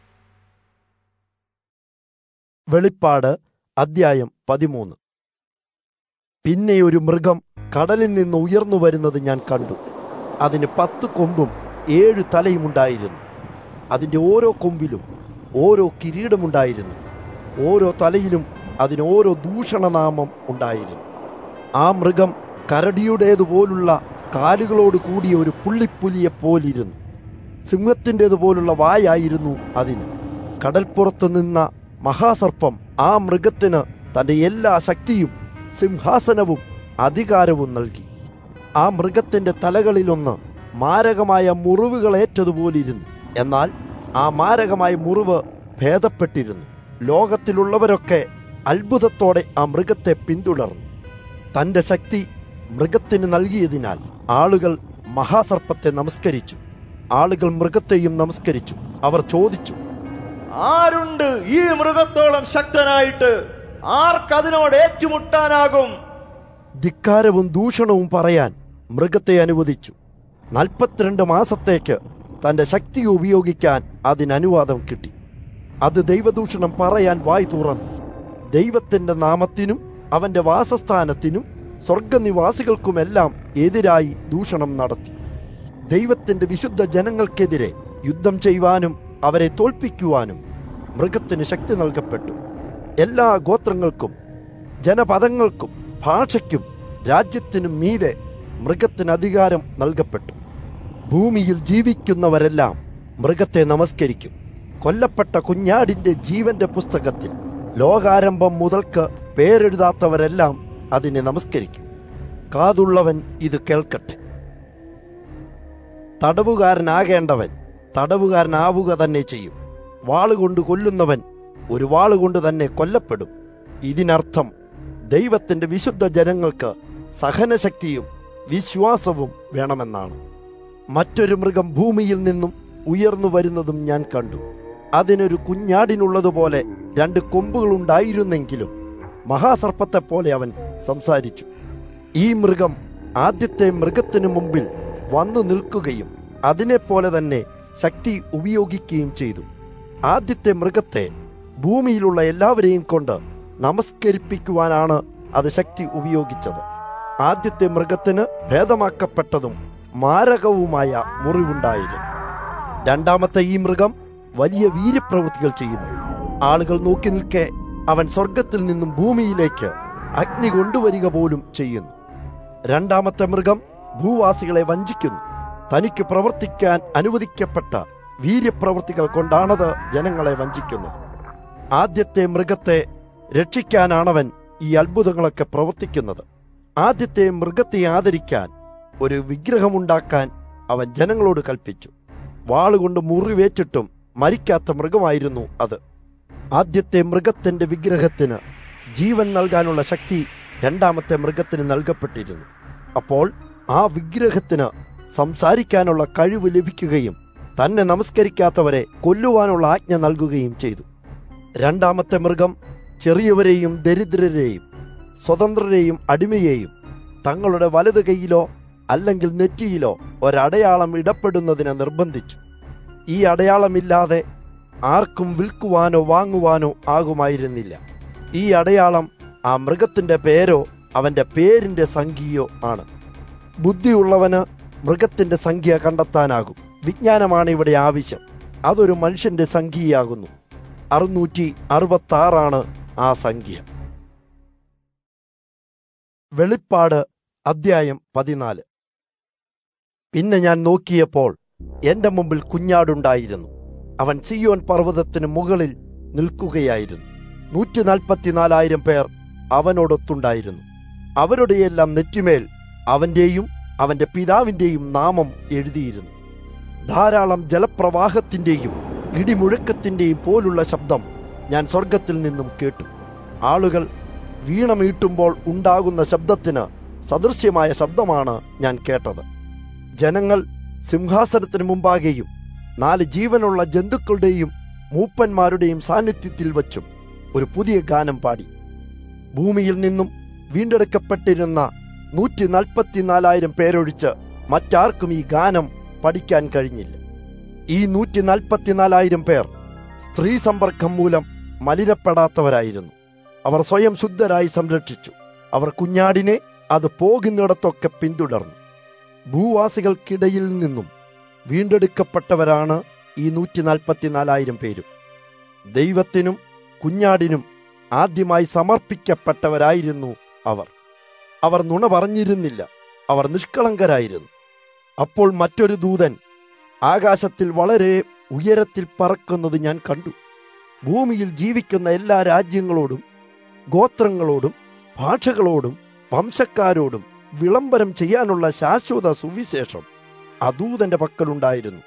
വെളിപ്പാട് അദ്ധ്യായം പതിമൂന്ന് പിന്നെ ഒരു മൃഗം കടലിൽ നിന്ന് ഉയർന്നു വരുന്നത് ഞാൻ കണ്ടു അതിന് പത്ത് കൊമ്പും ഏഴ് തലയുമുണ്ടായിരുന്നു അതിൻ്റെ ഓരോ കൊമ്പിലും ഓരോ കിരീടമുണ്ടായിരുന്നു ഓരോ തലയിലും അതിന് ഓരോ ദൂഷണനാമം ഉണ്ടായിരുന്നു ആ മൃഗം കരടിയുടേതുപോലുള്ള കാലുകളോട് കൂടിയ ഒരു പുള്ളിപ്പുലിയെ പോലിരുന്നു സിംഹത്തിൻ്റെതുപോലുള്ള വായായിരുന്നു അതിന് കടൽപ്പുറത്ത് നിന്ന മഹാസർപ്പം ആ മൃഗത്തിന് തന്റെ എല്ലാ ശക്തിയും സിംഹാസനവും അധികാരവും നൽകി ആ മൃഗത്തിന്റെ തലകളിലൊന്ന് മാരകമായ മുറിവുകളേറ്റതുപോലിരുന്നു എന്നാൽ ആ മാരകമായ മുറിവ് ഭേദപ്പെട്ടിരുന്നു ലോകത്തിലുള്ളവരൊക്കെ അത്ഭുതത്തോടെ ആ മൃഗത്തെ പിന്തുടർന്നു തന്റെ ശക്തി മൃഗത്തിന് നൽകിയതിനാൽ ആളുകൾ മഹാസർപ്പത്തെ നമസ്കരിച്ചു ആളുകൾ മൃഗത്തെയും നമസ്കരിച്ചു അവർ ചോദിച്ചു ആരുണ്ട് ഈ മൃഗത്തോളം ശക്തനായിട്ട് ആർക്കതിനോട് ഏറ്റുമുട്ടാനാകും ധിക്കാരവും ദൂഷണവും പറയാൻ മൃഗത്തെ അനുവദിച്ചു നാൽപ്പത്തിരണ്ട് മാസത്തേക്ക് തന്റെ ശക്തി ഉപയോഗിക്കാൻ അതിന് അനുവാദം കിട്ടി അത് ദൈവദൂഷണം പറയാൻ വായി തുറന്നു ദൈവത്തിന്റെ നാമത്തിനും അവന്റെ വാസസ്ഥാനത്തിനും സ്വർഗനിവാസികൾക്കുമെല്ലാം എതിരായി ദൂഷണം നടത്തി ദൈവത്തിന്റെ വിശുദ്ധ ജനങ്ങൾക്കെതിരെ യുദ്ധം ചെയ്യുവാനും അവരെ തോൽപ്പിക്കുവാനും മൃഗത്തിന് ശക്തി നൽകപ്പെട്ടു എല്ലാ ഗോത്രങ്ങൾക്കും ജനപദങ്ങൾക്കും ഭാഷയ്ക്കും രാജ്യത്തിനും മീതെ മൃഗത്തിന് അധികാരം നൽകപ്പെട്ടു ഭൂമിയിൽ ജീവിക്കുന്നവരെല്ലാം മൃഗത്തെ നമസ്കരിക്കും കൊല്ലപ്പെട്ട കുഞ്ഞാടിന്റെ ജീവന്റെ പുസ്തകത്തിൽ ലോകാരംഭം മുതൽക്ക് പേരെഴുതാത്തവരെല്ലാം അതിനെ നമസ്കരിക്കും കാതുള്ളവൻ ഇത് കേൾക്കട്ടെ തടവുകാരനാകേണ്ടവൻ തടവുകാരനാവുക തന്നെ ചെയ്യും വാളുകൊണ്ട് കൊല്ലുന്നവൻ ഒരു വാളുകൊണ്ട് തന്നെ കൊല്ലപ്പെടും ഇതിനർത്ഥം ദൈവത്തിന്റെ വിശുദ്ധ ജനങ്ങൾക്ക് സഹനശക്തിയും വിശ്വാസവും വേണമെന്നാണ് മറ്റൊരു മൃഗം ഭൂമിയിൽ നിന്നും ഉയർന്നു വരുന്നതും ഞാൻ കണ്ടു അതിനൊരു കുഞ്ഞാടിനുള്ളതുപോലെ രണ്ട് കൊമ്പുകളുണ്ടായിരുന്നെങ്കിലും മഹാസർപ്പത്തെ പോലെ അവൻ സംസാരിച്ചു ഈ മൃഗം ആദ്യത്തെ മൃഗത്തിനു മുമ്പിൽ വന്നു നിൽക്കുകയും അതിനെപ്പോലെ തന്നെ ശക്തി ഉപയോഗിക്കുകയും ചെയ്തു ആദ്യത്തെ മൃഗത്തെ ഭൂമിയിലുള്ള എല്ലാവരെയും കൊണ്ട് നമസ്കരിപ്പിക്കുവാനാണ് അത് ശക്തി ഉപയോഗിച്ചത് ആദ്യത്തെ മൃഗത്തിന് ഭേദമാക്കപ്പെട്ടതും മാരകവുമായ മുറിവുണ്ടായിരുന്നു രണ്ടാമത്തെ ഈ മൃഗം വലിയ വീര്യപ്രവൃത്തികൾ ചെയ്യുന്നു ആളുകൾ നോക്കി നിൽക്കെ അവൻ സ്വർഗത്തിൽ നിന്നും ഭൂമിയിലേക്ക് അഗ്നി കൊണ്ടുവരിക പോലും ചെയ്യുന്നു രണ്ടാമത്തെ മൃഗം ഭൂവാസികളെ വഞ്ചിക്കുന്നു തനിക്ക് പ്രവർത്തിക്കാൻ അനുവദിക്കപ്പെട്ട വീര്യപ്രവൃത്തികൾ കൊണ്ടാണത് ജനങ്ങളെ വഞ്ചിക്കുന്നത് ആദ്യത്തെ മൃഗത്തെ രക്ഷിക്കാനാണവൻ ഈ അത്ഭുതങ്ങളൊക്കെ പ്രവർത്തിക്കുന്നത് ആദ്യത്തെ മൃഗത്തെ ആദരിക്കാൻ ഒരു വിഗ്രഹമുണ്ടാക്കാൻ അവൻ ജനങ്ങളോട് കൽപ്പിച്ചു വാളുകൊണ്ട് മുറിവേറ്റിട്ടും മരിക്കാത്ത മൃഗമായിരുന്നു അത് ആദ്യത്തെ മൃഗത്തിന്റെ വിഗ്രഹത്തിന് ജീവൻ നൽകാനുള്ള ശക്തി രണ്ടാമത്തെ മൃഗത്തിന് നൽകപ്പെട്ടിരുന്നു അപ്പോൾ ആ വിഗ്രഹത്തിന് സംസാരിക്കാനുള്ള കഴിവ് ലഭിക്കുകയും തന്നെ നമസ്കരിക്കാത്തവരെ കൊല്ലുവാനുള്ള ആജ്ഞ നൽകുകയും ചെയ്തു രണ്ടാമത്തെ മൃഗം ചെറിയവരെയും ദരിദ്രരെയും സ്വതന്ത്രരെയും അടിമയെയും തങ്ങളുടെ വലത് കൈയിലോ അല്ലെങ്കിൽ നെറ്റിയിലോ ഒരടയാളം ഇടപെടുന്നതിന് നിർബന്ധിച്ചു ഈ അടയാളമില്ലാതെ ആർക്കും വിൽക്കുവാനോ വാങ്ങുവാനോ ആകുമായിരുന്നില്ല ഈ അടയാളം ആ മൃഗത്തിന്റെ പേരോ അവന്റെ പേരിന്റെ സംഖ്യയോ ആണ് ബുദ്ധിയുള്ളവന് മൃഗത്തിന്റെ സംഖ്യ കണ്ടെത്താനാകും വിജ്ഞാനമാണ് ഇവിടെ ആവശ്യം അതൊരു മനുഷ്യന്റെ സംഖ്യയാകുന്നു അറുന്നൂറ്റി അറുപത്തി ആറാണ് ആ സംഖ്യ വെളിപ്പാട് അദ്ധ്യായം പതിനാല് പിന്നെ ഞാൻ നോക്കിയപ്പോൾ എന്റെ മുമ്പിൽ കുഞ്ഞാടുണ്ടായിരുന്നു അവൻ സിയോൻ പർവ്വതത്തിന് മുകളിൽ നിൽക്കുകയായിരുന്നു നൂറ്റി നാൽപ്പത്തിനാലായിരം പേർ അവനോടൊത്തുണ്ടായിരുന്നു അവരുടെയെല്ലാം നെറ്റിമേൽ അവന്റെയും അവന്റെ പിതാവിന്റെയും നാമം എഴുതിയിരുന്നു ധാരാളം ജലപ്രവാഹത്തിന്റെയും ഇടിമുഴക്കത്തിന്റെയും പോലുള്ള ശബ്ദം ഞാൻ സ്വർഗത്തിൽ നിന്നും കേട്ടു ആളുകൾ വീണമീട്ടുമ്പോൾ ഉണ്ടാകുന്ന ശബ്ദത്തിന് സദൃശ്യമായ ശബ്ദമാണ് ഞാൻ കേട്ടത് ജനങ്ങൾ സിംഹാസനത്തിന് മുമ്പാകെയും നാല് ജീവനുള്ള ജന്തുക്കളുടെയും മൂപ്പന്മാരുടെയും സാന്നിധ്യത്തിൽ വച്ചും ഒരു പുതിയ ഗാനം പാടി ഭൂമിയിൽ നിന്നും വീണ്ടെടുക്കപ്പെട്ടിരുന്ന നൂറ്റി നാൽപ്പത്തിനാലായിരം പേരൊഴിച്ച് മറ്റാർക്കും ഈ ഗാനം പഠിക്കാൻ കഴിഞ്ഞില്ല ഈ നൂറ്റി നാൽപ്പത്തിനാലായിരം പേർ സ്ത്രീ സമ്പർക്കം മൂലം മലിനപ്പെടാത്തവരായിരുന്നു അവർ സ്വയം ശുദ്ധരായി സംരക്ഷിച്ചു അവർ കുഞ്ഞാടിനെ അത് പോകുന്നിടത്തൊക്കെ പിന്തുടർന്നു ഭൂവാസികൾക്കിടയിൽ നിന്നും വീണ്ടെടുക്കപ്പെട്ടവരാണ് ഈ നൂറ്റി നാൽപ്പത്തിനാലായിരം പേരും ദൈവത്തിനും കുഞ്ഞാടിനും ആദ്യമായി സമർപ്പിക്കപ്പെട്ടവരായിരുന്നു അവർ അവർ നുണ പറഞ്ഞിരുന്നില്ല അവർ നിഷ്കളങ്കരായിരുന്നു അപ്പോൾ മറ്റൊരു ദൂതൻ ആകാശത്തിൽ വളരെ ഉയരത്തിൽ പറക്കുന്നത് ഞാൻ കണ്ടു ഭൂമിയിൽ ജീവിക്കുന്ന എല്ലാ രാജ്യങ്ങളോടും ഗോത്രങ്ങളോടും ഭാഷകളോടും വംശക്കാരോടും വിളംബരം ചെയ്യാനുള്ള ശാശ്വത സുവിശേഷം അദൂതന്റെ പക്കലുണ്ടായിരുന്നു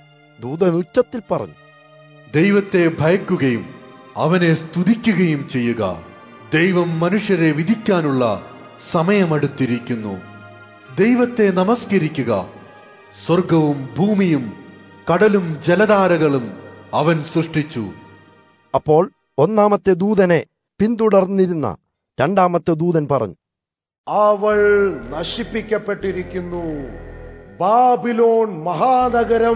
ദൂതൻ ഉച്ചത്തിൽ പറഞ്ഞു ദൈവത്തെ ഭയക്കുകയും അവനെ സ്തുതിക്കുകയും ചെയ്യുക ദൈവം മനുഷ്യരെ വിധിക്കാനുള്ള സമയമടുത്തിരിക്കുന്നു ദൈവത്തെ നമസ്കരിക്കുക സ്വർഗവും ഭൂമിയും കടലും ജലധാരകളും അവൻ സൃഷ്ടിച്ചു അപ്പോൾ ഒന്നാമത്തെ ദൂതനെ പിന്തുടർന്നിരുന്ന രണ്ടാമത്തെ ദൂതൻ പറഞ്ഞു അവൾ നശിപ്പിക്കപ്പെട്ടിരിക്കുന്നു ബാബിലോൺ മഹാനഗരം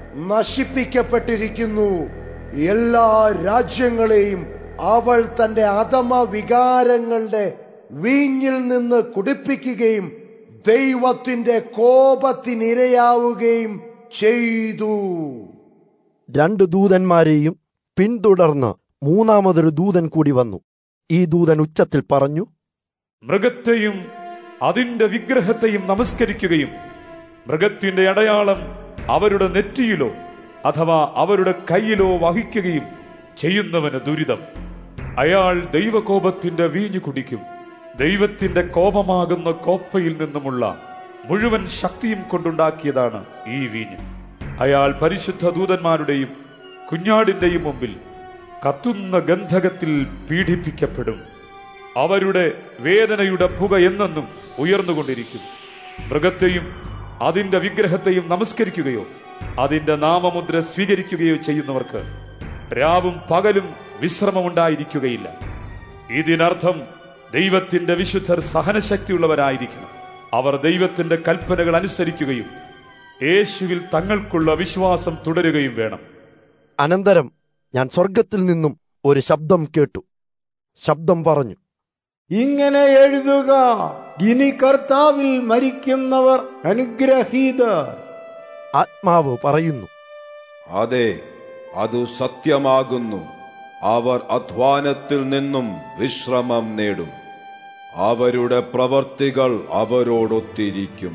നശിപ്പിക്കപ്പെട്ടിരിക്കുന്നു എല്ലാ രാജ്യങ്ങളെയും അവൾ തന്റെ അധമ വികാരങ്ങളുടെ വീഞ്ഞിൽ നിന്ന് കുടിപ്പിക്കുകയും ദൈവത്തിന്റെ കോപത്തിനിരയാവുകയും ചെയ്തു രണ്ട് ദൂതന്മാരെയും പിന്തുടർന്ന് മൂന്നാമതൊരു ദൂതൻ കൂടി വന്നു ഈ ദൂതൻ ഉച്ചത്തിൽ പറഞ്ഞു മൃഗത്തെയും അതിന്റെ വിഗ്രഹത്തെയും നമസ്കരിക്കുകയും മൃഗത്തിന്റെ അടയാളം അവരുടെ നെറ്റിയിലോ അഥവാ അവരുടെ കയ്യിലോ വഹിക്കുകയും ചെയ്യുന്നവന് ദുരിതം അയാൾ ദൈവകോപത്തിന്റെ വീഞ്ഞു കുടിക്കും ദൈവത്തിന്റെ കോപമാകുന്ന കോപ്പയിൽ നിന്നുമുള്ള മുഴുവൻ ശക്തിയും കൊണ്ടുണ്ടാക്കിയതാണ് ഈ വീഞ്ഞ് അയാൾ പരിശുദ്ധ ദൂതന്മാരുടെയും കുഞ്ഞാടിന്റെയും മുമ്പിൽ കത്തുന്ന ഗന്ധകത്തിൽ പീഡിപ്പിക്കപ്പെടും അവരുടെ വേദനയുടെ പുക എന്നെന്നും ഉയർന്നുകൊണ്ടിരിക്കും മൃഗത്തെയും അതിന്റെ വിഗ്രഹത്തെയും നമസ്കരിക്കുകയോ അതിന്റെ നാമമുദ്ര സ്വീകരിക്കുകയോ ചെയ്യുന്നവർക്ക് രാവും പകലും വിശ്രമമുണ്ടായിരിക്കുകയില്ല ഇതിനർത്ഥം ദൈവത്തിന്റെ വിശുദ്ധർ സഹനശക്തിയുള്ളവരായിരിക്കണം അവർ ദൈവത്തിന്റെ കൽപ്പനകൾ അനുസരിക്കുകയും യേശുവിൽ തങ്ങൾക്കുള്ള വിശ്വാസം തുടരുകയും വേണം അനന്തരം ഞാൻ സ്വർഗത്തിൽ നിന്നും ഒരു ശബ്ദം കേട്ടു ശബ്ദം പറഞ്ഞു ഇങ്ങനെ എഴുതുക ഇനി കർത്താവിൽ മരിക്കുന്നവർ അനുഗ്രഹീതർ ആത്മാവ് പറയുന്നു അതെ അത് സത്യമാകുന്നു അവർ അധ്വാനത്തിൽ നിന്നും വിശ്രമം നേടും അവരുടെ പ്രവർത്തികൾ അവരോടൊത്തിരിക്കും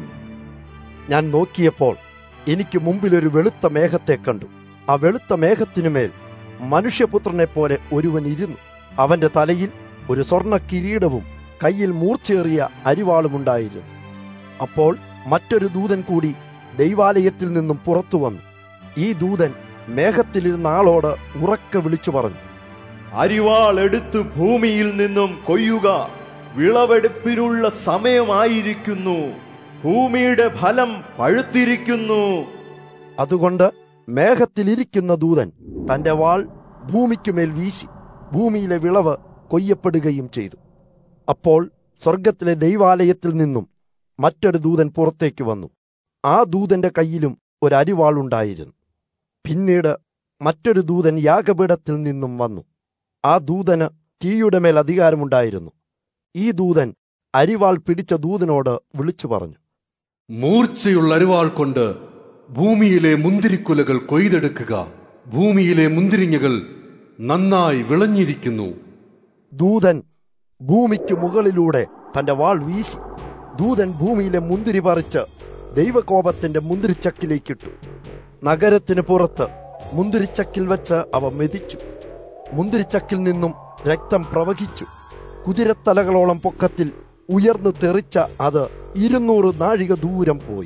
ഞാൻ നോക്കിയപ്പോൾ എനിക്ക് മുമ്പിലൊരു വെളുത്ത മേഘത്തെ കണ്ടു ആ വെളുത്ത മേഘത്തിനുമേൽ മനുഷ്യപുത്രനെ പോലെ ഒരുവൻ ഇരുന്നു അവന്റെ തലയിൽ ഒരു സ്വർണ്ണ കിരീടവും കയ്യിൽ മൂർച്ചേറിയ അരിവാളുമുണ്ടായിരുന്നു അപ്പോൾ മറ്റൊരു ദൂതൻ കൂടി ദൈവാലയത്തിൽ നിന്നും പുറത്തു വന്നു ഈ ദൂതൻ മേഘത്തിലിരുന്ന ആളോട് ഉറക്കെ വിളിച്ചു പറഞ്ഞു അരിവാൾ എടുത്ത് ഭൂമിയിൽ നിന്നും കൊയ്യുക വിളവെടുപ്പിനുള്ള സമയമായിരിക്കുന്നു ഭൂമിയുടെ ഫലം പഴുത്തിരിക്കുന്നു അതുകൊണ്ട് മേഘത്തിലിരിക്കുന്ന ദൂതൻ തന്റെ വാൾ ഭൂമിക്കുമേൽ വീശി ഭൂമിയിലെ വിളവ് കൊയ്യപ്പെടുകയും ചെയ്തു അപ്പോൾ സ്വർഗത്തിലെ ദൈവാലയത്തിൽ നിന്നും മറ്റൊരു ദൂതൻ പുറത്തേക്ക് വന്നു ആ ദൂതന്റെ കയ്യിലും ഒരു അരിവാളുണ്ടായിരുന്നു പിന്നീട് മറ്റൊരു ദൂതൻ യാഗപീഠത്തിൽ നിന്നും വന്നു ആ ദൂതന് തീയുടെ മേൽ അധികാരമുണ്ടായിരുന്നു ഈ ദൂതൻ അരിവാൾ പിടിച്ച ദൂതനോട് വിളിച്ചു പറഞ്ഞു മൂർച്ചയുള്ള അരിവാൾ കൊണ്ട് ഭൂമിയിലെ മുന്തിരിക്കുലകൾ കൊയ്തെടുക്കുക ഭൂമിയിലെ മുന്തിരിങ്ങകൾ നന്നായി വിളഞ്ഞിരിക്കുന്നു ദൂതൻ ഭൂമിക്ക് മുകളിലൂടെ തന്റെ വാൾ വീശി ദൂതൻ ഭൂമിയിലെ മുന്തിരി പറിച്ച് ദൈവകോപത്തിന്റെ മുന്തിരിച്ചക്കിലേക്കിട്ടു നഗരത്തിന് പുറത്ത് മുന്തിരിച്ചക്കിൽ വെച്ച് അവ മെതിച്ചു മുന്തിരിച്ചക്കിൽ നിന്നും രക്തം പ്രവഹിച്ചു കുതിരത്തലകളോളം പൊക്കത്തിൽ ഉയർന്നു തെറിച്ച അത് ഇരുന്നൂറ് നാഴിക ദൂരം പോയി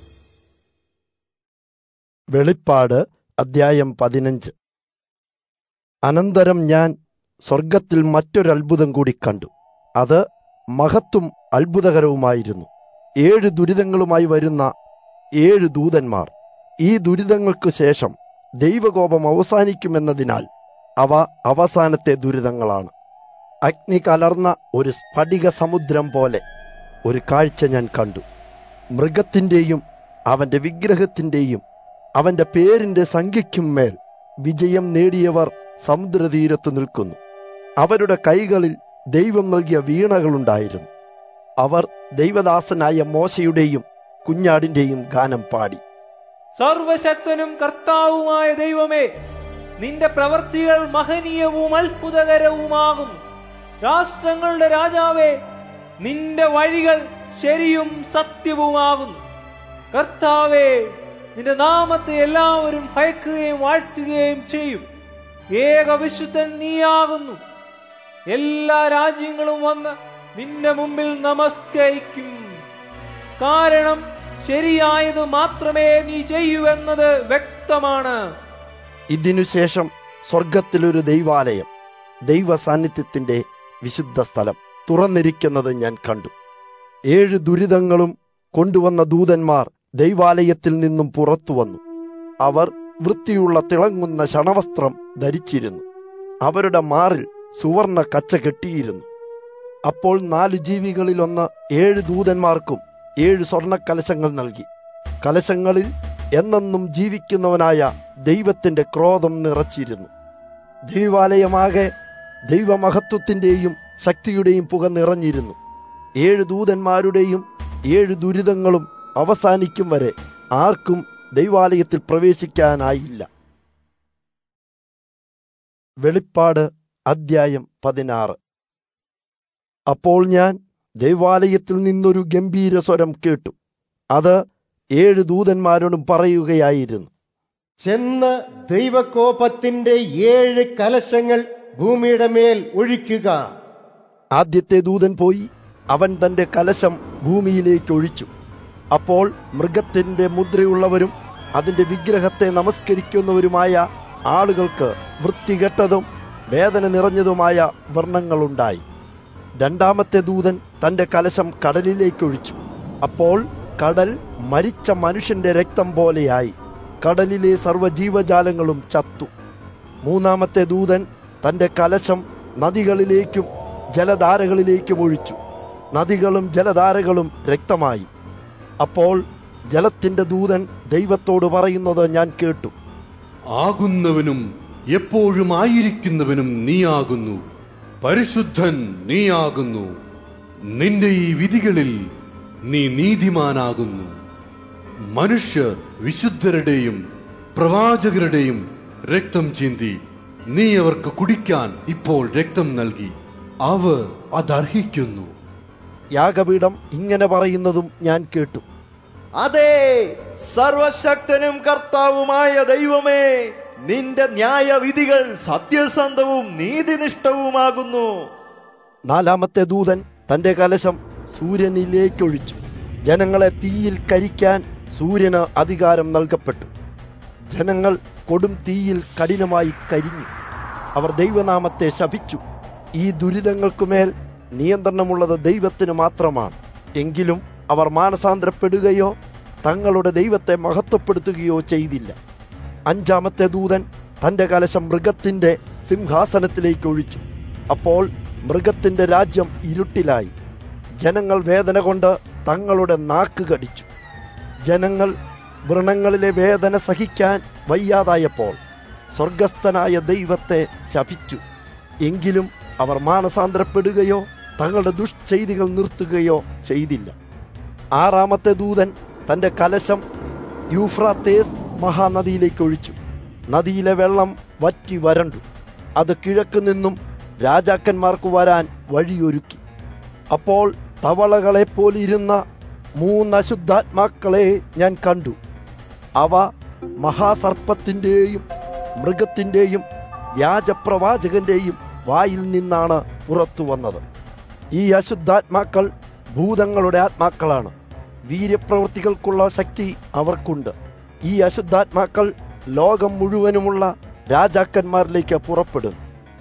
വെളിപ്പാട് അദ്ധ്യായം പതിനഞ്ച് അനന്തരം ഞാൻ സ്വർഗത്തിൽ മറ്റൊരത്ഭുതം കൂടി കണ്ടു അത് മഹത്തും അത്ഭുതകരവുമായിരുന്നു ഏഴ് ദുരിതങ്ങളുമായി വരുന്ന ഏഴ് ദൂതന്മാർ ഈ ദുരിതങ്ങൾക്ക് ശേഷം ദൈവകോപം അവസാനിക്കുമെന്നതിനാൽ അവ അവസാനത്തെ ദുരിതങ്ങളാണ് അഗ്നി കലർന്ന ഒരു സ്ഫടിക സമുദ്രം പോലെ ഒരു കാഴ്ച ഞാൻ കണ്ടു മൃഗത്തിൻ്റെയും അവന്റെ വിഗ്രഹത്തിൻ്റെയും അവന്റെ പേരിന്റെ സംഖ്യയ്ക്കും മേൽ വിജയം നേടിയവർ സമുദ്രതീരത്തു നിൽക്കുന്നു അവരുടെ കൈകളിൽ ദൈവം നൽകിയ വീണകളുണ്ടായിരുന്നു അവർ ദൈവദാസനായ മോശയുടെയും കുഞ്ഞാടിന്റെയും ഗാനം പാടി സർവശക്തനും കർത്താവുമായ ദൈവമേ നിന്റെ പ്രവൃത്തികൾ മഹനീയവും അത്ഭുതകരവുമാകുന്നു രാഷ്ട്രങ്ങളുടെ രാജാവേ നിന്റെ വഴികൾ ശരിയും സത്യവുമാകുന്നു കർത്താവേ നിന്റെ നാമത്തെ എല്ലാവരും ഭയക്കുകയും വാഴ്ത്തുകയും ചെയ്യും ഏക വിശുദ്ധൻ നീയാകുന്നു എല്ലാ രാജ്യങ്ങളും വന്ന് നിന്റെ മുമ്പിൽ നമസ്കരിക്കും കാരണം ശരിയായത് മാത്രമേ നീ ചെയ്യൂവെന്നത് വ്യക്തമാണ് ഇതിനുശേഷം സ്വർഗത്തിലൊരു ദൈവാലയം ദൈവ സാന്നിധ്യത്തിന്റെ വിശുദ്ധ സ്ഥലം തുറന്നിരിക്കുന്നത് ഞാൻ കണ്ടു ഏഴ് ദുരിതങ്ങളും കൊണ്ടുവന്ന ദൂതന്മാർ ദൈവാലയത്തിൽ നിന്നും പുറത്തു വന്നു അവർ വൃത്തിയുള്ള തിളങ്ങുന്ന ശണവസ്ത്രം ധരിച്ചിരുന്നു അവരുടെ മാറിൽ സുവർണ കച്ച കെട്ടിയിരുന്നു അപ്പോൾ നാല് ജീവികളിലൊന്ന് ഏഴ് ദൂതന്മാർക്കും ഏഴ് സ്വർണ്ണ കലശങ്ങൾ നൽകി കലശങ്ങളിൽ എന്നെന്നും ജീവിക്കുന്നവനായ ദൈവത്തിന്റെ ക്രോധം നിറച്ചിരുന്നു ദൈവാലയമാകെ ദൈവമഹത്വത്തിന്റെയും ശക്തിയുടെയും പുക നിറഞ്ഞിരുന്നു ഏഴ് ദൂതന്മാരുടെയും ഏഴ് ദുരിതങ്ങളും അവസാനിക്കും വരെ ആർക്കും ദൈവാലയത്തിൽ പ്രവേശിക്കാനായില്ല വെളിപ്പാട് അദ്ധ്യായം പതിനാറ് അപ്പോൾ ഞാൻ ദൈവാലയത്തിൽ നിന്നൊരു ഗംഭീര സ്വരം കേട്ടു അത് ഏഴ് ദൂതന്മാരോടും പറയുകയായിരുന്നു ചെന്ന് ദൈവകോപത്തിന്റെ ഏഴ് കലശങ്ങൾ ഭൂമിയുടെ മേൽ ഒഴിക്കുക ആദ്യത്തെ ദൂതൻ പോയി അവൻ തന്റെ കലശം ഭൂമിയിലേക്ക് ഒഴിച്ചു അപ്പോൾ മൃഗത്തിന്റെ മുദ്രയുള്ളവരും അതിന്റെ വിഗ്രഹത്തെ നമസ്കരിക്കുന്നവരുമായ ആളുകൾക്ക് വൃത്തികെട്ടതും വേദന നിറഞ്ഞതുമായ വർണ്ണങ്ങളുണ്ടായി രണ്ടാമത്തെ ദൂതൻ തന്റെ കലശം കടലിലേക്കൊഴിച്ചു അപ്പോൾ കടൽ മരിച്ച മനുഷ്യന്റെ രക്തം പോലെയായി കടലിലെ സർവ്വജീവജാലങ്ങളും ചത്തു മൂന്നാമത്തെ ദൂതൻ തന്റെ കലശം നദികളിലേക്കും ജലധാരകളിലേക്കും ഒഴിച്ചു നദികളും ജലധാരകളും രക്തമായി അപ്പോൾ ജലത്തിന്റെ ദൂതൻ ദൈവത്തോട് പറയുന്നത് ഞാൻ കേട്ടു ആകുന്നവനും എപ്പോഴും ആയിരിക്കുന്നവനും നീയാകുന്നു പരിശുദ്ധൻ നീയാകുന്നു നിന്റെ ഈ വിധികളിൽ നീ നീതിമാനാകുന്നു മനുഷ്യർ വിശുദ്ധരുടെയും പ്രവാചകരുടെയും രക്തം ചിന്തി നീ അവർക്ക് കുടിക്കാൻ ഇപ്പോൾ രക്തം നൽകി അവർ അതർഹിക്കുന്നു യാഗപീഠം ഇങ്ങനെ പറയുന്നതും ഞാൻ കേട്ടു അതെ സർവശക്തനും കർത്താവുമായ ദൈവമേ നിന്റെ ന്യായവിധികൾ സത്യസന്ധവും നീതിനിഷ്ഠവുമാകുന്നു നാലാമത്തെ ദൂതൻ തന്റെ കലശം സൂര്യനിലേക്കൊഴിച്ചു ജനങ്ങളെ തീയിൽ കരിക്കാൻ സൂര്യന് അധികാരം നൽകപ്പെട്ടു ജനങ്ങൾ കൊടും തീയിൽ കഠിനമായി കരിഞ്ഞു അവർ ദൈവനാമത്തെ ശപിച്ചു ഈ ദുരിതങ്ങൾക്കുമേൽ നിയന്ത്രണമുള്ളത് ദൈവത്തിന് മാത്രമാണ് എങ്കിലും അവർ മാനസാന്തരപ്പെടുകയോ തങ്ങളുടെ ദൈവത്തെ മഹത്വപ്പെടുത്തുകയോ ചെയ്തില്ല അഞ്ചാമത്തെ ദൂതൻ തന്റെ കലശം മൃഗത്തിന്റെ സിംഹാസനത്തിലേക്ക് ഒഴിച്ചു അപ്പോൾ മൃഗത്തിന്റെ രാജ്യം ഇരുട്ടിലായി ജനങ്ങൾ വേദന കൊണ്ട് തങ്ങളുടെ നാക്ക് കടിച്ചു ജനങ്ങൾ വ്രണങ്ങളിലെ വേദന സഹിക്കാൻ വയ്യാതായപ്പോൾ സ്വർഗസ്ഥനായ ദൈവത്തെ ശപിച്ചു എങ്കിലും അവർ മാനസാന്തരപ്പെടുകയോ തങ്ങളുടെ ദുഷ്ചെയ്തികൾ നിർത്തുകയോ ചെയ്തില്ല ആറാമത്തെ ദൂതൻ തന്റെ കലശം യൂഫ്രാത്തേസ് മഹാനദിയിലേക്ക് ഒഴിച്ചു നദിയിലെ വെള്ളം വറ്റി വരണ്ടു അത് കിഴക്ക് നിന്നും രാജാക്കന്മാർക്ക് വരാൻ വഴിയൊരുക്കി അപ്പോൾ തവളകളെ പോലിരുന്ന മൂന്ന് അശുദ്ധാത്മാക്കളെ ഞാൻ കണ്ടു അവ മഹാസർപ്പത്തിൻ്റെയും മൃഗത്തിൻ്റെയും വ്യാജപ്രവാചകന്റെയും വായിൽ നിന്നാണ് പുറത്തു വന്നത് ഈ അശുദ്ധാത്മാക്കൾ ഭൂതങ്ങളുടെ ആത്മാക്കളാണ് വീര്യപ്രവൃത്തികൾക്കുള്ള ശക്തി അവർക്കുണ്ട് ഈ അശുദ്ധാത്മാക്കൾ ലോകം മുഴുവനുമുള്ള രാജാക്കന്മാരിലേക്ക് പുറപ്പെടും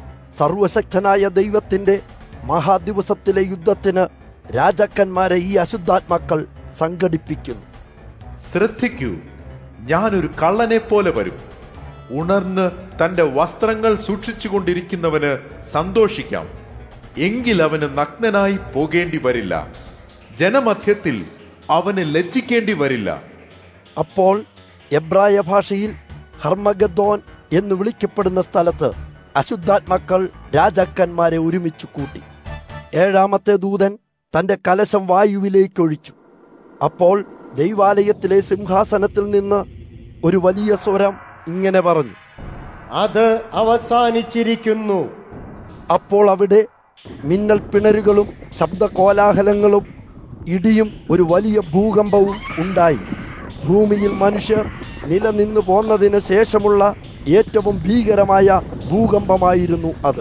സർവശക്തനായ ദൈവത്തിന്റെ മഹാദിവസത്തിലെ യുദ്ധത്തിന് രാജാക്കന്മാരെ ഈ അശുദ്ധാത്മാക്കൾ സംഘടിപ്പിക്കുന്നു ശ്രദ്ധിക്കൂ ഞാനൊരു കള്ളനെ പോലെ വരും ഉണർന്ന് തന്റെ വസ്ത്രങ്ങൾ സൂക്ഷിച്ചുകൊണ്ടിരിക്കുന്നവന് സന്തോഷിക്കാം എങ്കിൽ അവന് നഗ്നനായി പോകേണ്ടി വരില്ല ജനമധ്യത്തിൽ അവന് ലജ്ജിക്കേണ്ടി വരില്ല അപ്പോൾ എബ്രായ ഭാഷയിൽ ഹർമഗദ്ദോൻ എന്ന് വിളിക്കപ്പെടുന്ന സ്ഥലത്ത് അശുദ്ധാത്മാക്കൾ രാജാക്കന്മാരെ ഒരുമിച്ച് കൂട്ടി ഏഴാമത്തെ ദൂതൻ തന്റെ കലശം വായുവിലേക്ക് ഒഴിച്ചു അപ്പോൾ ദൈവാലയത്തിലെ സിംഹാസനത്തിൽ നിന്ന് ഒരു വലിയ സ്വരം ഇങ്ങനെ പറഞ്ഞു അത് അവസാനിച്ചിരിക്കുന്നു അപ്പോൾ അവിടെ മിന്നൽ പിണരുകളും ശബ്ദകോലാഹലങ്ങളും ഇടിയും ഒരു വലിയ ഭൂകമ്പവും ഉണ്ടായി ഭൂമിയിൽ മനുഷ്യർ നിലനിന്നു പോന്നതിന് ശേഷമുള്ള ഏറ്റവും ഭീകരമായ ഭൂകമ്പമായിരുന്നു അത്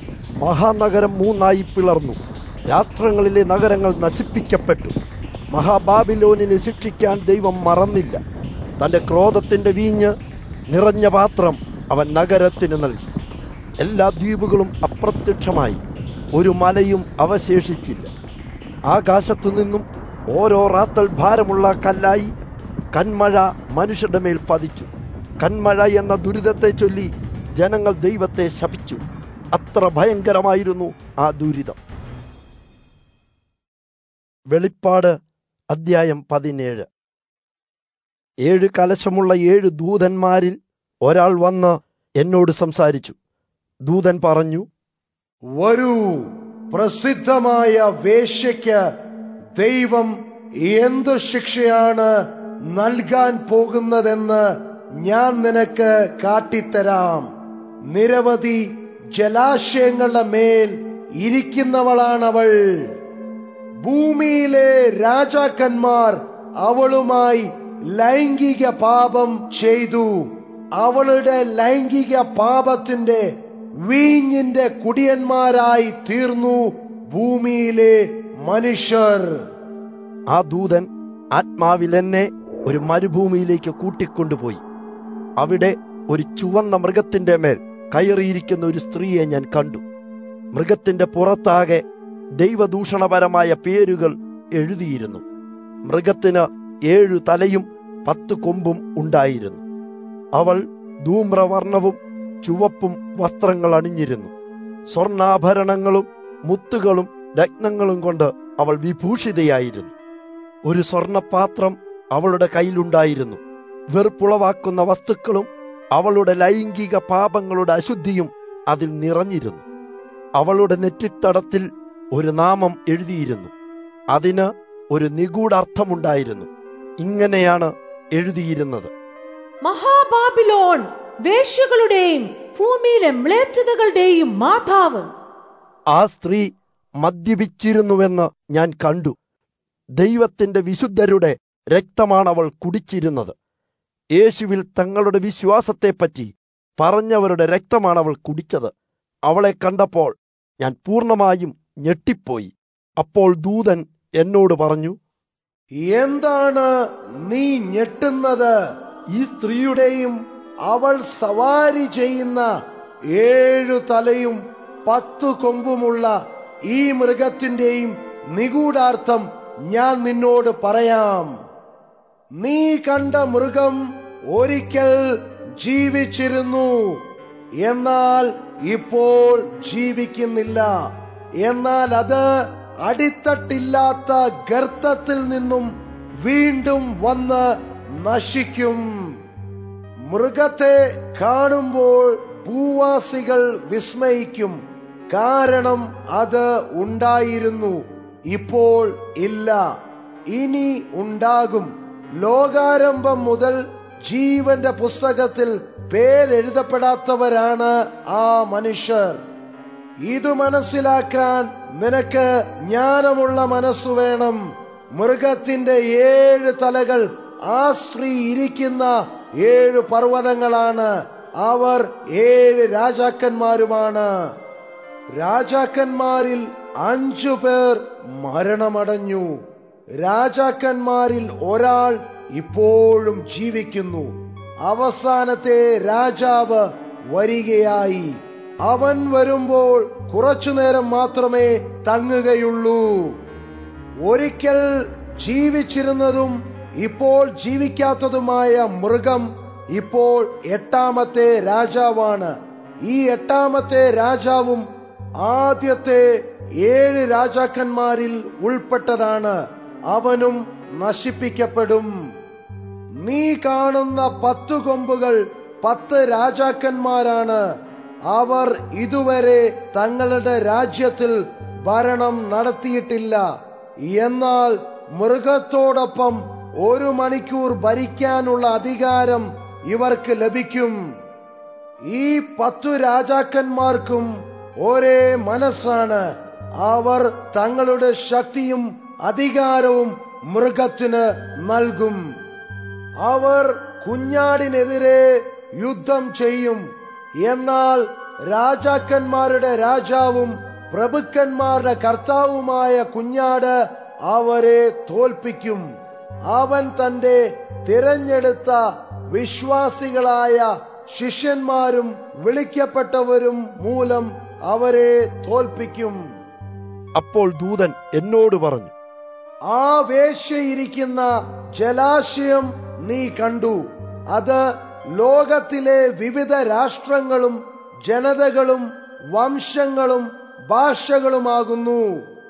മഹാനഗരം മൂന്നായി പിളർന്നു രാഷ്ട്രങ്ങളിലെ നഗരങ്ങൾ നശിപ്പിക്കപ്പെട്ടു മഹാബാബിലോനിനെ ശിക്ഷിക്കാൻ ദൈവം മറന്നില്ല തന്റെ ക്രോധത്തിന്റെ വീഞ്ഞ് നിറഞ്ഞ പാത്രം അവൻ നഗരത്തിന് നൽകി എല്ലാ ദ്വീപുകളും അപ്രത്യക്ഷമായി ഒരു മലയും അവശേഷിച്ചില്ല ആകാശത്തു നിന്നും ഓരോ റാത്തൽ ഭാരമുള്ള കല്ലായി കന്മഴ മനുഷ്യരുടെ മേൽ പതിച്ചു കന്മഴ എന്ന ദുരിതത്തെ ചൊല്ലി ജനങ്ങൾ ദൈവത്തെ ശപിച്ചു അത്ര ഭയങ്കരമായിരുന്നു ആ ദുരിതം വെളിപ്പാട് അദ്ധ്യായം പതിനേഴ് ഏഴ് കലശമുള്ള ഏഴ് ദൂതന്മാരിൽ ഒരാൾ വന്ന് എന്നോട് സംസാരിച്ചു ദൂതൻ പറഞ്ഞു വരൂ പ്രസിദ്ധമായ വേശ്യയ്ക്ക് ദൈവം എന്തു ശിക്ഷയാണ് നൽകാൻ പോകുന്നതെന്ന് ഞാൻ നിനക്ക് കാട്ടിത്തരാം നിരവധി ജലാശയങ്ങളുടെ മേൽ ഇരിക്കുന്നവളാണവൾ ഭൂമിയിലെ രാജാക്കന്മാർ അവളുമായി ലൈംഗിക പാപം ചെയ്തു അവളുടെ ലൈംഗിക പാപത്തിന്റെ വീഞ്ഞിന്റെ കുടിയന്മാരായി തീർന്നു ഭൂമിയിലെ മനുഷ്യർ ആ ദൂതൻ ആത്മാവിൽ എന്നെ ഒരു മരുഭൂമിയിലേക്ക് കൂട്ടിക്കൊണ്ടുപോയി അവിടെ ഒരു ചുവന്ന മൃഗത്തിന്റെ മേൽ കയറിയിരിക്കുന്ന ഒരു സ്ത്രീയെ ഞാൻ കണ്ടു മൃഗത്തിന്റെ പുറത്താകെ ദൈവദൂഷണപരമായ പേരുകൾ എഴുതിയിരുന്നു മൃഗത്തിന് ഏഴു തലയും പത്ത് കൊമ്പും ഉണ്ടായിരുന്നു അവൾ ധൂമ്രവർണവും ചുവപ്പും വസ്ത്രങ്ങൾ അണിഞ്ഞിരുന്നു സ്വർണാഭരണങ്ങളും മുത്തുകളും രത്നങ്ങളും കൊണ്ട് അവൾ വിഭൂഷിതയായിരുന്നു ഒരു സ്വർണപാത്രം അവളുടെ കയ്യിലുണ്ടായിരുന്നു വെറുപ്പുളവാക്കുന്ന വസ്തുക്കളും അവളുടെ ലൈംഗിക പാപങ്ങളുടെ അശുദ്ധിയും അതിൽ നിറഞ്ഞിരുന്നു അവളുടെ നെറ്റിത്തടത്തിൽ ഒരു നാമം എഴുതിയിരുന്നു അതിന് ഒരു നിഗൂഢാർത്ഥമുണ്ടായിരുന്നു ഇങ്ങനെയാണ് എഴുതിയിരുന്നത് മഹാബാബിലോൺ വേശ്യകളുടെയും ഭൂമിയിലെ മ്ലേച്ഛതകളുടെയും മാതാവ് ആ സ്ത്രീ മദ്യപിച്ചിരുന്നുവെന്ന് ഞാൻ കണ്ടു ദൈവത്തിന്റെ വിശുദ്ധരുടെ രക്തമാണ് അവൾ കുടിച്ചിരുന്നത് യേശുവിൽ തങ്ങളുടെ വിശ്വാസത്തെപ്പറ്റി പറഞ്ഞവരുടെ രക്തമാണ് അവൾ കുടിച്ചത് അവളെ കണ്ടപ്പോൾ ഞാൻ പൂർണ്ണമായും ഞെട്ടിപ്പോയി അപ്പോൾ ദൂതൻ എന്നോട് പറഞ്ഞു എന്താണ് നീ ഞെട്ടുന്നത് ഈ സ്ത്രീയുടെയും അവൾ സവാരി ചെയ്യുന്ന ഏഴു തലയും പത്തു കൊമ്പുമുള്ള ഈ മൃഗത്തിന്റെയും നിഗൂഢാർത്ഥം ഞാൻ നിന്നോട് പറയാം നീ കണ്ട മൃഗം ഒരിക്കൽ ജീവിച്ചിരുന്നു എന്നാൽ ഇപ്പോൾ ജീവിക്കുന്നില്ല എന്നാൽ അത് അടിത്തട്ടില്ലാത്ത ഗർത്തത്തിൽ നിന്നും വീണ്ടും വന്ന് നശിക്കും മൃഗത്തെ കാണുമ്പോൾ ഭൂവാസികൾ വിസ്മയിക്കും കാരണം അത് ഉണ്ടായിരുന്നു ഇപ്പോൾ ഇല്ല ഇനി ഉണ്ടാകും ലോകാരംഭം മുതൽ ജീവന്റെ പുസ്തകത്തിൽ പേരെഴുതപ്പെടാത്തവരാണ് ആ മനുഷ്യർ ഇത് മനസ്സിലാക്കാൻ നിനക്ക് ജ്ഞാനമുള്ള മനസ്സു വേണം മൃഗത്തിന്റെ ഏഴ് തലകൾ ആ സ്ത്രീ ഇരിക്കുന്ന ഏഴ് പർവ്വതങ്ങളാണ് അവർ ഏഴ് രാജാക്കന്മാരുമാണ് രാജാക്കന്മാരിൽ അഞ്ചു പേർ മരണമടഞ്ഞു രാജാക്കന്മാരിൽ ഒരാൾ ഇപ്പോഴും ജീവിക്കുന്നു അവസാനത്തെ രാജാവ് വരികയായി അവൻ വരുമ്പോൾ കുറച്ചു നേരം മാത്രമേ തങ്ങുകയുള്ളൂ ഒരിക്കൽ ജീവിച്ചിരുന്നതും ഇപ്പോൾ ജീവിക്കാത്തതുമായ മൃഗം ഇപ്പോൾ എട്ടാമത്തെ രാജാവാണ് ഈ എട്ടാമത്തെ രാജാവും ആദ്യത്തെ ഏഴ് രാജാക്കന്മാരിൽ ഉൾപ്പെട്ടതാണ് അവനും നശിപ്പിക്കപ്പെടും നീ കാണുന്ന പത്തു കൊമ്പുകൾ പത്ത് രാജാക്കന്മാരാണ് അവർ ഇതുവരെ തങ്ങളുടെ രാജ്യത്തിൽ ഭരണം നടത്തിയിട്ടില്ല എന്നാൽ മൃഗത്തോടൊപ്പം ഒരു മണിക്കൂർ ഭരിക്കാനുള്ള അധികാരം ഇവർക്ക് ലഭിക്കും ഈ പത്തു രാജാക്കന്മാർക്കും ഒരേ മനസ്സാണ് അവർ തങ്ങളുടെ ശക്തിയും അധികാരവും മൃഗത്തിന് നൽകും അവർ കുഞ്ഞാടിനെതിരെ യുദ്ധം ചെയ്യും എന്നാൽ രാജാക്കന്മാരുടെ രാജാവും പ്രഭുക്കന്മാരുടെ കർത്താവുമായ കുഞ്ഞാട് അവരെ തോൽപ്പിക്കും അവൻ തന്റെ തിരഞ്ഞെടുത്ത വിശ്വാസികളായ ശിഷ്യന്മാരും വിളിക്കപ്പെട്ടവരും മൂലം അവരെ തോൽപ്പിക്കും അപ്പോൾ ദൂതൻ എന്നോട് പറഞ്ഞു ആ വേശ്യയിരിക്കുന്ന ജലാശയം നീ കണ്ടു അത് ലോകത്തിലെ വിവിധ രാഷ്ട്രങ്ങളും ജനതകളും വംശങ്ങളും ഭാഷകളുമാകുന്നു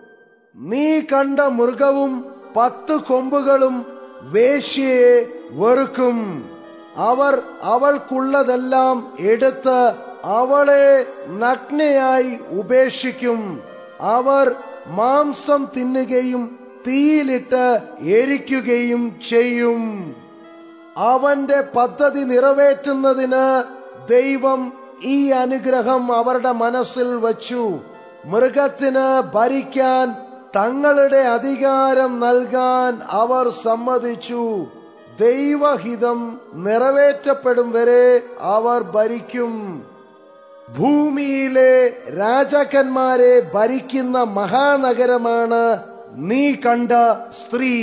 നീ കണ്ട മൃഗവും പത്ത് കൊമ്പുകളും വേശ്യയെ വെറുക്കും അവർ അവൾക്കുള്ളതെല്ലാം എടുത്ത് അവളെ നഗ്നയായി ഉപേക്ഷിക്കും അവർ മാംസം തിന്നുകയും തീയിലിട്ട് എരിക്കുകയും ചെയ്യും അവന്റെ പദ്ധതി നിറവേറ്റുന്നതിന് ദൈവം ഈ അനുഗ്രഹം അവരുടെ മനസ്സിൽ വച്ചു മൃഗത്തിന് ഭരിക്കാൻ തങ്ങളുടെ അധികാരം നൽകാൻ അവർ സമ്മതിച്ചു ദൈവഹിതം നിറവേറ്റപ്പെടും വരെ അവർ ഭരിക്കും ഭൂമിയിലെ രാജാക്കന്മാരെ ഭരിക്കുന്ന മഹാനഗരമാണ് നീ കണ്ട സ്ത്രീ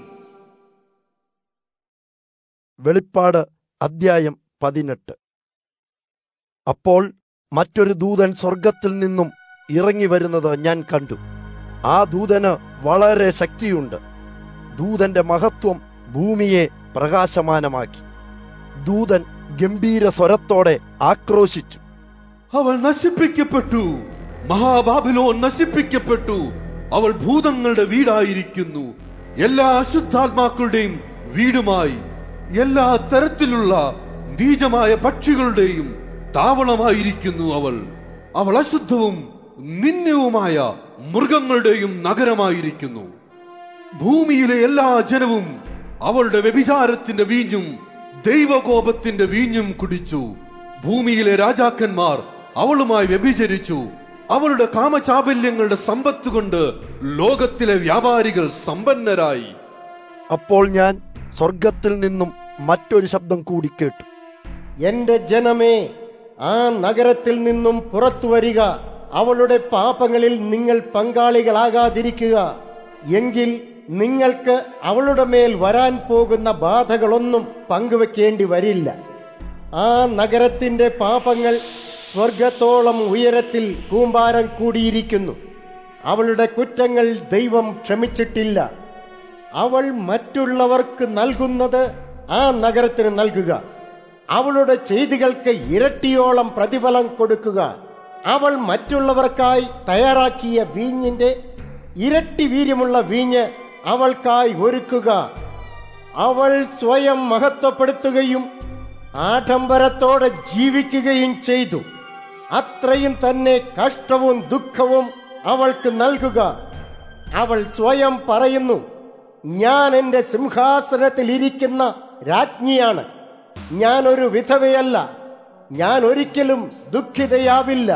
വെളിപ്പാട് അദ്ധ്യായം പതിനെട്ട് അപ്പോൾ മറ്റൊരു ദൂതൻ സ്വർഗത്തിൽ നിന്നും ഇറങ്ങി വരുന്നത് ഞാൻ കണ്ടു ആ ദൂതന് വളരെ ശക്തിയുണ്ട് ദൂതന്റെ മഹത്വം ഭൂമിയെ പ്രകാശമാനമാക്കി ദൂതൻ ഗംഭീര സ്വരത്തോടെ ആക്രോശിച്ചു അവൾ നശിപ്പിക്കപ്പെട്ടു മഹാബാബിലോൺ നശിപ്പിക്കപ്പെട്ടു അവൾ ഭൂതങ്ങളുടെ വീടായിരിക്കുന്നു എല്ലാ അശുദ്ധാത്മാക്കളുടെയും വീടുമായി എല്ലാ തരത്തിലുള്ള നീചമായ പക്ഷികളുടെയും താവളമായിരിക്കുന്നു അവൾ അവൾ അശുദ്ധവും നിന്യവുമായ മൃഗങ്ങളുടെയും നഗരമായിരിക്കുന്നു ഭൂമിയിലെ എല്ലാ ജനവും അവളുടെ വ്യഭിചാരത്തിന്റെ വീഞ്ഞും ദൈവകോപത്തിന്റെ വീഞ്ഞും കുടിച്ചു ഭൂമിയിലെ രാജാക്കന്മാർ അവളുമായി വ്യഭിചരിച്ചു അവളുടെ കാമചാബല്യങ്ങളുടെ സമ്പത്ത് കൊണ്ട് ലോകത്തിലെ വ്യാപാരികൾ സമ്പന്നരായി അപ്പോൾ ഞാൻ സ്വർഗത്തിൽ നിന്നും മറ്റൊരു ശബ്ദം കൂടി കേട്ടു എന്റെ ജനമേ ആ നഗരത്തിൽ നിന്നും പുറത്തു വരിക അവളുടെ പാപങ്ങളിൽ നിങ്ങൾ പങ്കാളികളാകാതിരിക്കുക എങ്കിൽ നിങ്ങൾക്ക് അവളുടെ മേൽ വരാൻ പോകുന്ന ബാധകളൊന്നും പങ്കുവെക്കേണ്ടി വരില്ല ആ നഗരത്തിന്റെ പാപങ്ങൾ സ്വർഗത്തോളം ഉയരത്തിൽ കൂമ്പാരം കൂടിയിരിക്കുന്നു അവളുടെ കുറ്റങ്ങൾ ദൈവം ക്ഷമിച്ചിട്ടില്ല അവൾ മറ്റുള്ളവർക്ക് നൽകുന്നത് ആ നഗരത്തിന് നൽകുക അവളുടെ ചെയ്തികൾക്ക് ഇരട്ടിയോളം പ്രതിഫലം കൊടുക്കുക അവൾ മറ്റുള്ളവർക്കായി തയ്യാറാക്കിയ വീഞ്ഞിന്റെ ഇരട്ടി വീര്യമുള്ള വീഞ്ഞ് അവൾക്കായി ഒരുക്കുക അവൾ സ്വയം മഹത്വപ്പെടുത്തുകയും ആഡംബരത്തോടെ ജീവിക്കുകയും ചെയ്തു അത്രയും തന്നെ കഷ്ടവും ദുഃഖവും അവൾക്ക് നൽകുക അവൾ സ്വയം പറയുന്നു ഞാൻ എന്റെ സിംഹാസനത്തിൽ ഇരിക്കുന്ന രാജ്ഞിയാണ് ഞാൻ ഒരു വിധവയല്ല ഞാൻ ഒരിക്കലും ദുഃഖിതയാവില്ല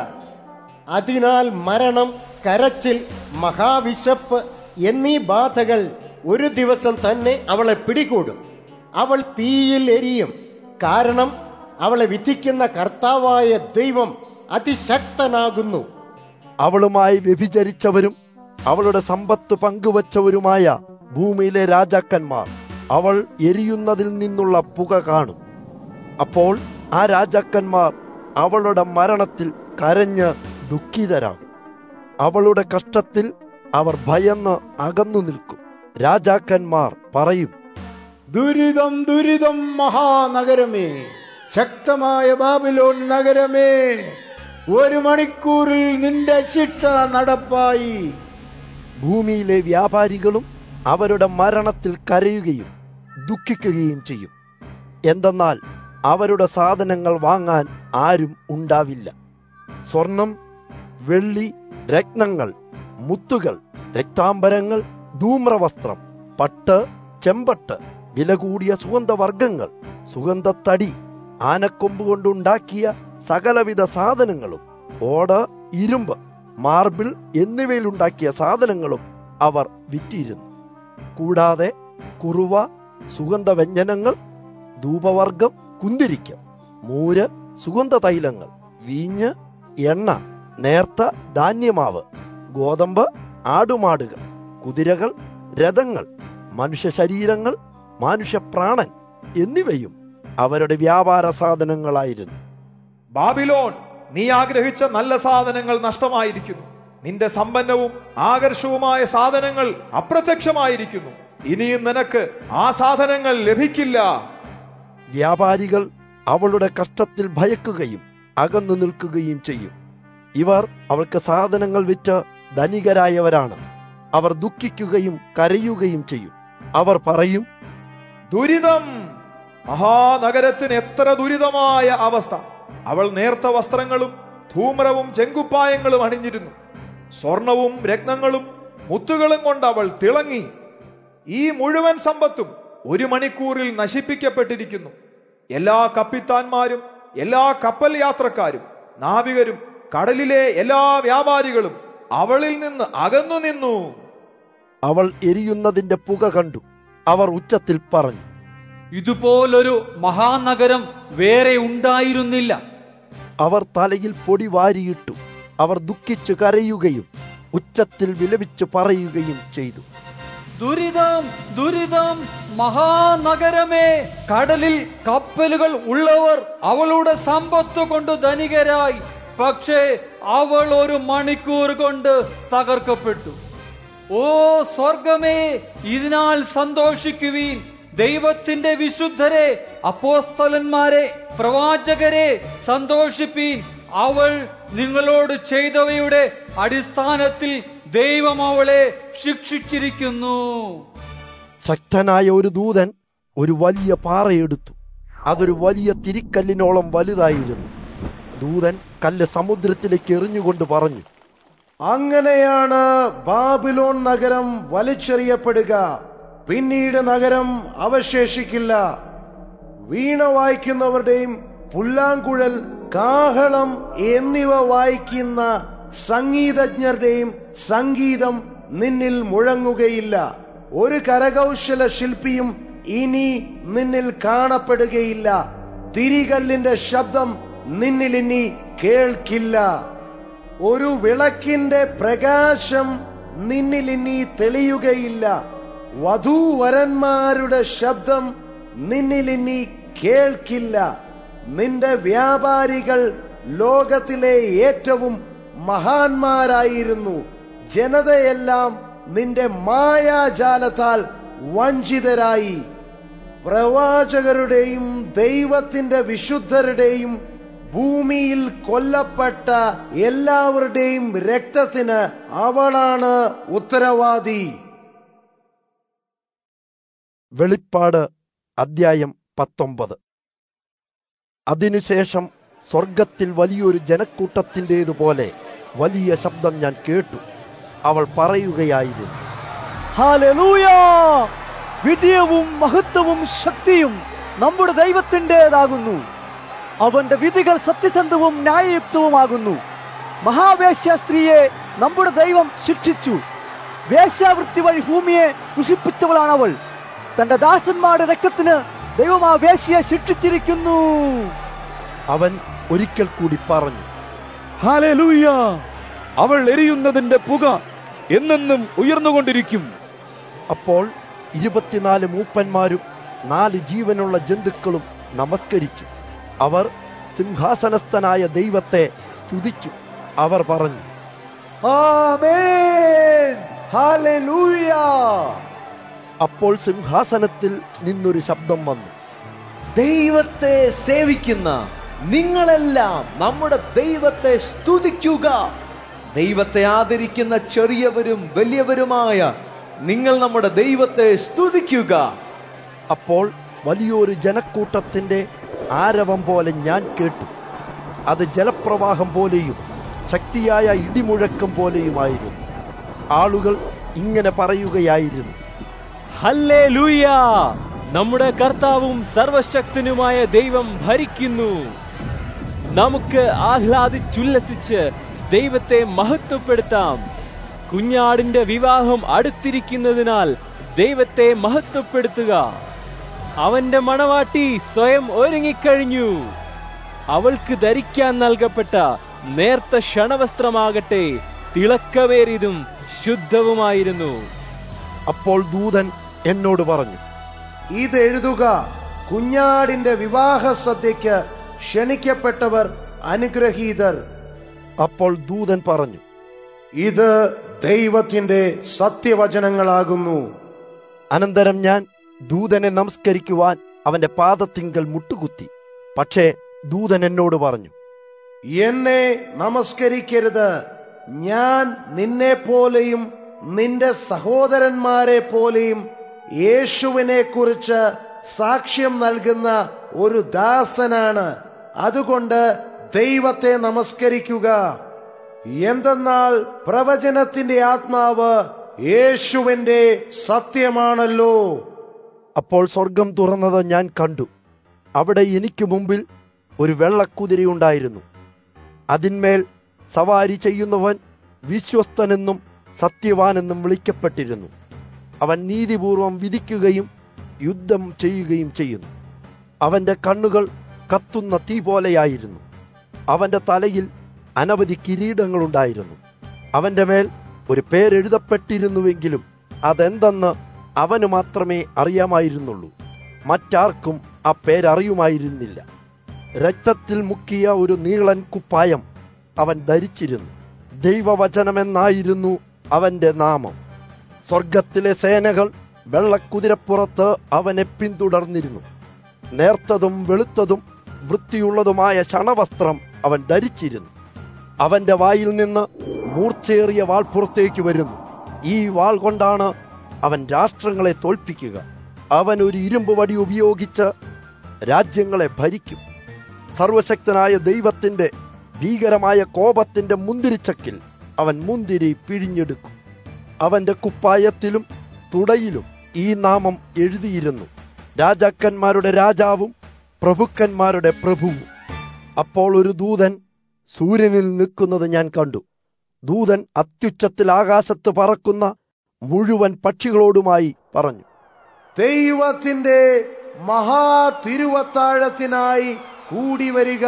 അതിനാൽ മരണം കരച്ചിൽ മഹാവിശപ്പ് എന്നീ ബാധകൾ ഒരു ദിവസം തന്നെ അവളെ പിടികൂടും അവൾ തീയിൽ എരിയും കാരണം അവളെ വിധിക്കുന്ന കർത്താവായ ദൈവം അതിശക്തനാകുന്നു അവളുമായി വ്യഭിചരിച്ചവരും അവളുടെ സമ്പത്ത് പങ്കുവച്ചവരുമായ ഭൂമിയിലെ രാജാക്കന്മാർ അവൾ എരിയുന്നതിൽ നിന്നുള്ള പുക കാണും അപ്പോൾ ആ രാജാക്കന്മാർ അവളുടെ മരണത്തിൽ കരഞ്ഞ് ദുഃഖിതരാകും അവളുടെ കഷ്ടത്തിൽ അവർ ഭയന്ന് അകന്നു നിൽക്കും രാജാക്കന്മാർ പറയും ദുരിതം ദുരിതം മഹാനഗരമേ ശക്തമായ ബാബിലോൺ നഗരമേ ഒരു മണിക്കൂറിൽ നിന്റെ ശിക്ഷ നടപ്പായി ഭൂമിയിലെ വ്യാപാരികളും അവരുടെ മരണത്തിൽ കരയുകയും ദുഃഖിക്കുകയും ചെയ്യും എന്തെന്നാൽ അവരുടെ സാധനങ്ങൾ വാങ്ങാൻ ആരും ഉണ്ടാവില്ല സ്വർണം വെള്ളി രത്നങ്ങൾ മുത്തുകൾ രക്താംബരങ്ങൾ ധൂമ്രവസ്ത്രം പട്ട് ചെമ്പട്ട് വില കൂടിയ സുഗന്ധവർഗങ്ങൾ സുഗന്ധത്തടി ആനക്കൊമ്പ് കൊണ്ടുണ്ടാക്കിയ സകലവിധ സാധനങ്ങളും ഓട് ഇരുമ്പ് മാർബിൾ എന്നിവയിലുണ്ടാക്കിയ സാധനങ്ങളും അവർ വിറ്റിരുന്നു കൂടാതെ കുറുവ സുഗന്ധവ്യഞ്ജനങ്ങൾ ധൂപവർഗം കുന്തിരിക്കം മൂര് സുഗന്ധ തൈലങ്ങൾ വീഞ്ഞ് എണ്ണ നേർത്ത ധാന്യമാവ് ഗോതമ്പ് ആടുമാടുകൾ കുതിരകൾ രഥങ്ങൾ മനുഷ്യ ശരീരങ്ങൾ മനുഷ്യപ്രാണൻ എന്നിവയും അവരുടെ വ്യാപാര സാധനങ്ങളായിരുന്നു ബാബിലോൺ നീ ആഗ്രഹിച്ച നല്ല സാധനങ്ങൾ നഷ്ടമായിരിക്കുന്നു നിന്റെ സമ്പന്നവും ആകർഷവുമായ സാധനങ്ങൾ അപ്രത്യക്ഷമായിരിക്കുന്നു ഇനിയും നിനക്ക് ആ സാധനങ്ങൾ ലഭിക്കില്ല വ്യാപാരികൾ അവളുടെ കഷ്ടത്തിൽ ഭയക്കുകയും അകന്നു നിൽക്കുകയും ചെയ്യും ഇവർ അവൾക്ക് സാധനങ്ങൾ വിറ്റ് ധനികരായവരാണ് അവർ ദുഃഖിക്കുകയും കരയുകയും ചെയ്യും അവർ പറയും ദുരിതം മഹാനഗരത്തിന് എത്ര ദുരിതമായ അവസ്ഥ അവൾ നേർത്ത വസ്ത്രങ്ങളും ധൂമ്രവും ചെങ്കുപ്പായങ്ങളും അണിഞ്ഞിരുന്നു സ്വർണവും രത്നങ്ങളും മുത്തുകളും കൊണ്ട് അവൾ തിളങ്ങി ഈ മുഴുവൻ സമ്പത്തും ഒരു മണിക്കൂറിൽ നശിപ്പിക്കപ്പെട്ടിരിക്കുന്നു എല്ലാ കപ്പിത്താന്മാരും എല്ലാ കപ്പൽ യാത്രക്കാരും നാവികരും കടലിലെ എല്ലാ വ്യാപാരികളും അവളിൽ നിന്ന് അകന്നു നിന്നു അവൾ എരിയുന്നതിന്റെ പുക കണ്ടു അവർ ഉച്ചത്തിൽ പറഞ്ഞു ഇതുപോലൊരു മഹാനഗരം വേറെ ഉണ്ടായിരുന്നില്ല അവർ തലയിൽ പൊടി വാരിയിട്ടു അവർ ദുഃഖിച്ചു കരയുകയും ഉച്ചത്തിൽ വിലപിച്ചു പറയുകയും ചെയ്തു ദുരിതം ദുരിതം മഹാനഗരമേ കടലിൽ കപ്പലുകൾ ഉള്ളവർ അവളുടെ സമ്പത്ത് കൊണ്ട് ധനികരായി പക്ഷേ അവൾ ഒരു മണിക്കൂർ കൊണ്ട് തകർക്കപ്പെട്ടു ഓ സ്വർഗമേ ഇതിനാൽ സന്തോഷിക്കുവീൻ ദൈവത്തിന്റെ വിശുദ്ധരെ അപ്പോസ്തലന്മാരെ പ്രവാചകരെ സന്തോഷിപ്പീൻ അവൾ നിങ്ങളോട് ചെയ്തവയുടെ അടിസ്ഥാനത്തിൽ ദൈവം അവളെ ശിക്ഷിച്ചിരിക്കുന്നു ശക്തനായ ഒരു ദൂതൻ ഒരു വലിയ പാറയെടുത്തു അതൊരു വലിയ തിരിക്കല്ലിനോളം വലുതായിരുന്നു ദൂതൻ കല്ല് സമുദ്രത്തിലേക്ക് എറിഞ്ഞുകൊണ്ട് പറഞ്ഞു അങ്ങനെയാണ് ബാബിലോൺ നഗരം വലിച്ചെറിയപ്പെടുക പിന്നീട് നഗരം അവശേഷിക്കില്ല വീണ വായിക്കുന്നവരുടെയും പുല്ലാങ്കുഴൽ കാഹളം എന്നിവ വായിക്കുന്ന സംഗീതജ്ഞരുടെയും സംഗീതം നിന്നിൽ മുഴങ്ങുകയില്ല ഒരു കരകൗശല ശില്പിയും ഇനി നിന്നിൽ കാണപ്പെടുകയില്ല തിരികല്ലിന്റെ ശബ്ദം നിന്നിൽ ഇനി കേൾക്കില്ല ഒരു വിളക്കിന്റെ പ്രകാശം നിന്നിൽ ഇനി തെളിയുകയില്ല വധൂവരന്മാരുടെ ശബ്ദം നിന്നിൽ ഇനി കേൾക്കില്ല നിന്റെ വ്യാപാരികൾ ലോകത്തിലെ ഏറ്റവും മഹാന്മാരായിരുന്നു ജനതയെല്ലാം നിന്റെ മായാജാലത്താൽ വഞ്ചിതരായി പ്രവാചകരുടെയും ദൈവത്തിന്റെ വിശുദ്ധരുടെയും ഭൂമിയിൽ കൊല്ലപ്പെട്ട എല്ലാവരുടെയും രക്തത്തിന് അവളാണ് ഉത്തരവാദി വെളിപ്പാട് അദ്ധ്യായം പത്തൊമ്പത് അതിനുശേഷം സ്വർഗത്തിൽ വലിയൊരു ജനക്കൂട്ടത്തിൻ്റേതുപോലെ വലിയ ശബ്ദം ഞാൻ കേട്ടു അവൾ പറയുകയായിരുന്നു ഹാലലൂയ വിജയവും മഹത്വവും ശക്തിയും നമ്മുടെ ദൈവത്തിൻ്റെതാകുന്നു അവന്റെ വിധികൾ സത്യസന്ധവും ന്യായയുക്തവുമാകുന്നു മഹാവേശ്യ സ്ത്രീയെ നമ്മുടെ ദൈവം ശിക്ഷിച്ചു വേശ്യാവൃത്തി വഴി ഭൂമിയെ ദുഷിപ്പിച്ചവളാണ് അവൾ തന്റെ ദാസന്മാരുടെ രക്തത്തിന് ദൈവം ആ വേശ്യയെ ശിക്ഷിച്ചിരിക്കുന്നു അവൻ ഒരിക്കൽ കൂടി പറഞ്ഞു ഹാലേലൂയ അവൾ എരിയുന്നതിന്റെ പുക എന്നെന്നും ഉയർന്നുകൊണ്ടിരിക്കും അപ്പോൾ ഇരുപത്തിനാല് മൂപ്പന്മാരും നാല് ജീവനുള്ള ജന്തുക്കളും നമസ്കരിച്ചു അവർ സിംഹാസനസ്ഥനായ ദൈവത്തെ സ്തുതിച്ചു അവർ പറഞ്ഞു ആമേൻ ഹല്ലേലൂയ അപ്പോൾ സിംഹാസനത്തിൽ നിന്നൊരു ശബ്ദം വന്നു ദൈവത്തെ സേവിക്കുന്ന നിങ്ങളെല്ലാം നമ്മുടെ ദൈവത്തെ സ്തുതിക്കുക ദൈവത്തെ ആദരിക്കുന്ന ചെറിയവരും വലിയവരുമായ നിങ്ങൾ നമ്മുടെ ദൈവത്തെ സ്തുതിക്കുക അപ്പോൾ വലിയൊരു ജനക്കൂട്ടത്തിന്റെ ആരവം പോലെ ഞാൻ കേട്ടു അത് ജലപ്രവാഹം പോലെയും ശക്തിയായ ഇടിമുഴക്കം പോലെയുമായിരുന്നു ആളുകൾ ഇങ്ങനെ പറയുകയായിരുന്നു ഹല്ലേലൂയ നമ്മുടെ കർത്താവും സർവശക്തനുമായ ദൈവം ഭരിക്കുന്നു നമുക്ക് ആഹ്ലാദിച്ചുല്ലസിച്ച് ദൈവത്തെ മഹത്വപ്പെടുത്താം കുഞ്ഞാടിന്റെ വിവാഹം അടുത്തിരിക്കുന്നതിനാൽ ദൈവത്തെ മഹത്വപ്പെടുത്തുക അവന്റെ മണവാട്ടി സ്വയം ഒരുങ്ങിക്കഴിഞ്ഞു അവൾക്ക് ധരിക്കാൻ നൽകപ്പെട്ട നേർത്ത ക്ഷണവസ്ത്രമാകട്ടെ തിളക്കവേറിയതും ശുദ്ധവുമായിരുന്നു അപ്പോൾ ദൂതൻ എന്നോട് പറഞ്ഞു ഇത് എഴുതുക കുഞ്ഞാടിന്റെ വിവാഹ സദ്യക്ക് ക്ഷണിക്കപ്പെട്ടവർ അനുഗ്രഹീതർ അപ്പോൾ ദൂതൻ പറഞ്ഞു ഇത് ദൈവത്തിന്റെ സത്യവചനങ്ങളാകുന്നു അനന്തരം ഞാൻ ദൂതനെ നമസ്കരിക്കുവാൻ അവന്റെ പാദത്തിങ്കൽ മുട്ടുകുത്തി പക്ഷേ ദൂതൻ എന്നോട് പറഞ്ഞു എന്നെ നമസ്കരിക്കരുത് ഞാൻ നിന്നെ പോലെയും നിന്റെ സഹോദരന്മാരെ പോലെയും യേശുവിനെ കുറിച്ച് സാക്ഷ്യം നൽകുന്ന ഒരു ദാസനാണ് അതുകൊണ്ട് ദൈവത്തെ നമസ്കരിക്കുക എന്തെന്നാൽ പ്രവചനത്തിന്റെ ആത്മാവ് യേശുവിന്റെ സത്യമാണല്ലോ അപ്പോൾ സ്വർഗം തുറന്നത് ഞാൻ കണ്ടു അവിടെ എനിക്ക് മുമ്പിൽ ഒരു വെള്ളക്കുതിരയുണ്ടായിരുന്നു അതിന്മേൽ സവാരി ചെയ്യുന്നവൻ വിശ്വസ്തനെന്നും സത്യവാനെന്നും വിളിക്കപ്പെട്ടിരുന്നു അവൻ നീതിപൂർവം വിധിക്കുകയും യുദ്ധം ചെയ്യുകയും ചെയ്യുന്നു അവന്റെ കണ്ണുകൾ കത്തുന്ന തീ പോലെയായിരുന്നു അവന്റെ തലയിൽ അനവധി കിരീടങ്ങളുണ്ടായിരുന്നു അവന്റെ മേൽ ഒരു പേരെഴുതപ്പെട്ടിരുന്നുവെങ്കിലും അതെന്തെന്ന് അവന് മാത്രമേ അറിയാമായിരുന്നുള്ളൂ മറ്റാർക്കും ആ പേരറിയുമായിരുന്നില്ല രക്തത്തിൽ മുക്കിയ ഒരു നീളൻ കുപ്പായം അവൻ ധരിച്ചിരുന്നു ദൈവവചനമെന്നായിരുന്നു അവന്റെ നാമം സ്വർഗത്തിലെ സേനകൾ വെള്ളക്കുതിരപ്പുറത്ത് അവനെ പിന്തുടർന്നിരുന്നു നേർത്തതും വെളുത്തതും വൃത്തിയുള്ളതുമായ ശണവസ്ത്രം അവൻ ധരിച്ചിരുന്നു അവന്റെ വായിൽ നിന്ന് മൂർച്ചയേറിയ വാൾ പുറത്തേക്ക് വരുന്നു ഈ വാൾ കൊണ്ടാണ് അവൻ രാഷ്ട്രങ്ങളെ തോൽപ്പിക്കുക അവൻ ഒരു ഇരുമ്പ് വടി ഉപയോഗിച്ച് രാജ്യങ്ങളെ ഭരിക്കും സർവശക്തനായ ദൈവത്തിന്റെ ഭീകരമായ കോപത്തിന്റെ മുന്തിരിച്ചക്കിൽ അവൻ മുന്തിരി പിഴിഞ്ഞെടുക്കും അവന്റെ കുപ്പായത്തിലും തുടയിലും ഈ നാമം എഴുതിയിരുന്നു രാജാക്കന്മാരുടെ രാജാവും പ്രഭുക്കന്മാരുടെ പ്രഭുവും അപ്പോൾ ഒരു ദൂതൻ സൂര്യനിൽ നിൽക്കുന്നത് ഞാൻ കണ്ടു ദൂതൻ അത്യുച്ചത്തിൽ ആകാശത്ത് പറക്കുന്ന മുഴുവൻ പക്ഷികളോടുമായി പറഞ്ഞു ദൈവത്തിന്റെ മഹാ തിരുവത്താഴത്തിനായി കൂടി വരിക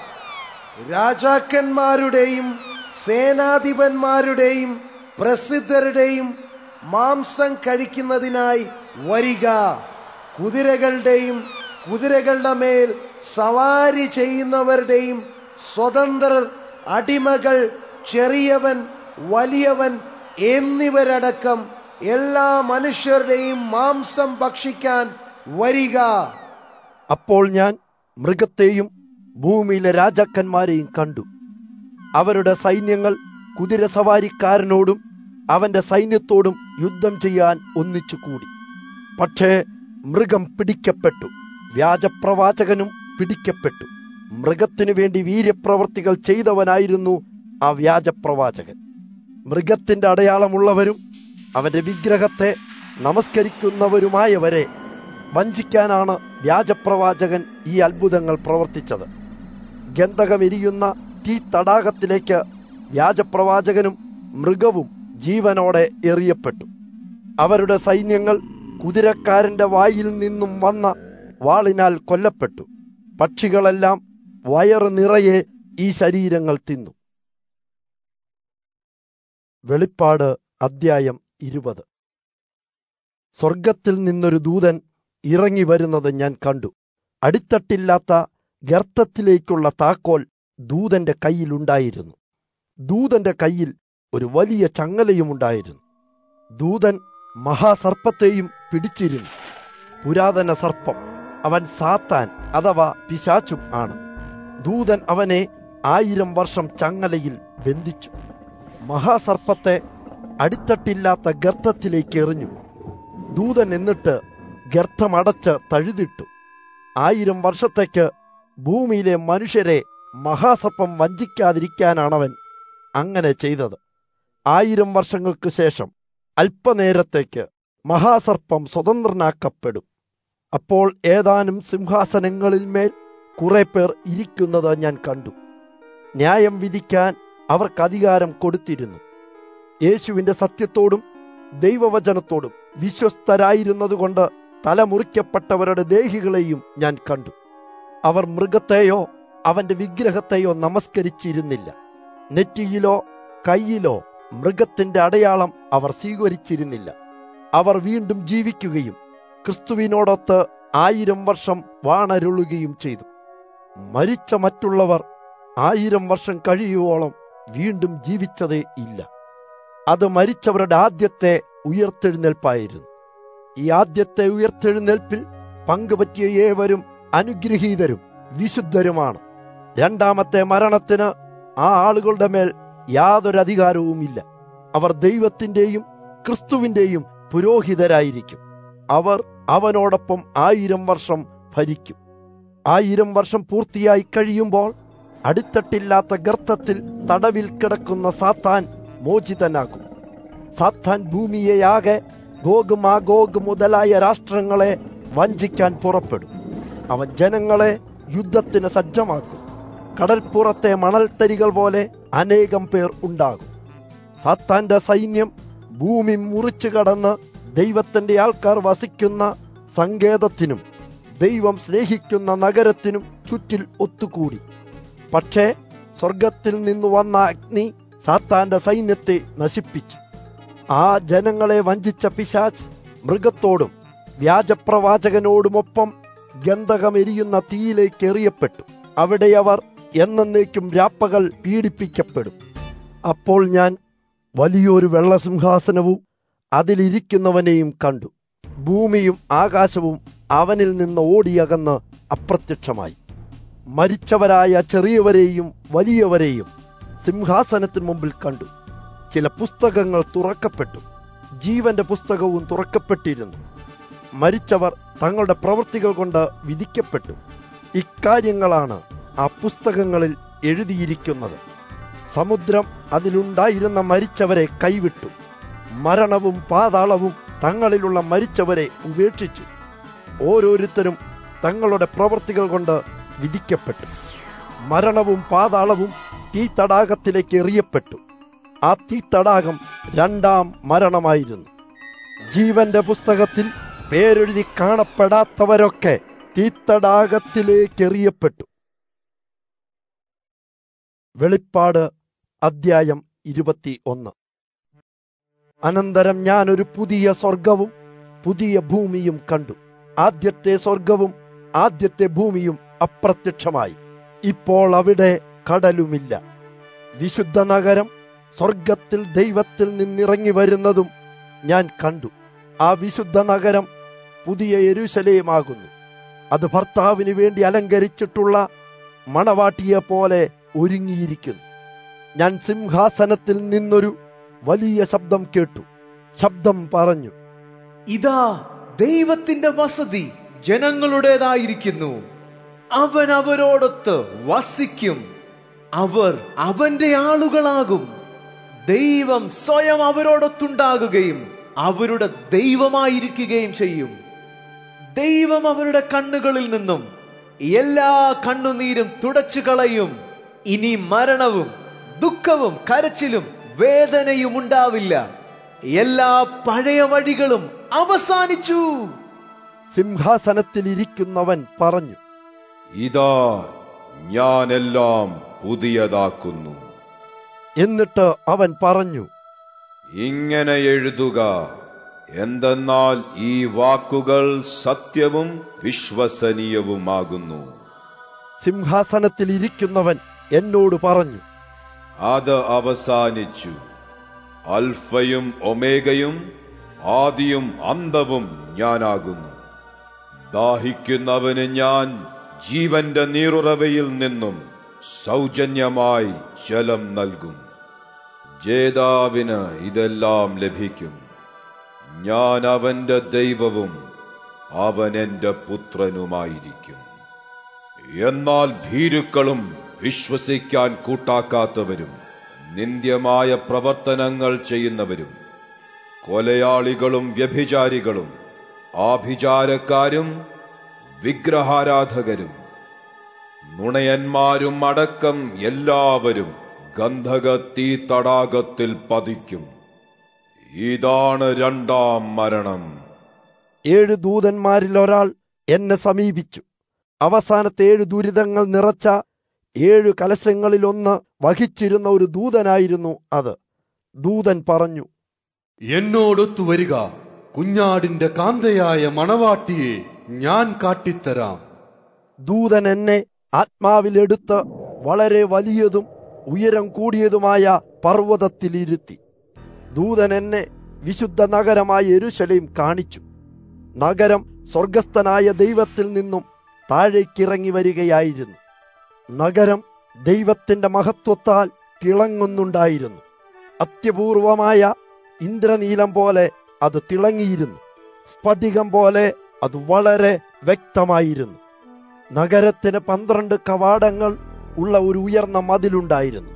രാജാക്കന്മാരുടെയും സേനാധിപന്മാരുടെയും പ്രസിദ്ധരുടെയും മാംസം കഴിക്കുന്നതിനായി വരിക കുതിരകളുടെയും കുതിരകളുടെ മേൽ സവാരി ചെയ്യുന്നവരുടെയും സ്വതന്ത്രർ അടിമകൾ ചെറിയവൻ വലിയവൻ എന്നിവരടക്കം എല്ലാ മനുഷ്യരുടെയും മാംസം ഭക്ഷിക്കാൻ വരിക അപ്പോൾ ഞാൻ മൃഗത്തെയും ഭൂമിയിലെ രാജാക്കന്മാരെയും കണ്ടു അവരുടെ സൈന്യങ്ങൾ കുതിരസവാരിക്കാരനോടും അവന്റെ സൈന്യത്തോടും യുദ്ധം ചെയ്യാൻ ഒന്നിച്ചു കൂടി പക്ഷേ മൃഗം പിടിക്കപ്പെട്ടു വ്യാജപ്രവാചകനും പിടിക്കപ്പെട്ടു മൃഗത്തിനു വേണ്ടി വീര്യപ്രവർത്തികൾ ചെയ്തവനായിരുന്നു ആ വ്യാജപ്രവാചകൻ മൃഗത്തിന്റെ അടയാളമുള്ളവരും അവന്റെ വിഗ്രഹത്തെ നമസ്കരിക്കുന്നവരുമായവരെ വഞ്ചിക്കാനാണ് വ്യാജപ്രവാചകൻ ഈ അത്ഭുതങ്ങൾ പ്രവർത്തിച്ചത് ഗന്ധകമെരിയുന്ന തീ തടാകത്തിലേക്ക് വ്യാജപ്രവാചകനും മൃഗവും ജീവനോടെ എറിയപ്പെട്ടു അവരുടെ സൈന്യങ്ങൾ കുതിരക്കാരന്റെ വായിൽ നിന്നും വന്ന വാളിനാൽ കൊല്ലപ്പെട്ടു പക്ഷികളെല്ലാം വയറു നിറയെ ഈ ശരീരങ്ങൾ തിന്നു വെളിപ്പാട് അദ്ധ്യായം ഇരുപത് സ്വർഗത്തിൽ നിന്നൊരു ദൂതൻ ഇറങ്ങി വരുന്നത് ഞാൻ കണ്ടു അടിത്തട്ടില്ലാത്ത ഗർത്തത്തിലേക്കുള്ള താക്കോൽ ദൂതന്റെ കയ്യിലുണ്ടായിരുന്നു ദൂതന്റെ കയ്യിൽ ഒരു വലിയ ചങ്ങലയുമുണ്ടായിരുന്നു ദൂതൻ മഹാസർപ്പത്തെയും പിടിച്ചിരുന്നു പുരാതന സർപ്പം അവൻ സാത്താൻ അഥവാ പിശാച്ചും ആണ് ദൂതൻ അവനെ ആയിരം വർഷം ചങ്ങലയിൽ ബന്ധിച്ചു മഹാസർപ്പത്തെ അടിത്തട്ടില്ലാത്ത ഗർത്തത്തിലേക്ക് എറിഞ്ഞു ദൂതൻ എന്നിട്ട് ഗർത്തമടച്ച് തഴുതിട്ടു ആയിരം വർഷത്തേക്ക് ഭൂമിയിലെ മനുഷ്യരെ മഹാസർപ്പം വഞ്ചിക്കാതിരിക്കാനാണവൻ അങ്ങനെ ചെയ്തത് ആയിരം വർഷങ്ങൾക്ക് ശേഷം അല്പനേരത്തേക്ക് മഹാസർപ്പം സ്വതന്ത്രനാക്കപ്പെടും അപ്പോൾ ഏതാനും സിംഹാസനങ്ങളിൽ മേൽ കുറെ പേർ ഇരിക്കുന്നത് ഞാൻ കണ്ടു ന്യായം വിധിക്കാൻ അവർക്ക് അധികാരം കൊടുത്തിരുന്നു യേശുവിന്റെ സത്യത്തോടും ദൈവവചനത്തോടും വിശ്വസ്തരായിരുന്നതുകൊണ്ട് തലമുറിക്കപ്പെട്ടവരുടെ ദേഹികളെയും ഞാൻ കണ്ടു അവർ മൃഗത്തെയോ അവന്റെ വിഗ്രഹത്തെയോ നമസ്കരിച്ചിരുന്നില്ല നെറ്റിയിലോ കയ്യിലോ മൃഗത്തിന്റെ അടയാളം അവർ സ്വീകരിച്ചിരുന്നില്ല അവർ വീണ്ടും ജീവിക്കുകയും ക്രിസ്തുവിനോടൊത്ത് ആയിരം വർഷം വാണരുളുകയും ചെയ്തു മരിച്ച മറ്റുള്ളവർ ആയിരം വർഷം കഴിയുവോളം വീണ്ടും ജീവിച്ചതേ ഇല്ല അത് മരിച്ചവരുടെ ആദ്യത്തെ ഉയർത്തെഴുന്നേൽപ്പായിരുന്നു ഈ ആദ്യത്തെ ഉയർത്തെഴുന്നേൽപ്പിൽ പങ്കുപറ്റിയ ഏവരും അനുഗ്രഹീതരും വിശുദ്ധരുമാണ് രണ്ടാമത്തെ മരണത്തിന് ആ ആളുകളുടെ മേൽ യാതൊരു അധികാരവുമില്ല അവർ ദൈവത്തിന്റെയും ക്രിസ്തുവിന്റെയും പുരോഹിതരായിരിക്കും അവർ അവനോടൊപ്പം ആയിരം വർഷം ഭരിക്കും ആയിരം വർഷം പൂർത്തിയായി കഴിയുമ്പോൾ അടിത്തട്ടില്ലാത്ത ഗർത്തത്തിൽ തടവിൽ കിടക്കുന്ന സാത്താൻ മോചിതനാകും സാത്താൻ ഭൂമിയെയാകെ ഗോഗ് മാഗോഗ് മുതലായ രാഷ്ട്രങ്ങളെ വഞ്ചിക്കാൻ പുറപ്പെടും അവൻ ജനങ്ങളെ യുദ്ധത്തിന് സജ്ജമാക്കും കടൽപ്പുറത്തെ മണൽത്തരികൾ പോലെ അനേകം പേർ ഉണ്ടാകും സാത്താന്റെ സൈന്യം ഭൂമി മുറിച്ചു കടന്ന് ദൈവത്തിന്റെ ആൾക്കാർ വസിക്കുന്ന സങ്കേതത്തിനും ദൈവം സ്നേഹിക്കുന്ന നഗരത്തിനും ചുറ്റിൽ ഒത്തുകൂടി പക്ഷേ സ്വർഗത്തിൽ നിന്ന് വന്ന അഗ്നി സാത്താന്റെ സൈന്യത്തെ നശിപ്പിച്ചു ആ ജനങ്ങളെ വഞ്ചിച്ച പിശാച്ച് മൃഗത്തോടും വ്യാജപ്രവാചകനോടുമൊപ്പം ഗന്ധകമെരിയുന്ന തീയിലേക്ക് എറിയപ്പെട്ടു അവിടെ അവർ എന്നേക്കും രാപ്പകൽ പീഡിപ്പിക്കപ്പെടും അപ്പോൾ ഞാൻ വലിയൊരു വെള്ളസിംഹാസനവും അതിലിരിക്കുന്നവനെയും കണ്ടു ഭൂമിയും ആകാശവും അവനിൽ നിന്ന് ഓടിയകന്ന് അപ്രത്യക്ഷമായി മരിച്ചവരായ ചെറിയവരെയും വലിയവരെയും സിംഹാസനത്തിന് മുമ്പിൽ കണ്ടു ചില പുസ്തകങ്ങൾ തുറക്കപ്പെട്ടു ജീവന്റെ പുസ്തകവും തുറക്കപ്പെട്ടിരുന്നു മരിച്ചവർ തങ്ങളുടെ പ്രവൃത്തികൾ കൊണ്ട് വിധിക്കപ്പെട്ടു ഇക്കാര്യങ്ങളാണ് ആ പുസ്തകങ്ങളിൽ എഴുതിയിരിക്കുന്നത് സമുദ്രം അതിലുണ്ടായിരുന്ന മരിച്ചവരെ കൈവിട്ടു മരണവും പാതാളവും തങ്ങളിലുള്ള മരിച്ചവരെ ഉപേക്ഷിച്ചു ഓരോരുത്തരും തങ്ങളുടെ പ്രവൃത്തികൾ കൊണ്ട് വിധിക്കപ്പെട്ടു മരണവും പാതാളവും തീ തടാകത്തിലേക്ക് എറിയപ്പെട്ടു ആ തീ തടാകം രണ്ടാം മരണമായിരുന്നു ജീവന്റെ പുസ്തകത്തിൽ പേരെഴുതി കാണപ്പെടാത്തവരൊക്കെ തീത്തടാകത്തിലേക്ക് എറിയപ്പെട്ടു വെളിപ്പാട് അദ്ധ്യായം ഇരുപത്തി ഒന്ന് അനന്തരം ഞാൻ ഒരു പുതിയ സ്വർഗവും പുതിയ ഭൂമിയും കണ്ടു ആദ്യത്തെ സ്വർഗവും ആദ്യത്തെ ഭൂമിയും അപ്രത്യക്ഷമായി ഇപ്പോൾ അവിടെ കടലുമില്ല വിശുദ്ധ നഗരം സ്വർഗത്തിൽ ദൈവത്തിൽ നിന്നിറങ്ങി വരുന്നതും ഞാൻ കണ്ടു ആ വിശുദ്ധ നഗരം പുതിയ യെരൂശലേമാകുന്നു അത് ഭർത്താവിന് വേണ്ടി അലങ്കരിച്ചിട്ടുള്ള മണവാട്ടിയെ പോലെ ഒരുങ്ങിയിരിക്കുന്നു ഞാൻ സിംഹാസനത്തിൽ നിന്നൊരു വലിയ ശബ്ദം കേട്ടു ശബ്ദം പറഞ്ഞു ഇതാ ദൈവത്തിന്റെ വസതി ജനങ്ങളുടേതായിരിക്കുന്നു അവൻ അവരോടൊത്ത് വസിക്കും അവർ അവന്റെ ആളുകളാകും ദൈവം സ്വയം അവരോടൊത്തുണ്ടാകുകയും അവരുടെ ദൈവമായിരിക്കുകയും ചെയ്യും ദൈവം അവരുടെ കണ്ണുകളിൽ നിന്നും എല്ലാ കണ്ണുനീരും തുടച്ചു കളയും ഇനി മരണവും ദുഃഖവും കരച്ചിലും വേദനയും ഉണ്ടാവില്ല എല്ലാ പഴയ വഴികളും അവസാനിച്ചു സിംഹാസനത്തിൽ ഇരിക്കുന്നവൻ പറഞ്ഞു ഇതാ ഞാനെല്ലാം പുതിയതാക്കുന്നു എന്നിട്ട് അവൻ പറഞ്ഞു ഇങ്ങനെ എഴുതുക എന്തെന്നാൽ ഈ വാക്കുകൾ സത്യവും വിശ്വസനീയവുമാകുന്നു സിംഹാസനത്തിൽ ഇരിക്കുന്നവൻ എന്നോട് പറഞ്ഞു അത് അവസാനിച്ചു അൽഫയും ഒമേഗയും ആദിയും അന്തവും ഞാനാകുന്നു ദാഹിക്കുന്നവന് ഞാൻ ജീവന്റെ നീറുറവയിൽ നിന്നും സൗജന്യമായി ജലം നൽകും ജേതാവിന് ഇതെല്ലാം ലഭിക്കും ഞാൻ അവന്റെ ദൈവവും അവൻ എന്റെ പുത്രനുമായിരിക്കും എന്നാൽ ഭീരുക്കളും വിശ്വസിക്കാൻ കൂട്ടാക്കാത്തവരും നിന്ദ്യമായ പ്രവർത്തനങ്ങൾ ചെയ്യുന്നവരും കൊലയാളികളും വ്യഭിചാരികളും ആഭിചാരക്കാരും വിഗ്രഹാരാധകരും നുണയന്മാരും അടക്കം എല്ലാവരും ഗന്ധകത്തീ തടാകത്തിൽ പതിക്കും ഇതാണ് രണ്ടാം മരണം ഏഴ് ദൂതന്മാരിൽ ഒരാൾ എന്നെ സമീപിച്ചു അവസാനത്തെ ഏഴ് ദുരിതങ്ങൾ നിറച്ച ഏഴു കലശങ്ങളിലൊന്ന് വഹിച്ചിരുന്ന ഒരു ദൂതനായിരുന്നു അത് ദൂതൻ പറഞ്ഞു എന്നോടൊത്തു വരിക കുഞ്ഞാടിന്റെ കാന്തയായ മണവാട്ടിയെ ഞാൻ കാട്ടിത്തരാം ദൂതൻ എന്നെ ആത്മാവിലെടുത്ത് വളരെ വലിയതും ഉയരം കൂടിയതുമായ പർവ്വതത്തിലിരുത്തി ദൂതൻ എന്നെ വിശുദ്ധ നഗരമായ എരുശലേം കാണിച്ചു നഗരം സ്വർഗസ്ഥനായ ദൈവത്തിൽ നിന്നും താഴേക്കിറങ്ങി വരികയായിരുന്നു നഗരം ദൈവത്തിന്റെ മഹത്വത്താൽ തിളങ്ങുന്നുണ്ടായിരുന്നു അത്യപൂർവമായ ഇന്ദ്രനീലം പോലെ അത് തിളങ്ങിയിരുന്നു സ്ഫടികം പോലെ അത് വളരെ വ്യക്തമായിരുന്നു നഗരത്തിന് പന്ത്രണ്ട് കവാടങ്ങൾ ഉള്ള ഒരു ഉയർന്ന മതിലുണ്ടായിരുന്നു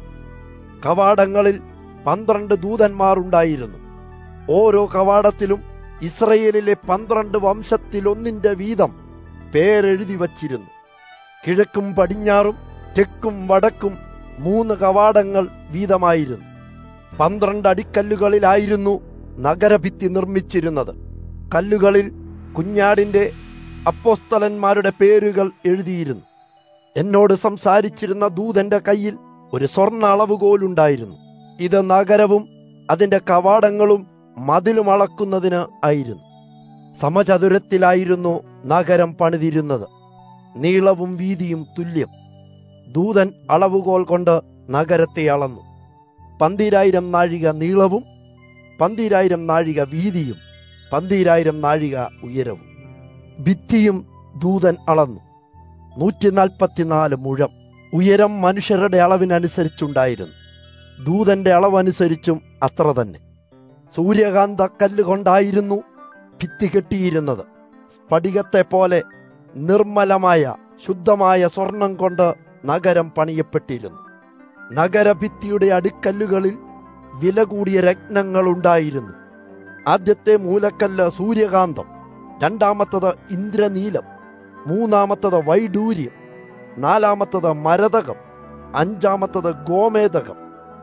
കവാടങ്ങളിൽ പന്ത്രണ്ട് ദൂതന്മാർ ഉണ്ടായിരുന്നു ഓരോ കവാടത്തിലും ഇസ്രയേലിലെ പന്ത്രണ്ട് വംശത്തിലൊന്നിന്റെ വീതം പേരെഴുതി വച്ചിരുന്നു കിഴക്കും പടിഞ്ഞാറും തെക്കും വടക്കും മൂന്ന് കവാടങ്ങൾ വീതമായിരുന്നു പന്ത്രണ്ട് അടിക്കല്ലുകളിലായിരുന്നു നഗരഭിത്തി നിർമ്മിച്ചിരുന്നത് കല്ലുകളിൽ കുഞ്ഞാടിന്റെ അപ്പോസ്തലന്മാരുടെ പേരുകൾ എഴുതിയിരുന്നു എന്നോട് സംസാരിച്ചിരുന്ന ദൂതന്റെ കയ്യിൽ ഒരു സ്വർണ്ണ അളവുകോലുണ്ടായിരുന്നു ഇത് നഗരവും അതിന്റെ കവാടങ്ങളും മതിലും അളക്കുന്നതിന് ആയിരുന്നു സമചതുരത്തിലായിരുന്നു നഗരം പണിതിരുന്നത് നീളവും വീതിയും തുല്യം ദൂതൻ അളവുകോൽ കൊണ്ട് നഗരത്തെ അളന്നു പന്തിരായിരം നാഴിക നീളവും പന്തിരായിരം നാഴിക വീതിയും പന്തിരായിരം നാഴിക ഉയരവും ഭിത്തിയും ദൂതൻ അളന്നു നൂറ്റി നാൽപ്പത്തിനാല് മുഴം ഉയരം മനുഷ്യരുടെ അളവിനനുസരിച്ചുണ്ടായിരുന്നു ദൂതന്റെ അളവനുസരിച്ചും അത്ര തന്നെ സൂര്യകാന്ത കല്ല് കൊണ്ടായിരുന്നു ഭിത്തി കെട്ടിയിരുന്നത് സ്ഫടികത്തെ പോലെ നിർമ്മലമായ ശുദ്ധമായ സ്വർണം കൊണ്ട് നഗരം പണിയപ്പെട്ടിരുന്നു നഗരഭിത്തിയുടെ അടുക്കല്ലുകളിൽ വില കൂടിയ രത്നങ്ങളുണ്ടായിരുന്നു ആദ്യത്തെ മൂലക്കല്ല് സൂര്യകാന്തം രണ്ടാമത്തത് ഇന്ദ്രനീലം മൂന്നാമത്തത് വൈഡൂര്യം നാലാമത്തത് മരതകം അഞ്ചാമത്തത് ഗോമേതകം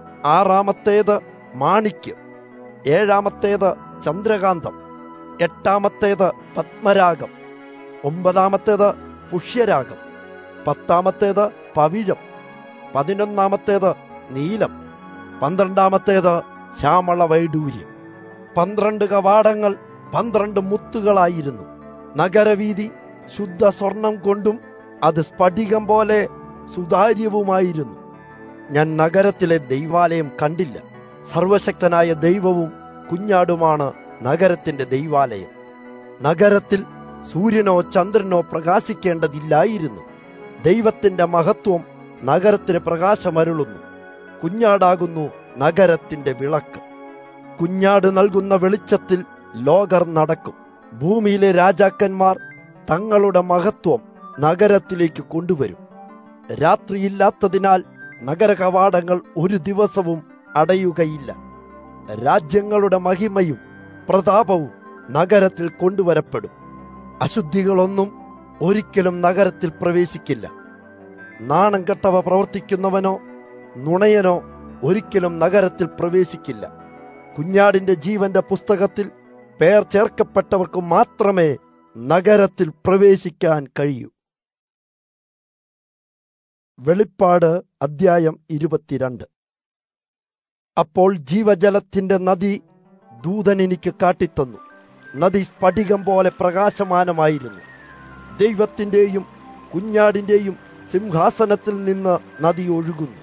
ആറാമത്തേത് മാണിക്യം ഏഴാമത്തേത് ചന്ദ്രകാന്തം എട്ടാമത്തേത് പത്മരാഗം ഒമ്പതാമത്തേത് പുഷ്യരാഗം പത്താമത്തേത് പവിഴം പതിനൊന്നാമത്തേത് നീലം പന്ത്രണ്ടാമത്തേത് ശ്യാമള വൈഡൂര്യം പന്ത്രണ്ട് കവാടങ്ങൾ പന്ത്രണ്ട് മുത്തുകളായിരുന്നു നഗരവീതി ശുദ്ധ സ്വർണം കൊണ്ടും അത് സ്ഫടികം പോലെ സുതാര്യവുമായിരുന്നു ഞാൻ നഗരത്തിലെ ദൈവാലയം കണ്ടില്ല സർവശക്തനായ ദൈവവും കുഞ്ഞാടുമാണ് നഗരത്തിന്റെ ദൈവാലയം നഗരത്തിൽ സൂര്യനോ ചന്ദ്രനോ പ്രകാശിക്കേണ്ടതില്ലായിരുന്നു ദൈവത്തിന്റെ മഹത്വം നഗരത്തിന് പ്രകാശമരുളുന്നു കുഞ്ഞാടാകുന്നു നഗരത്തിന്റെ വിളക്ക് കുഞ്ഞാട് നൽകുന്ന വെളിച്ചത്തിൽ ലോകർ നടക്കും ഭൂമിയിലെ രാജാക്കന്മാർ തങ്ങളുടെ മഹത്വം നഗരത്തിലേക്ക് കൊണ്ടുവരും രാത്രിയില്ലാത്തതിനാൽ നഗര കവാടങ്ങൾ ഒരു ദിവസവും അടയുകയില്ല രാജ്യങ്ങളുടെ മഹിമയും പ്രതാപവും നഗരത്തിൽ കൊണ്ടുവരപ്പെടും അശുദ്ധികളൊന്നും ഒരിക്കലും നഗരത്തിൽ പ്രവേശിക്കില്ല നാണം കെട്ടവ പ്രവർത്തിക്കുന്നവനോ നുണയനോ ഒരിക്കലും നഗരത്തിൽ പ്രവേശിക്കില്ല കുഞ്ഞാടിന്റെ ജീവന്റെ പുസ്തകത്തിൽ പേർ ചേർക്കപ്പെട്ടവർക്ക് മാത്രമേ നഗരത്തിൽ പ്രവേശിക്കാൻ കഴിയൂ വെളിപ്പാട് അദ്ധ്യായം ഇരുപത്തിരണ്ട് അപ്പോൾ ജീവജലത്തിന്റെ നദി ദൂതൻ എനിക്ക് കാട്ടിത്തന്നു നദി സ്ഫടികം പോലെ പ്രകാശമാനമായിരുന്നു ദൈവത്തിന്റെയും കുഞ്ഞാടിന്റെയും സിംഹാസനത്തിൽ നിന്ന് നദി ഒഴുകുന്നു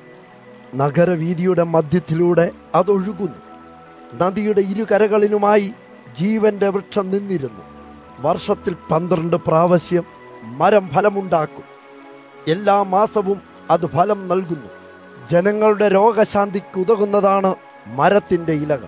നഗരവീതിയുടെ മധ്യത്തിലൂടെ അതൊഴുകുന്നു നദിയുടെ ഇരുകരകളിലുമായി ജീവന്റെ വൃക്ഷം നിന്നിരുന്നു വർഷത്തിൽ പന്ത്രണ്ട് പ്രാവശ്യം മരം ഫലമുണ്ടാക്കും എല്ലാ മാസവും അത് ഫലം നൽകുന്നു ജനങ്ങളുടെ രോഗശാന്തിക്ക് ഉതകുന്നതാണ് മരത്തിന്റെ ഇലകൾ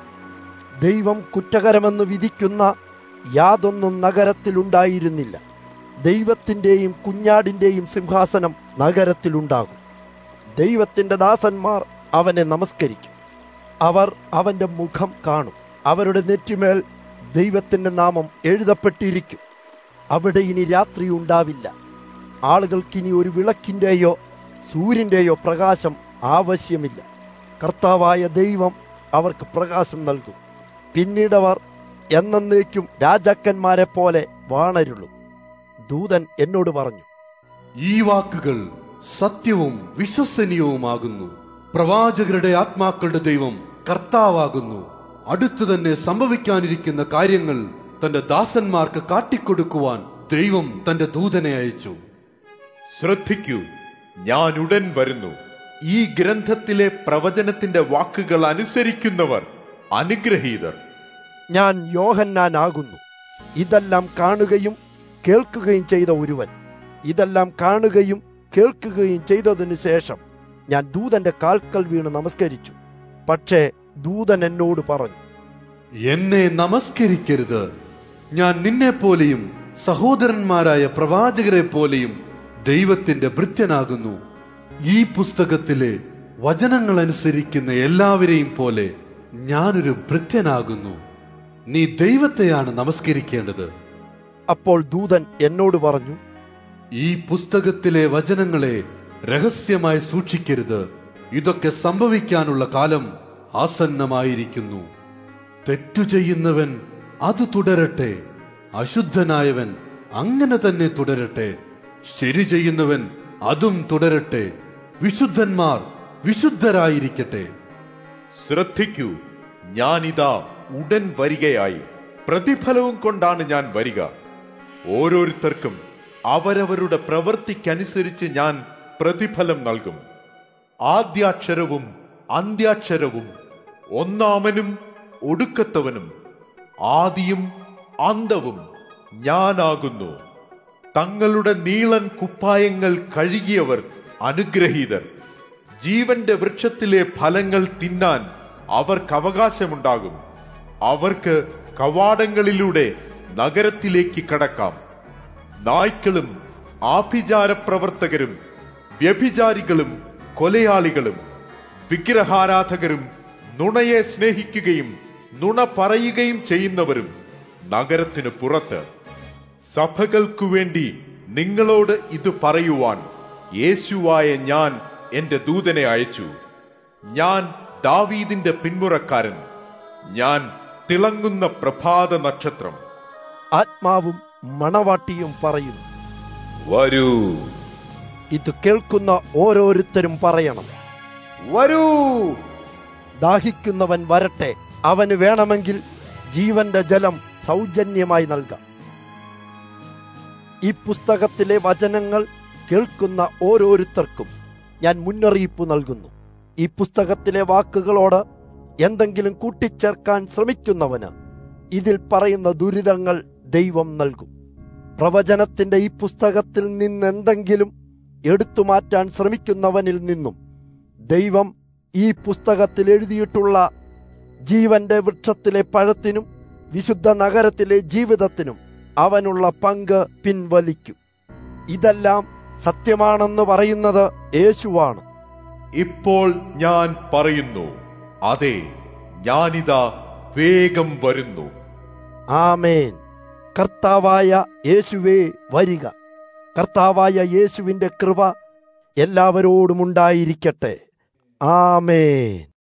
ദൈവം കുറ്റകരമെന്ന് വിധിക്കുന്ന യാതൊന്നും നഗരത്തിലുണ്ടായിരുന്നില്ല ദൈവത്തിന്റെയും കുഞ്ഞാടിന്റെയും സിംഹാസനം നഗരത്തിലുണ്ടാകും ദൈവത്തിന്റെ ദാസന്മാർ അവനെ നമസ്കരിക്കും അവർ അവന്റെ മുഖം കാണും അവരുടെ നെറ്റിമേൽ ദൈവത്തിന്റെ നാമം എഴുതപ്പെട്ടിരിക്കും അവിടെ ഇനി രാത്രി ഉണ്ടാവില്ല ആളുകൾക്കിനി ഒരു വിളക്കിന്റെയോ സൂര്യന്റെയോ പ്രകാശം ആവശ്യമില്ല കർത്താവായ ദൈവം അവർക്ക് പ്രകാശം നൽകും പിന്നീടവർ എന്നേക്കും രാജാക്കന്മാരെ പോലെ വാണരുളും ദൂതൻ എന്നോട് പറഞ്ഞു ഈ വാക്കുകൾ സത്യവും വിശ്വസനീയവുമാകുന്നു പ്രവാചകരുടെ ആത്മാക്കളുടെ ദൈവം കർത്താവാകുന്നു അടുത്തു തന്നെ സംഭവിക്കാനിരിക്കുന്ന കാര്യങ്ങൾ തന്റെ ദാസന്മാർക്ക് കാട്ടിക്കൊടുക്കുവാൻ ദൈവം തന്റെ ദൂതനെ അയച്ചു ശ്രദ്ധിക്കൂ ഞാൻ ഉടൻ വരുന്നു ഈ ഗ്രന്ഥത്തിലെ പ്രവചനത്തിന്റെ വാക്കുകൾ അനുസരിക്കുന്നവർ അനുഗ്രഹീതർ ഞാൻ യോഹന്നാനാകുന്നു ഇതെല്ലാം കാണുകയും കേൾക്കുകയും ചെയ്ത ഒരുവൻ ഇതെല്ലാം കാണുകയും കേൾക്കുകയും ചെയ്തതിനു ശേഷം ഞാൻ ദൂതന്റെ കാൽക്കൽ വീണ് നമസ്കരിച്ചു പക്ഷേ ദൂതൻ എന്നോട് പറഞ്ഞു എന്നെ നമസ്കരിക്കരുത് ഞാൻ നിന്നെ പോലെയും സഹോദരന്മാരായ പ്രവാചകരെ പോലെയും ദൈവത്തിന്റെ ഭൃത്യനാകുന്നു ഈ പുസ്തകത്തിലെ വചനങ്ങൾ അനുസരിക്കുന്ന എല്ലാവരെയും പോലെ ഞാനൊരു ഭൃത്യനാകുന്നു നീ ദൈവത്തെയാണ് നമസ്കരിക്കേണ്ടത് അപ്പോൾ ദൂതൻ എന്നോട് പറഞ്ഞു ഈ പുസ്തകത്തിലെ വചനങ്ങളെ രഹസ്യമായി സൂക്ഷിക്കരുത് ഇതൊക്കെ സംഭവിക്കാനുള്ള കാലം ആസന്നമായിരിക്കുന്നു തെറ്റു ചെയ്യുന്നവൻ അത് തുടരട്ടെ അശുദ്ധനായവൻ അങ്ങനെ തന്നെ തുടരട്ടെ ശരി ചെയ്യുന്നവൻ അതും തുടരട്ടെ വിശുദ്ധന്മാർ വിശുദ്ധരായിരിക്കട്ടെ ശ്രദ്ധിക്കൂ ഞാനിതാ ഉടൻ വരികയായി പ്രതിഫലവും കൊണ്ടാണ് ഞാൻ വരിക ഓരോരുത്തർക്കും അവരവരുടെ പ്രവൃത്തിക്കനുസരിച്ച് ഞാൻ പ്രതിഫലം നൽകും ആദ്യാക്ഷരവും അന്ത്യാക്ഷരവും ഒന്നാമനും ഒടുക്കത്തവനും ആദിയും അന്തവും ഞാനാകുന്നു തങ്ങളുടെ നീളൻ കുപ്പായങ്ങൾ കഴുകിയവർ അനുഗ്രഹീതർ ജീവന്റെ വൃക്ഷത്തിലെ ഫലങ്ങൾ തിന്നാൻ അവർക്ക് അവകാശമുണ്ടാകും അവർക്ക് കവാടങ്ങളിലൂടെ നഗരത്തിലേക്ക് കടക്കാം നായ്ക്കളും ആഭിചാര പ്രവർത്തകരും വ്യഭിചാരികളും കൊലയാളികളും വിഗ്രഹാരാധകരും നുണയെ സ്നേഹിക്കുകയും നുണ പറയുകയും ചെയ്യുന്നവരും നഗരത്തിനു പുറത്ത് സഭകൾക്കു വേണ്ടി നിങ്ങളോട് ഇത് പറയുവാൻ യേശുവായ ഞാൻ എന്റെ ദൂതനെ അയച്ചു ഞാൻ ദാവീദിന്റെ പിന്മുറക്കാരൻ ഞാൻ തിളങ്ങുന്ന പ്രഭാത നക്ഷത്രം ആത്മാവും മണവാട്ടിയും പറയുന്നു വരൂ ഇത് കേൾക്കുന്ന ഓരോരുത്തരും പറയണം വരൂ ദാഹിക്കുന്നവൻ വരട്ടെ അവന് വേണമെങ്കിൽ ജീവന്റെ ജലം സൗജന്യമായി നൽകാം ഈ പുസ്തകത്തിലെ വചനങ്ങൾ കേൾക്കുന്ന ഓരോരുത്തർക്കും ഞാൻ മുന്നറിയിപ്പ് നൽകുന്നു ഈ പുസ്തകത്തിലെ വാക്കുകളോട് എന്തെങ്കിലും കൂട്ടിച്ചേർക്കാൻ ശ്രമിക്കുന്നവന് ഇതിൽ പറയുന്ന ദുരിതങ്ങൾ ദൈവം നൽകും പ്രവചനത്തിന്റെ ഈ പുസ്തകത്തിൽ നിന്നെന്തെങ്കിലും എടുത്തുമാറ്റാൻ ശ്രമിക്കുന്നവനിൽ നിന്നും ദൈവം ഈ പുസ്തകത്തിൽ എഴുതിയിട്ടുള്ള ജീവന്റെ വൃക്ഷത്തിലെ പഴത്തിനും വിശുദ്ധ നഗരത്തിലെ ജീവിതത്തിനും അവനുള്ള പങ്ക് പിൻവലിക്കും ഇതെല്ലാം സത്യമാണെന്ന് പറയുന്നത് യേശുവാണ് ഇപ്പോൾ ഞാൻ പറയുന്നു അതെ ഞാനിതാ വേഗം വരുന്നു ആമേൻ കർത്താവായ യേശുവേ വരിക കർത്താവായ യേശുവിന്റെ കൃപ എല്ലാവരോടും ഉണ്ടായിരിക്കട്ടെ ആമേൻ